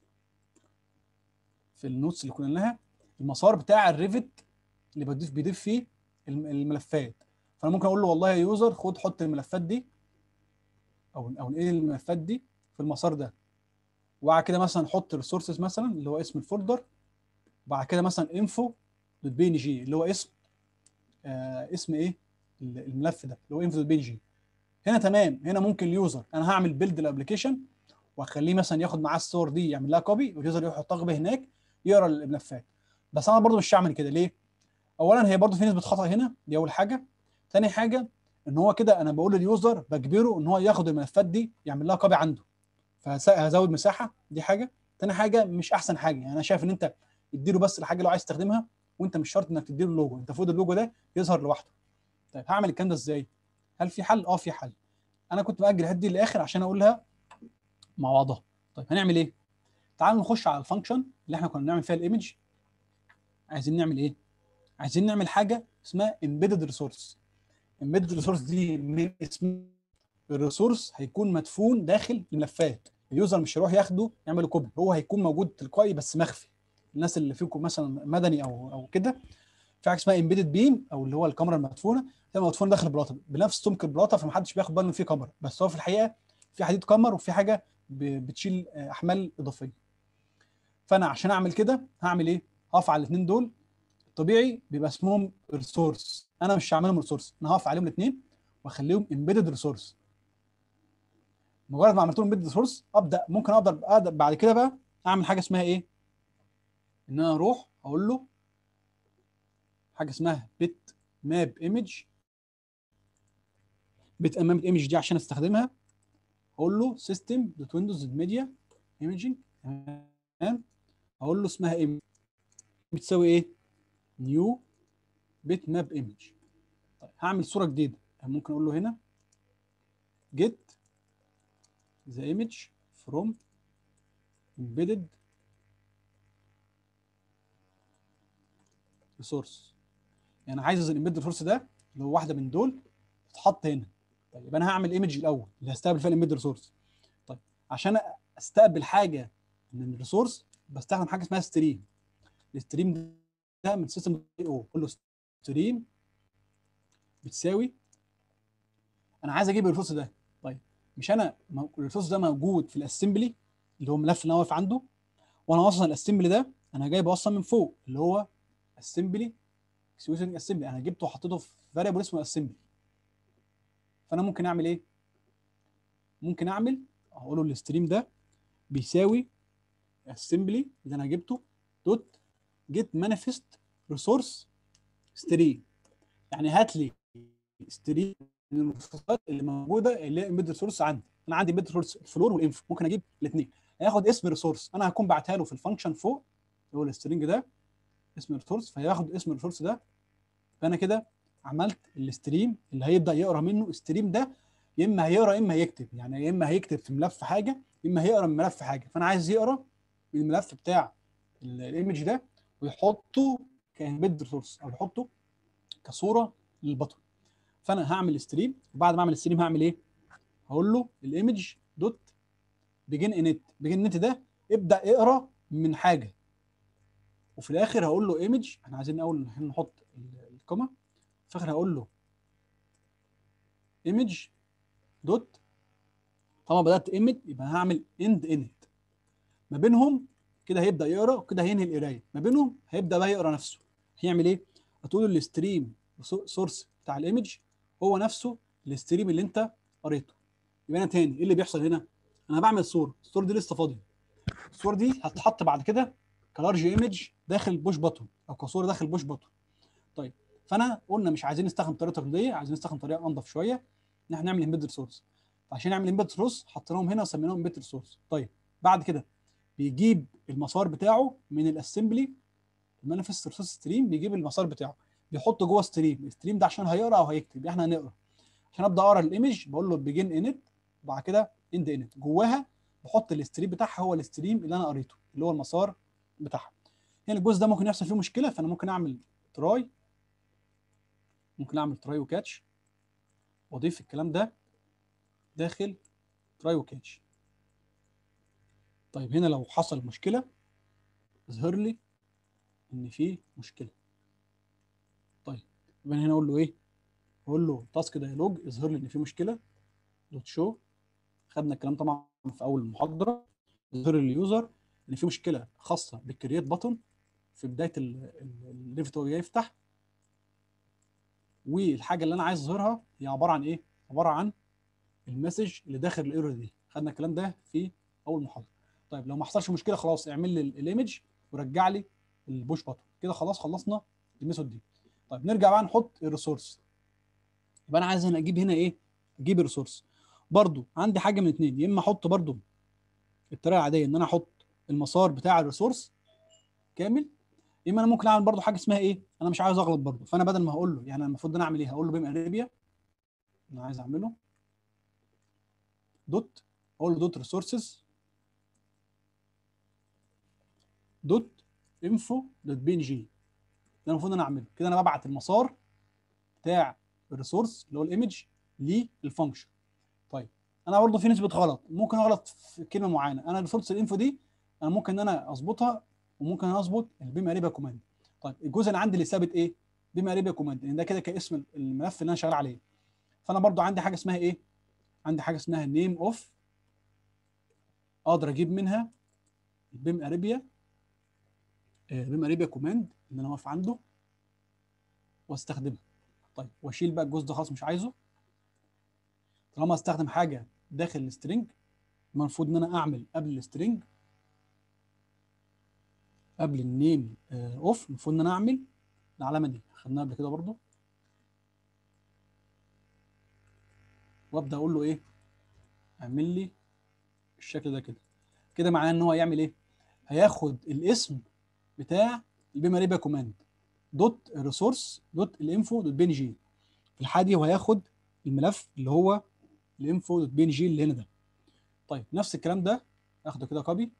في النوتس اللي كنا قلناها المسار بتاع الريفت اللي بضيف بيضيف فيه الملفات فانا ممكن اقول له والله يا يوزر خد حط الملفات دي او او نقل الملفات دي في المسار ده وبعد كده مثلا حط الريسورسز مثلا اللي هو اسم الفولدر وبعد كده مثلا انفو دوت بي ان جي اللي هو اسم آه اسم ايه الملف ده اللي هو انفو دوت بي ان جي هنا تمام هنا ممكن اليوزر انا هعمل بيلد الابلكيشن واخليه مثلا ياخد معاه الصور دي يعمل لها كوبي واليوزر يروح يحطها هناك يقرا الملفات بس انا برضو مش هعمل كده ليه اولا هي برضو في نسبه خطا هنا دي اول حاجه ثاني حاجه ان هو كده انا بقول لليوزر بجبره ان هو ياخد الملفات دي يعمل لها كوبي عنده فهزود مساحه دي حاجه ثاني حاجه مش احسن حاجه يعني انا شايف ان انت اديله بس الحاجه اللي عايز تستخدمها وانت مش شرط انك تديله اللوجو انت المفروض اللوجو ده يظهر لوحده طيب هعمل الكلام ده ازاي هل في حل اه في حل انا كنت ماجل الحته دي للاخر عشان اقولها مع بعضها طيب هنعمل ايه تعالوا نخش على الفانكشن اللي احنا كنا بنعمل فيها الايمج عايزين نعمل ايه عايزين نعمل حاجه اسمها embedded resource embedded resource دي من اسم الريسورس هيكون مدفون داخل الملفات اليوزر مش هيروح ياخده يعمل كوبي هو هيكون موجود تلقائي بس مخفي الناس اللي فيكم مثلا مدني او او كده في حاجه اسمها امبيدد بيم او اللي هو الكاميرا المدفونه بتبقى مدفونه داخل البلاطه بنفس سمك البلاطه فمحدش بياخد باله ان في كاميرا بس هو في الحقيقه في حديد كمر وفي حاجه بتشيل احمال اضافيه فانا عشان اعمل كده هعمل ايه هقف على الاثنين دول الطبيعي بيبقى اسمهم ريسورس انا مش هعملهم ريسورس انا هقف عليهم الاثنين واخليهم امبيدد ريسورس مجرد ما عملت لهم امبيدد ريسورس ابدا ممكن اقدر أقدر بعد كده بقى اعمل حاجه اسمها ايه ان انا اروح اقول له حاجه اسمها بت ماب ايمج بت ماب ايمج دي عشان استخدمها اقول له سيستم دوت ويندوز ميديا ايمجنج تمام اقول له اسمها ايه بتساوي ايه نيو بت ماب ايمج طيب هعمل صوره جديده ممكن اقول له هنا get the image from embedded resource يعني عايز الامبيدد ريسورس ده اللي هو واحده من دول تتحط هنا طيب يبقى انا هعمل ايمج الاول اللي هستقبل فيها الامبيدد ريسورس طيب عشان استقبل حاجه من الريسورس بستخدم حاجه اسمها ستريم الستريم ده من سيستم او اقول له ستريم بتساوي انا عايز اجيب الريسورس ده طيب مش انا مو- الريسورس ده موجود في الاسمبلي اللي هو الملف اللي انا واقف عنده وانا اصلا الاسمبلي ده انا جايبه اصلا من فوق اللي هو اسمبلي اكسكيوشن اسمبلي انا جبته وحطيته في فاريبل اسمه اسمبلي فانا ممكن اعمل ايه ممكن اعمل اقول له الستريم ده بيساوي اسمبلي اللي انا جبته دوت جيت مانيفست ريسورس ستريم يعني هات لي ستريم من الريسورسات اللي موجوده اللي هي امبيد ريسورس عندي انا عندي امبيد ريسورس الفلور والانفو ممكن اجيب الاثنين هياخد اسم ريسورس انا هكون بعتها له في الفانكشن فوق اللي هو السترينج ده اسم الريسورس فهياخد اسم الريسورس ده فانا كده عملت الستريم اللي هيبدا يقرا منه ستريم ده يا اما هيقرا يا اما هيكتب يعني يا اما هيكتب في ملف حاجه يا اما هيقرا من ملف حاجه فانا عايز يقرا من الملف بتاع الايمج ده ويحطه كامبيد ريسورس او يحطه كصوره للبطن فانا هعمل ستريم وبعد ما اعمل ستريم هعمل ايه هقول له الايمج دوت بيجن انت بيجن انت ده ابدا اقرا من حاجه وفي الاخر هقول له ايمج احنا عايزين اول نحط ال- الكوما في الاخر هقول له ايمج دوت طالما بدات ايمج يبقى هعمل اند انت ما بينهم كده هيبدا يقرا وكده هينهي القرايه ما بينهم هيبدا بقى يقرا نفسه هيعمل ايه هتقول له الستريم سورس بتاع الايمج هو نفسه الستريم اللي انت قريته يبقى انا تاني ايه اللي بيحصل هنا انا بعمل صوره الصوره دي لسه فاضيه الصوره دي هتتحط بعد كده كلارج ايمج داخل بوش بutton او كصوره داخل بوش button طيب فانا قلنا مش عايزين نستخدم طريقه تقليديه عايزين نستخدم طريقه انضف شويه ان احنا نعمل امبيد ريسورس فعشان نعمل امبيد ريسورس حطيناهم هنا وسميناهم امبيد ريسورس طيب بعد كده بيجيب المسار بتاعه من الاسمبلي المانيفست ريسورس ستريم بيجيب المسار بتاعه بيحطه جوه ستريم الستريم ده عشان هيقرا او هيكتب احنا هنقرا عشان ابدا اقرا الايمج بقول له بيجن انت وبعد كده اند انت جواها بحط الستريم بتاعها هو الستريم اللي انا قريته اللي هو المسار بتاعها هنا الجزء ده ممكن يحصل فيه مشكله فانا ممكن اعمل تراي ممكن اعمل تراي وكاتش واضيف الكلام ده داخل تراي وكاتش طيب هنا لو حصل مشكله يظهر لي ان في مشكله طيب يبقى أنا هنا اقول له ايه اقول له تاسك دايلوج يظهر لي ان في مشكله دوت شو خدنا الكلام طبعا في اول المحاضره يظهر لليوزر ان في مشكله خاصه بالكرييت بutton في بدايه الليفت وهو يفتح والحاجه اللي انا عايز اظهرها هي عباره عن ايه عباره عن المسج اللي داخل الايرور دي خدنا الكلام ده في اول محاضره طيب لو ما حصلش مشكله خلاص اعمل لي الايمج ورجع لي البوش بutton كده خلاص خلصنا الميثود دي طيب نرجع بقى نحط الريسورس يبقى انا عايز هنا اجيب هنا ايه اجيب الريسورس برضو عندي حاجه من اتنين يا اما احط برضو الطريقه العاديه ان انا احط المسار بتاع الريسورس كامل يا اما انا ممكن اعمل برضو حاجه اسمها ايه انا مش عايز اغلط برضو فانا بدل ما هقول له يعني المفروض ان انا اعمل ايه هقول له بيم اريبيا انا عايز اعمله دوت اقول له دوت ريسورسز دوت انفو دوت بي ان جي ده المفروض ان انا اعمله كده انا ببعت المسار بتاع الريسورس اللي هو الايمج للفانكشن طيب انا برضه في نسبه غلط ممكن اغلط في كلمه معينه انا الريسورس الانفو دي انا ممكن ان انا اظبطها وممكن انا اظبط البيم اريبيا كوماند طيب الجزء اللي عندي اللي ثابت ايه بيم اريبيا كوماند لان ده كده كاسم الملف اللي انا شغال عليه فانا برضه عندي حاجه اسمها ايه عندي حاجه اسمها نيم اوف اقدر اجيب منها البيم اريبيا بيم اريبيا كوماند اللي انا واقف عنده واستخدمها طيب واشيل بقى الجزء ده خلاص مش عايزه طالما استخدم حاجه داخل السترنج المفروض ان انا اعمل قبل السترنج قبل النيم اوف المفروض ان انا اعمل العلامه دي خدناها قبل كده برضو وابدا اقول له ايه اعمل لي الشكل ده كده كده معناه ان هو هيعمل ايه هياخد الاسم بتاع البيم اريبيا كوماند دوت ريسورس دوت الانفو دوت بي ان جي في الحاله دي هو هياخد الملف اللي هو الانفو دوت بي ان جي اللي هنا ده طيب نفس الكلام ده اخده كده كوبي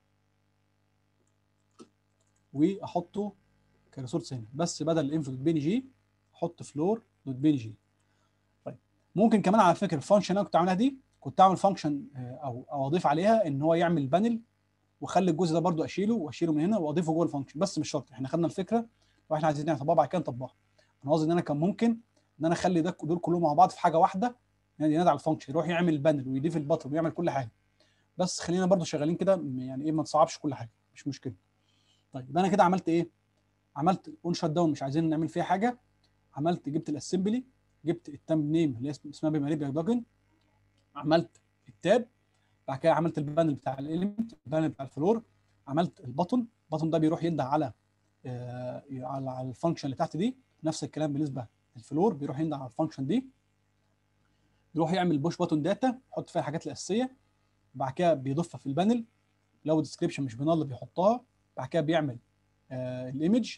واحطه كريسورس هنا بس بدل الانفو دوت بي ان جي احط فلور دوت بي ان جي طيب ممكن كمان على فكره الفانكشن اللي انا كنت عاملها دي كنت اعمل فانكشن او او اضيف عليها ان هو يعمل بانل واخلي الجزء ده برده اشيله واشيله من هنا واضيفه جوه الفانكشن بس مش شرط احنا خدنا الفكره واحنا عايزين نطبقها بعد كده نطبقها انا قصدي ان انا كان ممكن ان انا اخلي ده دول كلهم مع بعض في حاجه واحده يعني ينادي على الفانكشن يروح يعمل البانل ويضيف البطن ويعمل كل حاجه بس خلينا برضو شغالين كده يعني ايه ما نصعبش كل حاجه مش مشكله طيب يبقى انا كده عملت ايه عملت اون شات داون مش عايزين نعمل فيها حاجه عملت جبت الاسمبلي جبت التام نيم اللي اسمها بيماريبيا بلجن عملت التاب بعد كده عملت البانل بتاع الاليمنت البانل بتاع الفلور عملت البطن البطن ده بيروح ينده على آه على على الفانكشن اللي تحت دي نفس الكلام بالنسبه للفلور بيروح ينده على الفانكشن دي بيروح يعمل بوش باتون داتا يحط فيها الحاجات الاساسيه بعد كده بيضيفها في البانل لو الديسكربشن مش بنال بيحطها بعد كده بيعمل آه الايمج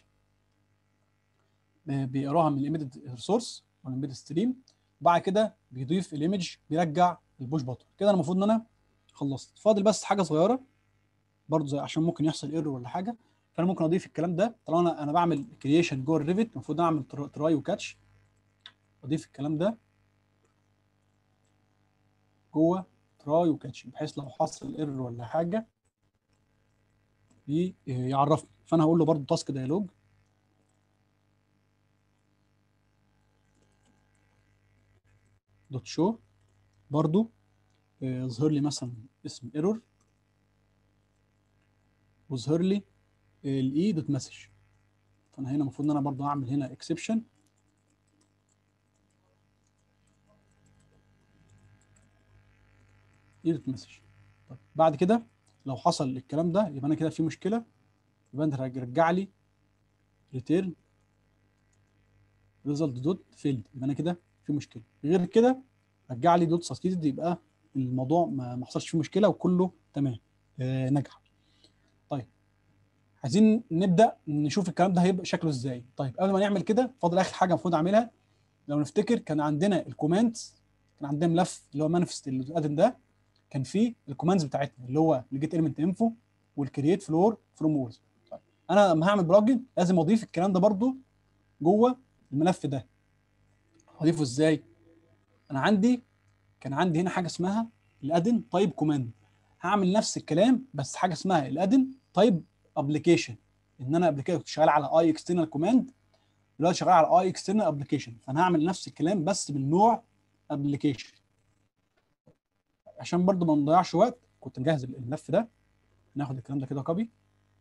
بيقراها من الايميدد ريسورس والايميدد ستريم بعد كده بيضيف الايمج بيرجع البوش باتون كده انا المفروض ان انا خلصت فاضل بس حاجه صغيره برضو زي عشان ممكن يحصل ايرور ولا حاجه فانا ممكن اضيف الكلام ده طالما انا انا بعمل كرييشن جوه الريفت المفروض اعمل تراي وكاتش اضيف الكلام ده جوه تراي وكاتش بحيث لو حصل ايرور ولا حاجه يعرفني فانا هقول له برضو تاسك دايلوج دوت شو برضو يظهر لي مثلا اسم ايرور ويظهر لي الاي دوت مسج فانا هنا المفروض ان انا برضو اعمل هنا اكسبشن اي دوت مسج طيب بعد كده لو حصل الكلام ده يبقى انا كده في مشكله يبقى انت رجع لي ريتيرن ريزلت دوت فيلد يبقى انا كده في مشكله غير كده رجع لي دوت سكسيدد يبقى الموضوع ما, ما حصلش فيه مشكله وكله تمام آه نجح طيب عايزين نبدا نشوف الكلام ده هيبقى شكله ازاي طيب قبل ما نعمل كده فاضل اخر حاجه المفروض اعملها لو نفتكر كان عندنا الكوماندز كان عندنا ملف اللي هو مانيفست اللي قدم ده كان فيه الكوماندز بتاعتنا اللي هو الجيت اليمنت انفو والكرييت فلور فروم وورز طيب انا لما هعمل بلجن لازم اضيف الكلام ده برده جوه الملف ده هضيفه ازاي انا عندي كان عندي هنا حاجه اسمها الادن تايب كوماند هعمل نفس الكلام بس حاجه اسمها الادن تايب ابلكيشن ان انا قبل كده كنت شغال على اي اكسترنال كوماند دلوقتي شغال على اي اكسترنال ابلكيشن فانا هعمل نفس الكلام بس من نوع ابلكيشن عشان برضو ما نضيعش وقت كنت مجهز الملف ده ناخد الكلام ده كده كوبي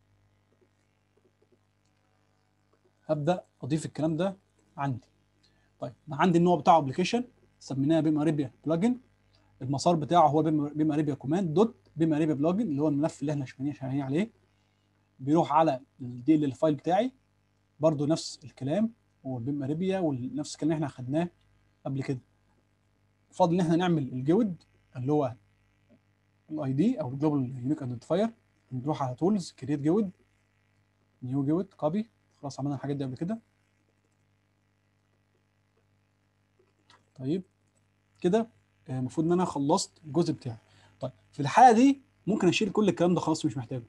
هبدا اضيف الكلام ده عندي طيب انا عندي النوع بتاعه ابلكيشن سميناه بيم اريبيا بلجن المسار بتاعه هو بيم اريبيا كوماند دوت بيم اريبيا بلجن اللي هو الملف اللي احنا شغالين عليه بيروح على الدي ال الفايل بتاعي برضو نفس الكلام هو بيم اريبيا ونفس الكلام اللي احنا خدناه قبل كده فاضل ان احنا نعمل الجود اللي هو الاي دي او الجلوبال يونيك ايدنتيفاير نروح على تولز كريت جود نيو جود كوبي خلاص عملنا الحاجات دي قبل كده طيب كده المفروض ان انا خلصت الجزء بتاعي طيب في الحاله دي ممكن اشيل كل الكلام ده خلاص مش محتاجه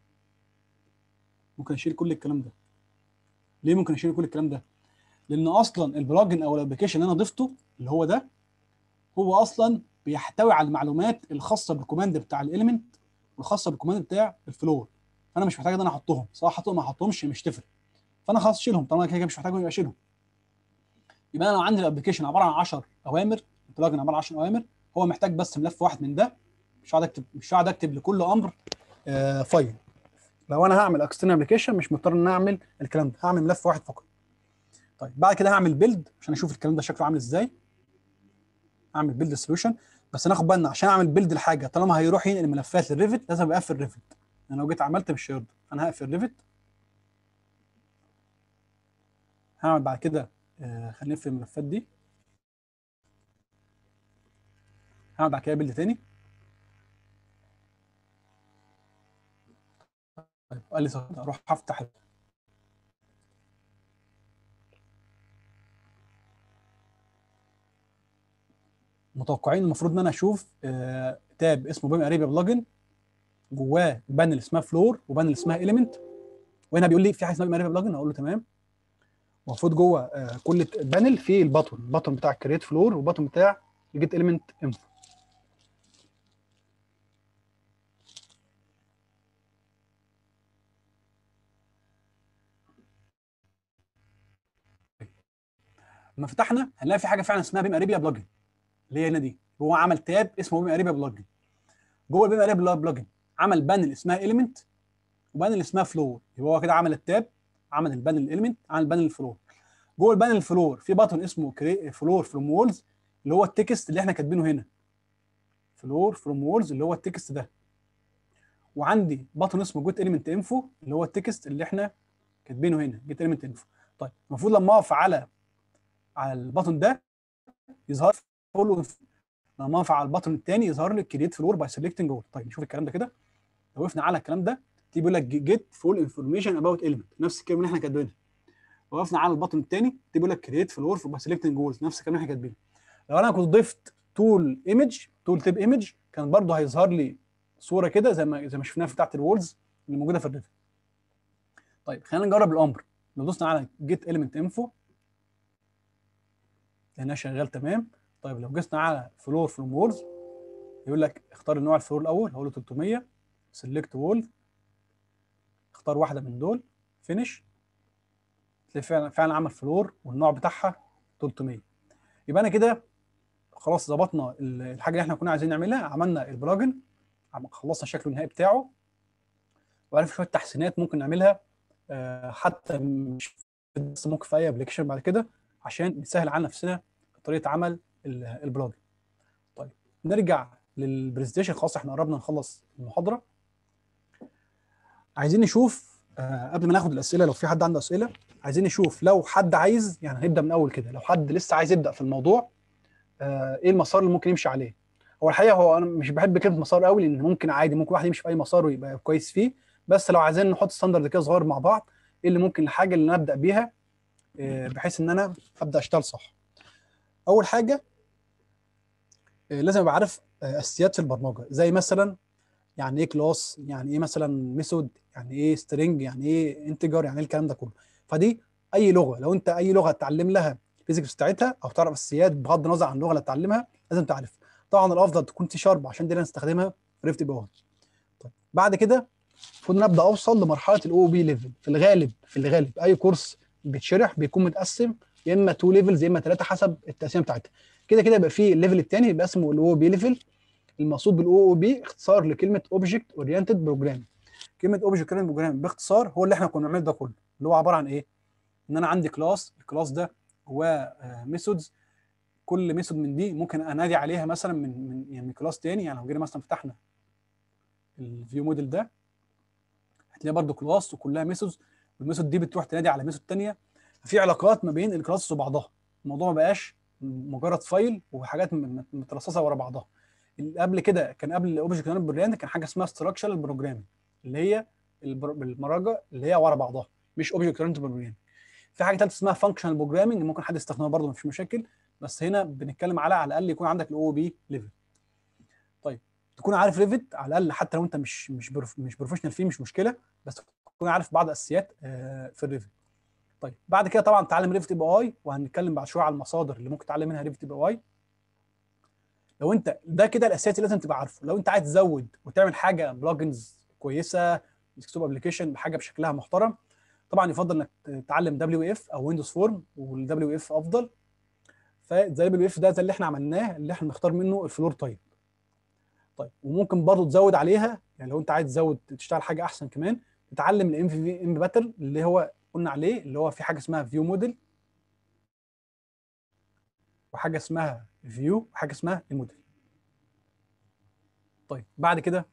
ممكن اشيل كل الكلام ده ليه ممكن اشيل كل الكلام ده لان اصلا البلجن او الابلكيشن اللي انا ضفته اللي هو ده هو اصلا بيحتوي على المعلومات الخاصه بالكوماند بتاع الاليمنت والخاصه بالكوماند بتاع الفلور فانا مش محتاج ان انا احطهم سواء حطهم ما احطهمش مش تفرق فانا خلاص اشيلهم طالما كده مش محتاجهم يبقى اشيلهم يبقى انا لو عندي الابلكيشن عباره عن 10 اوامر البلجن عباره عن 10 اوامر هو محتاج بس ملف واحد من ده مش هقعد اكتب مش هقعد اكتب لكل امر آه فايل لو انا هعمل اكسترنال ابلكيشن مش مضطر ان انا اعمل الكلام ده هعمل ملف واحد فقط طيب بعد كده هعمل بيلد عشان اشوف الكلام ده شكله عامل ازاي اعمل بيلد سوليوشن بس ناخد بالنا عشان اعمل بيلد الحاجه طالما هيروح ينقل الملفات للريفت لازم ابقى اقفل ريفت انا لو جيت عملت مش هيرضى انا هقفل ريفت هعمل بعد كده آه خلينا نقفل الملفات دي هعمل بعد كده بيلد تاني طيب قال لي اروح افتح متوقعين المفروض ان انا اشوف آه تاب اسمه بيم اريبيا بلجن جواه بانل اسمها فلور وبانل اسمها اليمنت وهنا بيقول لي في حاجه اسمها بيم اريبيا بلجن اقول له تمام المفروض جوه آه كل بانل في البطن البطن بتاع الكريت فلور والبطن بتاع الجيت اليمنت انفو لما فتحنا هنلاقي في حاجه فعلا اسمها بيم اريبيا بلجن اللي هي هنا دي هو عمل تاب اسمه بيم اريبيا بلجن جوه البيم اريبيا بلجن عمل بانل اسمها اليمنت وبانل اسمها فلور يبقى هو كده عمل التاب عمل البانل الاليمنت عمل البانل الفلور جوه البانل الفلور في باتون اسمه كري فلور فروم وولز اللي هو التكست اللي احنا كاتبينه هنا فلور فروم وولز اللي هو التكست ده وعندي باتون اسمه جوت اليمنت انفو اللي هو التكست اللي احنا كاتبينه هنا جيت اليمنت انفو طيب المفروض لما اقف على على الباتون ده يظهر فولو لما اقف على الباتون الثاني يظهر لي كرييت فلور باي سيلكتنج جول طيب نشوف الكلام ده كده لو وقفنا على الكلام ده تيجي بيقول لك جيت فول انفورميشن اباوت اليمنت نفس الكلام اللي احنا كاتبينه وقفنا على الباتون الثاني تيجي بيقول لك كرييت فلور باي سيلكتنج جولز نفس الكلام اللي احنا كاتبينه لو انا كنت ضفت تول ايمج تول تيب ايمج كان برضه هيظهر لي صوره كده زي ما زي ما شفناها في بتاعت الوولز اللي موجوده في الريفت طيب خلينا نجرب الامر لو دوسنا على جيت اليمنت انفو لانها شغال تمام طيب لو جسنا على فلور فروم وولز يقول لك اختار النوع الفلور الاول هقول له 300 سيلكت وول اختار واحده من دول فينش تلاقي فعلا فعلا عمل فلور والنوع بتاعها 300 يبقى انا كده خلاص ظبطنا الحاجه اللي احنا كنا عايزين نعملها عملنا البلاجن خلصنا شكله النهائي بتاعه وعرف شويه تحسينات ممكن نعملها حتى مش بس ممكن في اي ابلكيشن بعد كده عشان نسهل على نفسنا طريقه عمل البلوج طيب نرجع للبرزنتيشن خلاص احنا قربنا نخلص المحاضره عايزين نشوف آه قبل ما ناخد الاسئله لو في حد عنده اسئله عايزين نشوف لو حد عايز يعني هنبدا من اول كده لو حد لسه عايز يبدا في الموضوع آه ايه المسار اللي ممكن يمشي عليه هو الحقيقه هو انا مش بحب كلمه مسار قوي لان ممكن عادي ممكن واحد يمشي في اي مسار ويبقى كويس فيه بس لو عايزين نحط ستاندرد كده صغير مع بعض ايه اللي ممكن الحاجه اللي نبدا بيها آه بحيث ان انا ابدا اشتغل صح اول حاجه لازم ابقى عارف اساسيات في البرمجه زي مثلا يعني ايه كلاس يعني ايه مثلا ميثود يعني ايه سترينج يعني ايه انتجر يعني ايه الكلام ده كله فدي اي لغه لو انت اي لغه تتعلم لها الفيزيكس بتاعتها او تعرف اساسيات بغض النظر عن اللغه اللي هتتعلمها لازم تعرف طبعا الافضل تكون سي شارب عشان دي اللي نستخدمها في ريفت بي طيب بعد كده المفروض نبدا اوصل لمرحله الاو بي ليفل في الغالب في الغالب اي كورس بيتشرح بيكون متقسم يا اما تو ليفلز يا اما ثلاثه حسب التقسيمه بتاعتها كده كده يبقى في الليفل الثاني يبقى اسمه الاو بي ليفل المقصود بالاو او بي اختصار لكلمه اوبجكت اورينتد بروجرام كلمه اوبجكت اورينتد بروجرام باختصار هو اللي احنا كنا بنعمله ده كله اللي هو عباره عن ايه ان انا عندي كلاس الكلاس ده جواه ميثودز كل ميثود من دي ممكن انادي عليها مثلا من من يعني من كلاس تاني يعني لو جينا مثلا فتحنا الفيو موديل ده هتلاقي برده كلاس وكلها ميثودز والميثود دي بتروح تنادي على ميثود ثانيه في علاقات ما بين الكلاسز وبعضها الموضوع ما بقاش مجرد فايل وحاجات مترصصه ورا بعضها قبل كده كان قبل الاوبجكت بروجرام كان حاجه اسمها ستراكشرال بروجرام اللي هي المراجع اللي هي ورا بعضها مش اوبجكت اورينتد بروجرام في حاجه ثالثه اسمها فانكشنال بروجرامنج ممكن حد يستخدمها برضه مفيش مشاكل بس هنا بنتكلم على على الاقل يكون عندك الاو بي ليفل طيب تكون عارف ريفت على الاقل حتى لو انت مش مش بروف مش بروفيشنال فيه مش مشكله بس تكون عارف بعض الاساسيات في الريفت طيب بعد كده طبعا تعلم ريفت بي اي وهنتكلم بعد شويه على المصادر اللي ممكن تتعلم منها ريفت بي اي لو انت ده كده الاساسيات اللي لازم تبقى عارفه لو انت عايز تزود وتعمل حاجه بلجنز كويسه ديسكتوب ابلكيشن بحاجه بشكلها محترم طبعا يفضل انك تتعلم دبليو اف او ويندوز فورم والدبليو اف افضل فزي دبليو اف ده زي اللي احنا عملناه اللي احنا بنختار منه الفلور تايب طيب وممكن برضه تزود عليها يعني لو انت عايز تزود تشتغل حاجه احسن كمان تتعلم الام في في ام باتل اللي هو قلنا عليه اللي هو في حاجه اسمها فيو موديل وحاجه اسمها فيو وحاجه اسمها الموديل طيب بعد كده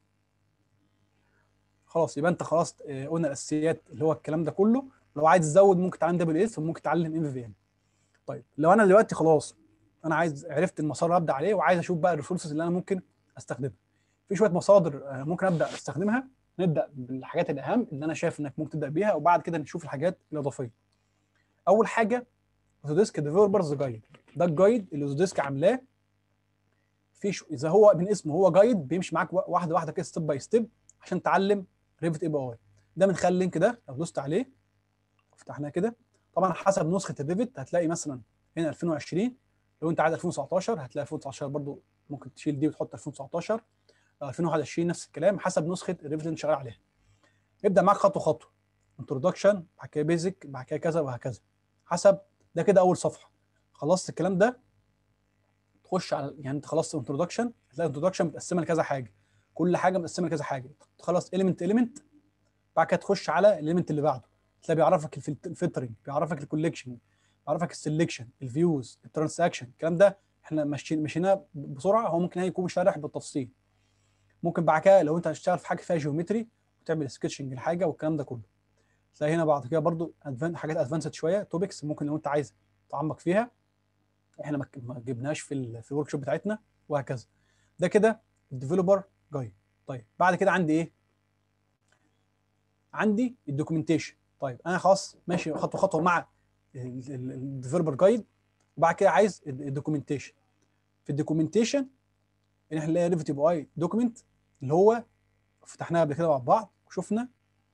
خلاص يبقى انت خلاص قلنا الاساسيات اللي هو الكلام ده كله لو عايز تزود ممكن تتعلم دبليو اس وممكن تتعلم ام في ام طيب لو انا دلوقتي خلاص انا عايز عرفت المسار اللي ابدا عليه وعايز اشوف بقى الريسورسز اللي انا ممكن استخدمها في شويه مصادر ممكن ابدا استخدمها نبدا بالحاجات الاهم اللي انا شايف انك ممكن تبدا بيها وبعد كده نشوف الحاجات الاضافيه اول حاجه اوتوديسك ديفلوبرز جايد ده الجايد اللي اوتوديسك عاملاه في شو... اذا هو من اسمه هو جايد بيمشي معاك واحده واحده كده ستيب باي ستيب عشان تعلم ريفت اي بي اي ده من خلال اللينك ده لو دوست عليه فتحناه كده طبعا حسب نسخه الريفت هتلاقي مثلا هنا 2020 لو انت عايز 2019 هتلاقي 2019 برضو ممكن تشيل دي وتحط 2019 2021 نفس الكلام حسب نسخه الريفت اللي انت شغال عليها يبدا معاك خطوه خطوه انتروداكشن بعد كده بيزك بعد كده كذا وهكذا حسب ده كده اول صفحه خلصت الكلام ده تخش على يعني انت خلصت انتروداكشن هتلاقي الانتروداكشن متقسمه لكذا حاجه كل حاجه متقسمه لكذا حاجه تخلص اليمنت اليمنت بعد كده تخش على الاليمنت اللي بعده تلاقي بيعرفك الفلترنج بيعرفك الكوليكشن بيعرفك السلكشن الفيوز الترانزاكشن الكلام ده احنا ماشيين مشيناه بسرعه هو ممكن يكون شارح بالتفصيل ممكن بعد كده لو انت هتشتغل في حاجه فيها جيومتري وتعمل سكتشنج الحاجه والكلام ده كله تلاقي هنا بعد كده برضو أدفان حاجات ادفانسد شويه توبكس ممكن لو انت عايز تعمق فيها احنا ما ما جبناش في ال في الورك شوب بتاعتنا وهكذا ده كده الديفلوبر جايد طيب بعد كده عندي ايه عندي الدوكيومنتيشن طيب انا خلاص ماشي خطوه خطوه مع الديفلوبر جايد وبعد كده عايز الدوكيومنتيشن في الدوكيومنتيشن ان احنا نلاقي ريفت يو اي دوكيمنت اللي هو فتحناها قبل كده مع بعض وشفنا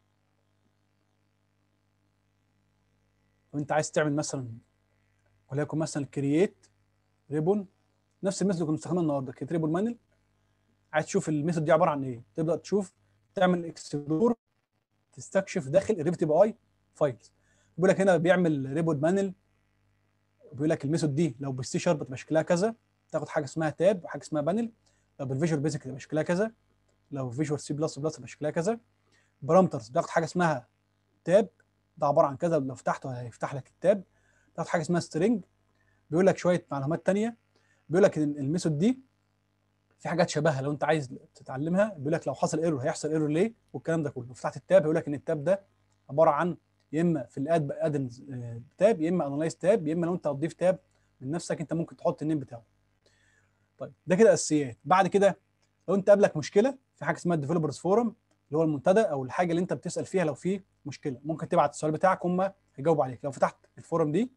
لو انت عايز تعمل مثلا وليكن مثلا كرييت ريبون نفس الميثود اللي كنا بنستخدمها النهارده كرييت ريبون مانل عايز تشوف الميثود دي عباره عن ايه تبدا تشوف تعمل اكسبلور تستكشف داخل الريفت بي اي فايلز بيقول لك هنا بيعمل ريبون مانل بيقول لك الميثود دي لو بالسي شارب تبقى شكلها كذا تاخد حاجه اسمها تاب وحاجه اسمها بانل لو بالفيجوال بيزك تبقى شكلها كذا لو فيجوال سي بلس بلس تبقى شكلها كذا بارامترز بتاخد حاجه اسمها تاب ده عباره عن كذا لو فتحته هيفتح لك التاب تاخد حاجه اسمها سترينج بيقول لك شويه معلومات تانية بيقول لك ان الميثود دي في حاجات شبهها لو انت عايز تتعلمها بيقول لك لو حصل ايرور هيحصل ايرور ليه والكلام ده كله لو فتحت التاب هيقول لك ان التاب ده عباره عن يا اما في الاد ادنز تاب يا اما انالايز تاب يا اما لو انت هتضيف تاب من نفسك انت ممكن تحط النيم بتاعه طيب ده كده اساسيات بعد كده لو انت قابلك مشكله في حاجه اسمها الديفلوبرز فورم اللي هو المنتدى او الحاجه اللي انت بتسال فيها لو في مشكله ممكن تبعت السؤال بتاعك هم هيجاوبوا عليك لو فتحت الفورم دي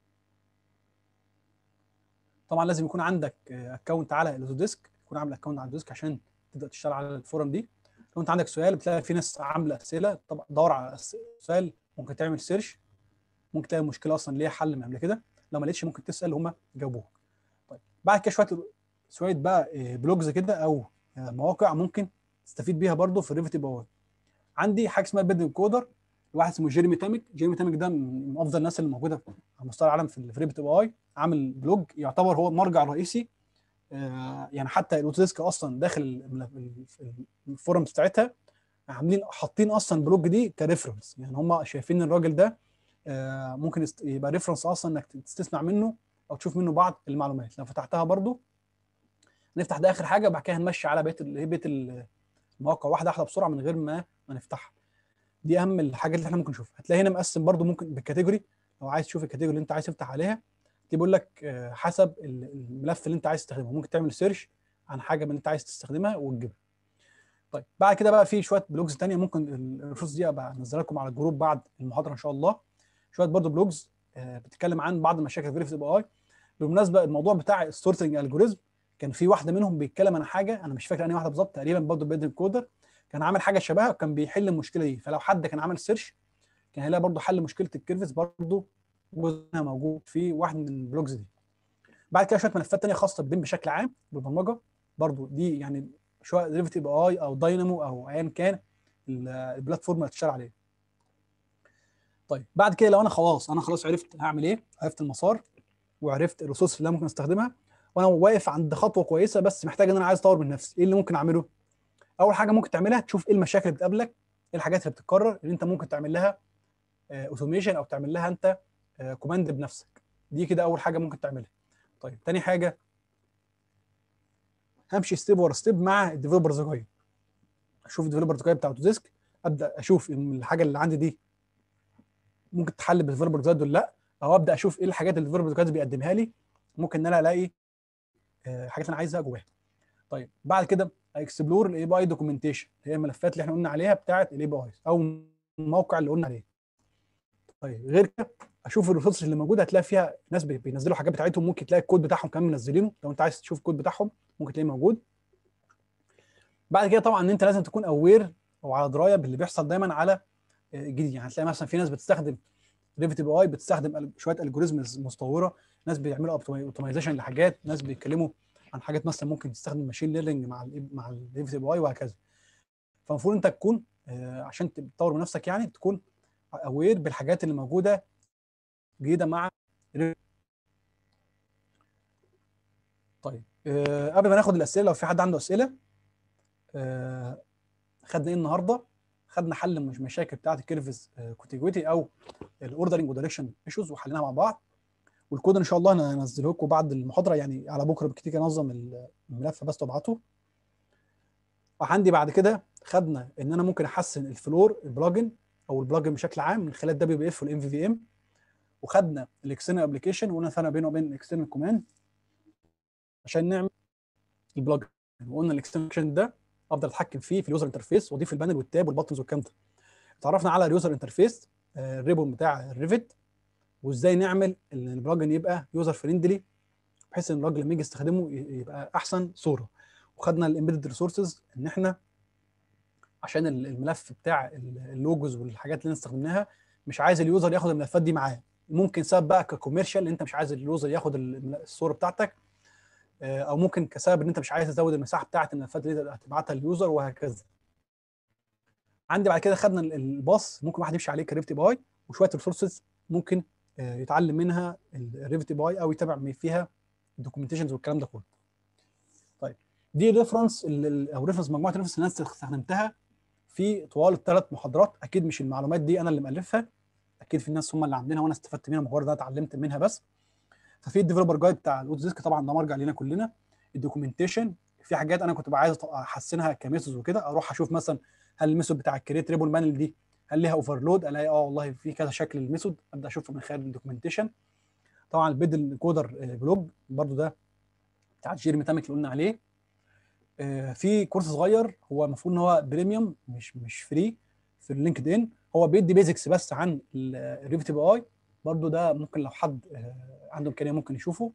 طبعا لازم يكون عندك اكونت على الاوتوديسك تكون عامل اكونت على الديسك عشان تبدا تشتغل على الفورم دي لو انت عندك سؤال بتلاقي في ناس عامله اسئله طبعا دور على سؤال ممكن تعمل سيرش ممكن تلاقي المشكله اصلا ليها حل من قبل كده لو ما لقيتش ممكن تسال هم يجاوبوك طيب بعد كده شويه شويه بقى بلوجز كده او مواقع ممكن تستفيد بيها برضو في الريفت باور عندي حاجه اسمها البيد كودر واحد اسمه جيرمي تامك جيرمي تامك ده من افضل الناس اللي موجوده على مستوى العالم في الريفت باي عامل بلوج يعتبر هو المرجع الرئيسي آه يعني حتى الاوتوديسك اصلا داخل الفورمز بتاعتها عاملين حاطين اصلا البلوج دي كريفرنس يعني هم شايفين الراجل ده آه ممكن يبقى ريفرنس اصلا انك تستثنى منه او تشوف منه بعض المعلومات لو فتحتها برضو نفتح ده اخر حاجه وبعد كده هنمشي على بقيه بقيه المواقع واحده واحده بسرعه من غير ما ما نفتحها دي اهم الحاجات اللي احنا ممكن نشوفها هتلاقي هنا مقسم برضو ممكن بالكاتيجوري لو عايز تشوف الكاتيجوري اللي انت عايز تفتح عليها بيقول لك حسب الملف اللي انت عايز تستخدمه ممكن تعمل سيرش عن حاجه من اللي انت عايز تستخدمها وتجيبها طيب بعد كده بقى في شويه بلوجز ثانيه ممكن الريسورس دي ابقى انزلها لكم على الجروب بعد المحاضره ان شاء الله شويه برضو بلوجز بتتكلم عن بعض المشاكل في ريفت اي بالمناسبه الموضوع بتاع السورتنج الجوريزم كان في واحده منهم بيتكلم عن حاجه انا مش فاكر انهي واحده بالظبط تقريبا برضه بيدن كودر كان عامل حاجه شبهها وكان بيحل المشكله دي فلو حد كان عمل سيرش كان هيلاقي برضه حل مشكله الكيرفز برضه جزء موجود في واحد من البلوجز دي بعد كده شويه ملفات ثانيه خاصه بالبيم بشكل عام بالبرمجه برضه دي يعني شويه ديريفيتيف اي او داينامو او ايا كان البلاتفورم اللي هتشتغل عليه طيب بعد كده لو انا خلاص انا خلاص عرفت هعمل ايه عرفت المسار وعرفت الريسورس اللي انا ممكن استخدمها وانا واقف عند خطوه كويسه بس محتاج ان انا عايز اطور من نفسي ايه اللي ممكن اعمله اول حاجه ممكن تعملها تشوف ايه المشاكل اللي بتقابلك ايه الحاجات اللي بتتكرر اللي انت ممكن تعمل لها اوتوميشن او تعمل لها انت كوماند بنفسك دي كده اول حاجه ممكن تعملها طيب تاني حاجه همشي ستيب ورا ستيب مع الديفلوبرز جايد اشوف الديفلوبرز جايد بتاع اوتوديسك ابدا اشوف ان الحاجه اللي عندي دي ممكن تحل بالديفلوبرز جايد ولا لا او ابدا اشوف ايه الحاجات اللي الديفلوبرز جايد بيقدمها لي ممكن ان انا الاقي حاجات انا عايزها جواها طيب بعد كده اكسبلور الاي بي اي دوكيومنتيشن هي الملفات اللي احنا قلنا عليها بتاعه الاي بي اي او الموقع اللي قلنا عليه طيب غير كده اشوف الريسورس اللي موجوده هتلاقي فيها ناس بينزلوا حاجات بتاعتهم ممكن تلاقي الكود بتاعهم كمان منزلينه لو انت عايز تشوف الكود بتاعهم ممكن تلاقيه موجود بعد كده طبعا ان انت لازم تكون اوير او على درايه باللي بيحصل دايما على جديد يعني هتلاقي مثلا في ناس بتستخدم ريفيتيف اي بتستخدم شويه الجوريزمز مستوره ناس بيعملوا اوبتمايزيشن لحاجات ناس بيتكلموا عن حاجات مثلا ممكن تستخدم ماشين ليرنينج مع ال مع الريفيتيف اي وهكذا فالمفروض انت تكون عشان تطور من نفسك يعني تكون اوير بالحاجات اللي موجوده جديده مع طيب آه قبل ما ناخد الاسئله لو في حد عنده اسئله آه خدنا ايه النهارده خدنا حل مش مشاكل بتاعه الكيرفز كوتيجويتي او الاوردرنج ودايركشن ايشوز وحليناها مع بعض والكود ان شاء الله انا هنزله لكم بعد المحاضره يعني على بكره بالكتير انظم الملف بس وابعته وعندي بعد كده خدنا ان انا ممكن احسن الفلور البلجن او البلجن بشكل عام من خلال دبليو بي اف والام في في ام وخدنا الاكسترنال ابلكيشن وقلنا فرق بينه وبين الاكسترنال كوماند عشان نعمل البلجن وقلنا الاكستنشن ده افضل اتحكم فيه في اليوزر انترفيس واضيف البانل والتاب والباتنز والكلام ده اتعرفنا على اليوزر انترفيس الريبون بتاع الريفت وازاي نعمل ان البلجن يبقى يوزر فريندلي بحيث ان الراجل لما يجي يستخدمه يبقى احسن صوره وخدنا الامبيدد ريسورسز ان احنا عشان الملف بتاع اللوجوز والحاجات اللي استخدمناها مش عايز اليوزر ياخد الملفات دي معاه ممكن سبب بقى ككوميرشال انت مش عايز اليوزر ياخد الصوره بتاعتك او ممكن كسبب ان انت مش عايز تزود المساحه بتاعه الملفات اللي هتبعتها لليوزر وهكذا عندي بعد كده خدنا الباص ممكن واحد يمشي عليه كريفت باي وشويه ريسورسز ممكن يتعلم منها الريفت باي او يتابع فيها الدوكيومنتيشنز والكلام ده كله طيب دي ريفرنس او ريفرنس مجموعه ريفرنس اللي انا استخدمتها في طوال الثلاث محاضرات اكيد مش المعلومات دي انا اللي مالفها اكيد في الناس هم اللي عاملينها وانا استفدت منها مجرد انا اتعلمت منها بس ففي الديفلوبر جايد بتاع الاوتوديسك طبعا ده مرجع لينا كلنا الدوكيومنتيشن في حاجات انا كنت عايز احسنها كميثودز وكده اروح اشوف مثلا هل الميثود بتاع الكريت ريبون بانل دي هل ليها اوفرلود الاقي اه والله في كذا شكل الميثود ابدا اشوفه من خلال الدوكيومنتيشن طبعا البيد الكودر بلوج برضو ده بتاع جيرمي تامك اللي قلنا عليه في كورس صغير هو المفروض ان هو بريميوم مش مش فري في اللينكد ان هو بيدي بيزكس بس عن الريفت بي اي برضو ده ممكن لو حد عنده امكانيه ممكن يشوفه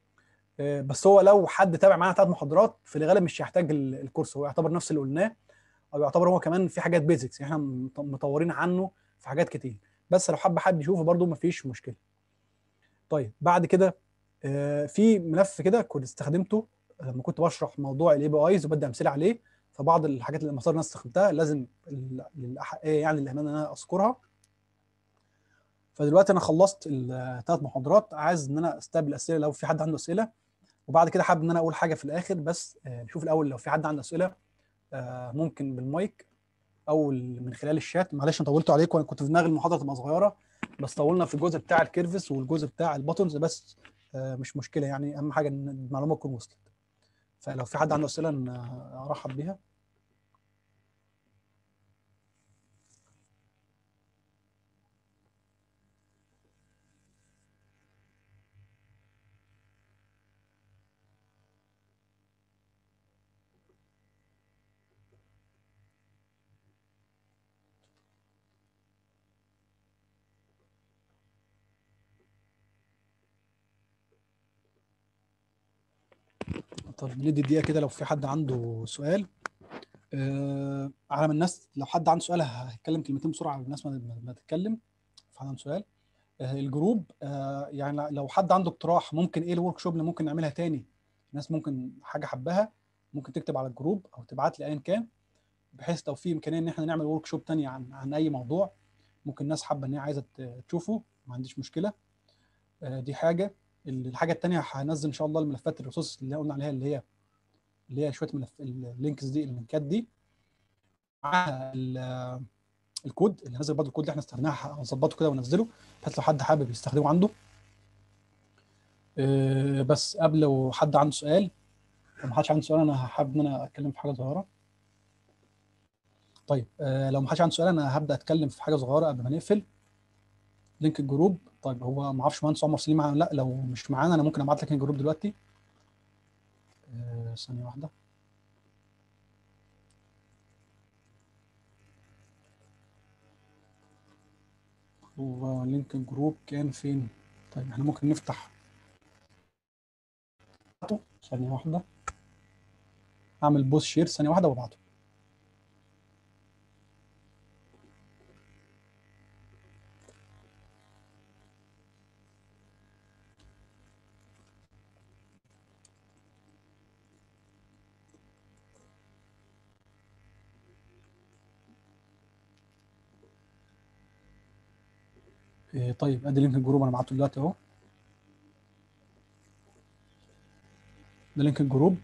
بس هو لو حد تابع معانا ثلاث محاضرات في الغالب مش هيحتاج الكورس هو يعتبر نفس اللي قلناه او يعتبر هو كمان في حاجات بيزكس احنا مطورين عنه في حاجات كتير بس لو حب حد يشوفه برضو مفيش مشكله طيب بعد كده في ملف كده كنت استخدمته لما كنت بشرح موضوع الاي بي ايز وبدي امثله عليه فبعض الحاجات اللي المسار الناس استخدمتها لازم للاحقيه يعني الامانه ان انا اذكرها فدلوقتي انا خلصت الثلاث محاضرات عايز ان انا استقبل اسئله لو في حد عنده اسئله وبعد كده حابب ان انا اقول حاجه في الاخر بس نشوف الاول لو في حد عنده اسئله ممكن بالمايك او من خلال الشات معلش انا طولت عليكم انا كنت في دماغي المحاضره تبقى صغيره بس طولنا في الجزء بتاع الكيرفس والجزء بتاع الباتونز بس مش مشكله يعني اهم حاجه ان المعلومه تكون وصلت فلو في حد عنده اسئله ارحب بيها طب ندي دقيقة كده لو في حد عنده سؤال أه على ما الناس لو حد عنده سؤال هتكلم كلمتين بسرعة على الناس ما, ما تتكلم في حد عنده سؤال أه الجروب أه يعني لو حد عنده اقتراح ممكن ايه الورك شوب اللي ممكن نعملها تاني الناس ممكن حاجة حبها ممكن تكتب على الجروب او تبعت لي ايا كان بحيث لو في امكانية ان احنا نعمل ورك شوب تاني عن عن اي موضوع ممكن الناس حابة ان هي عايزة تشوفه ما عنديش مشكلة دي حاجة الحاجه الثانيه هنزل ان شاء الله الملفات الريسورس اللي قلنا عليها اللي هي اللي هي شويه ملف اللينكس دي اللينكات دي مع الكود اللي نزل برضه الكود اللي احنا استخدمناه هنظبطه كده وننزله بحيث لو حد حابب يستخدمه عنده بس قبل لو حد عنده سؤال لو ما حدش عنده سؤال انا حابب ان انا اتكلم في حاجه صغيره طيب لو ما حدش عنده سؤال انا هبدا اتكلم في حاجه صغيره قبل ما نقفل لينك الجروب طيب هو ما اعرفش مهندس عمر سليم معانا لا لو مش معانا انا ممكن ابعت لك الجروب دلوقتي آه ثانيه واحده هو لينك الجروب كان فين طيب احنا ممكن نفتح ثانيه واحده اعمل بوست شير ثانيه واحده وابعته إيه طيب ادي لينك الجروب انا بعته دلوقتي اهو ده لينك الجروب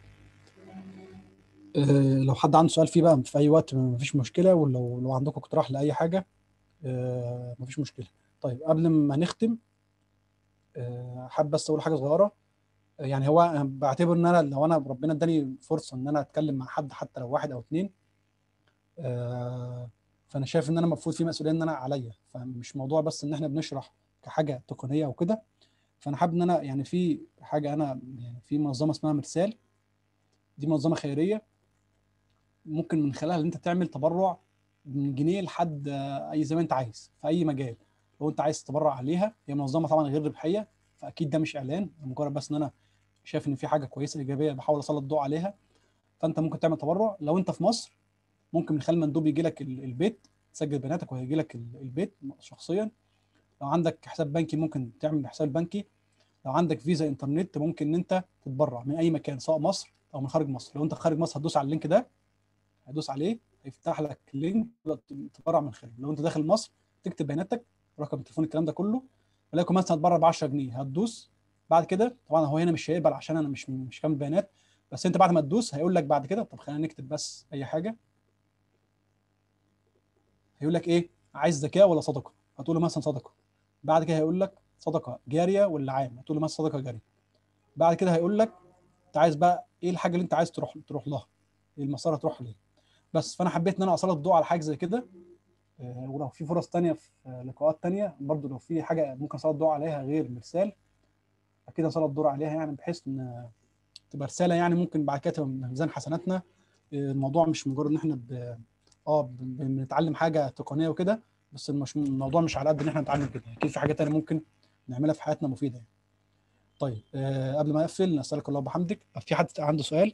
آه، لو حد عنده سؤال فيه بقى في اي وقت مفيش مشكله ولو لو عندكم اقتراح لاي حاجه آه، مفيش مشكله طيب قبل ما نختم آه، حابب بس اقول حاجه صغيره آه، يعني هو أنا بعتبر ان انا لو انا ربنا اداني فرصه ان انا اتكلم مع حد حتى لو واحد او اتنين آه، فانا شايف ان انا المفروض في مسؤوليه ان انا عليا فمش موضوع بس ان احنا بنشرح كحاجه تقنيه او كده فانا حابب ان انا يعني في حاجه انا يعني في منظمه اسمها مرسال دي منظمه خيريه ممكن من خلالها ان انت تعمل تبرع من جنيه لحد آه، اي زي ما انت عايز في اي مجال لو انت عايز تتبرع عليها هي منظمه طبعا غير ربحيه فاكيد ده مش اعلان مجرد بس ان انا شايف ان في حاجه كويسه ايجابيه بحاول اسلط الضوء عليها فانت ممكن تعمل تبرع لو انت في مصر ممكن من خلال مندوب يجي لك ال- البيت تسجل بياناتك وهيجي لك ال- البيت شخصيا لو عندك حساب بنكي ممكن تعمل حساب بنكي لو عندك فيزا انترنت ممكن ان انت تتبرع من اي مكان سواء مصر او من خارج مصر لو انت خارج مصر هتدوس على اللينك ده هتدوس عليه هيفتح لك لينك تقدر تتبرع من خلاله لو انت داخل مصر تكتب بياناتك رقم التليفون الكلام ده كله ولكن مثلا هتبرع ب 10 جنيه هتدوس بعد كده طبعا هو هنا مش هيقبل عشان انا مش مش كامل بيانات بس انت بعد ما تدوس هيقول لك بعد كده طب خلينا نكتب بس اي حاجه هيقول لك ايه عايز زكاه ولا صدقه هتقول له مثلا صدقه بعد كده هيقول لك صدقه جاريه ولا عام هتقول له مثلا صدقه جاريه بعد كده هيقول لك انت عايز بقى ايه الحاجه اللي انت عايز تروح تروح لها إيه المسار هتروح ليه بس فانا حبيت ان انا اسلط الضوء على حاجه زي كده آه، ولو في فرص تانية في آه، لقاءات تانية برضو لو في حاجه ممكن اسلط الضوء عليها غير مرسال اكيد اسلط الضوء عليها يعني بحيث ان تبقى رساله يعني ممكن بعد كده تبقى من ميزان حسناتنا آه، الموضوع مش مجرد ان احنا ب... اه ب- بنتعلم حاجه تقنيه وكده بس المش... الموضوع مش على قد ان احنا نتعلم كده اكيد في حاجه تانية ممكن نعملها في حياتنا مفيده يعني. طيب آه قبل ما اقفل نسالك الله وبحمدك في حد عنده سؤال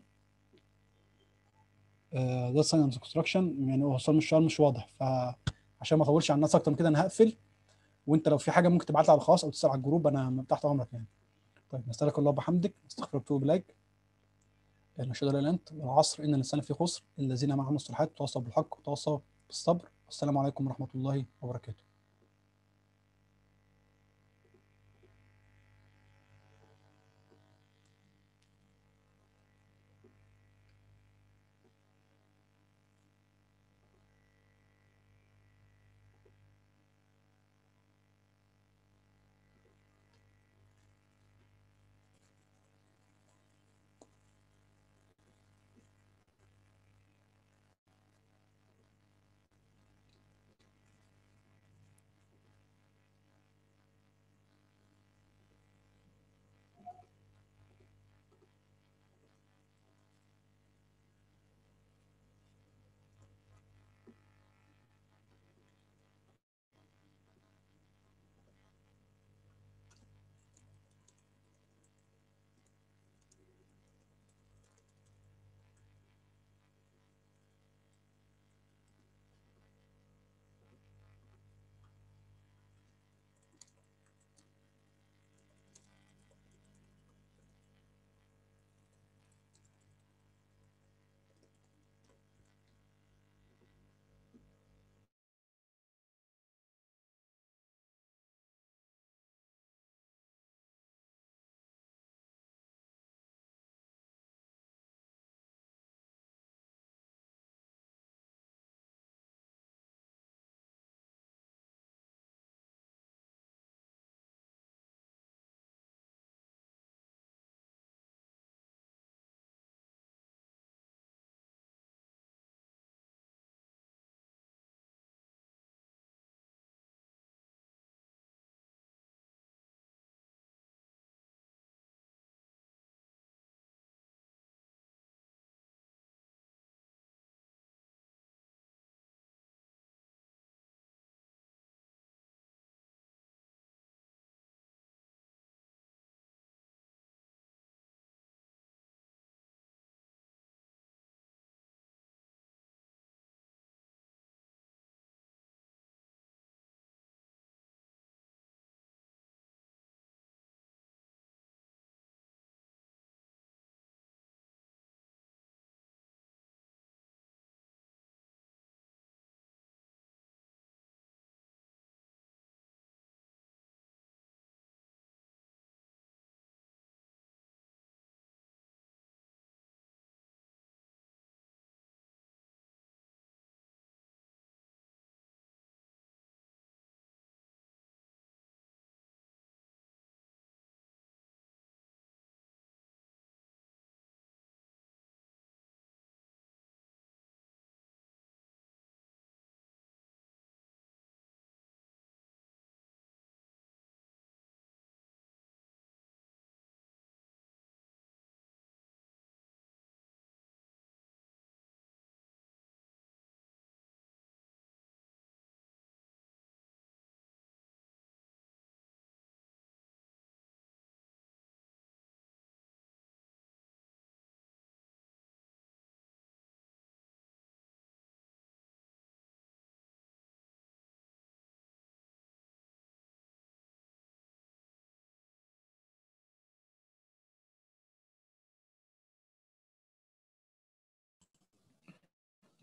آه ده ساينس كونستراكشن يعني هو السؤال مش سؤال مش واضح فعشان ما اطولش على الناس اكتر من كده انا هقفل وانت لو في حاجه ممكن تبعت لي على الخاص او تسال على الجروب انا تحت امرك يعني طيب نسالك الله وبحمدك استغفرك واتوب اليك نشهد ان لا اله الا انت والعصر ان الانسان في خسر إلا الذين معهم الصالحات تواصوا بالحق وتواصوا بالصبر والسلام عليكم ورحمه الله وبركاته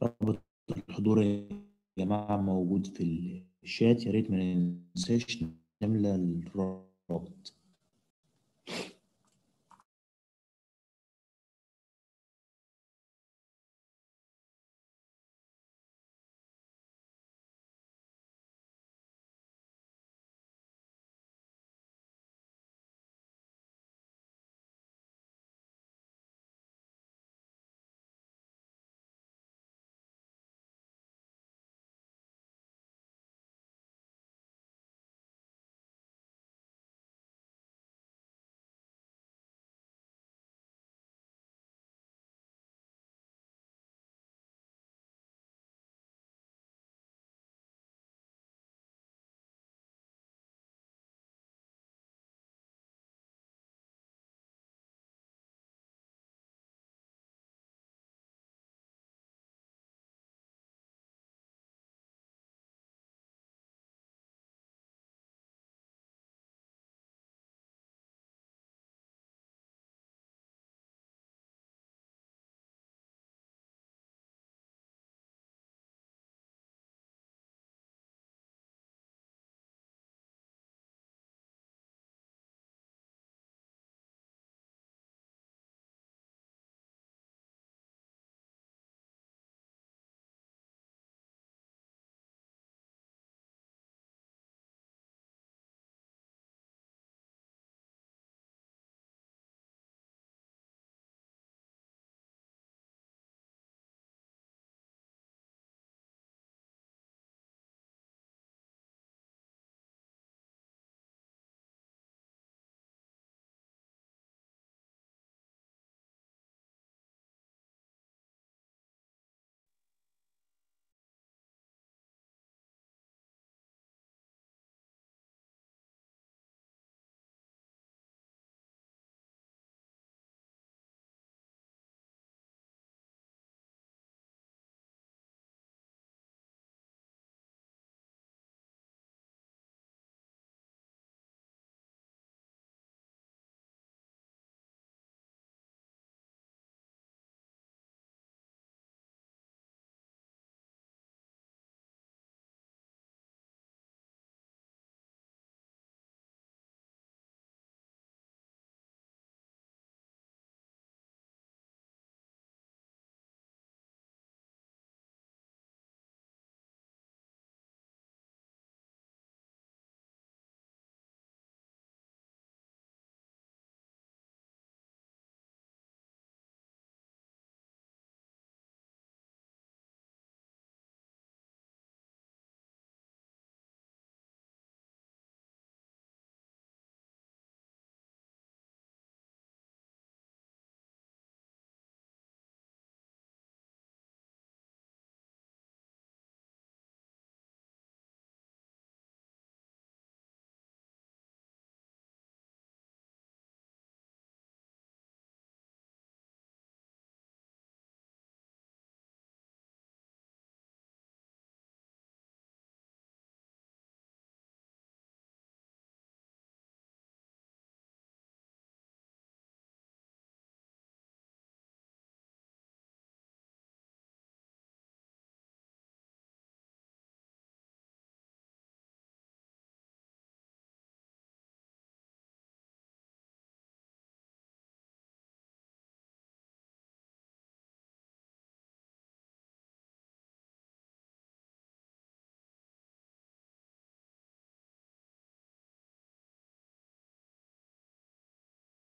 رابط الحضور يا جماعة موجود في الشات يا ريت ما ننساش نملى الرابط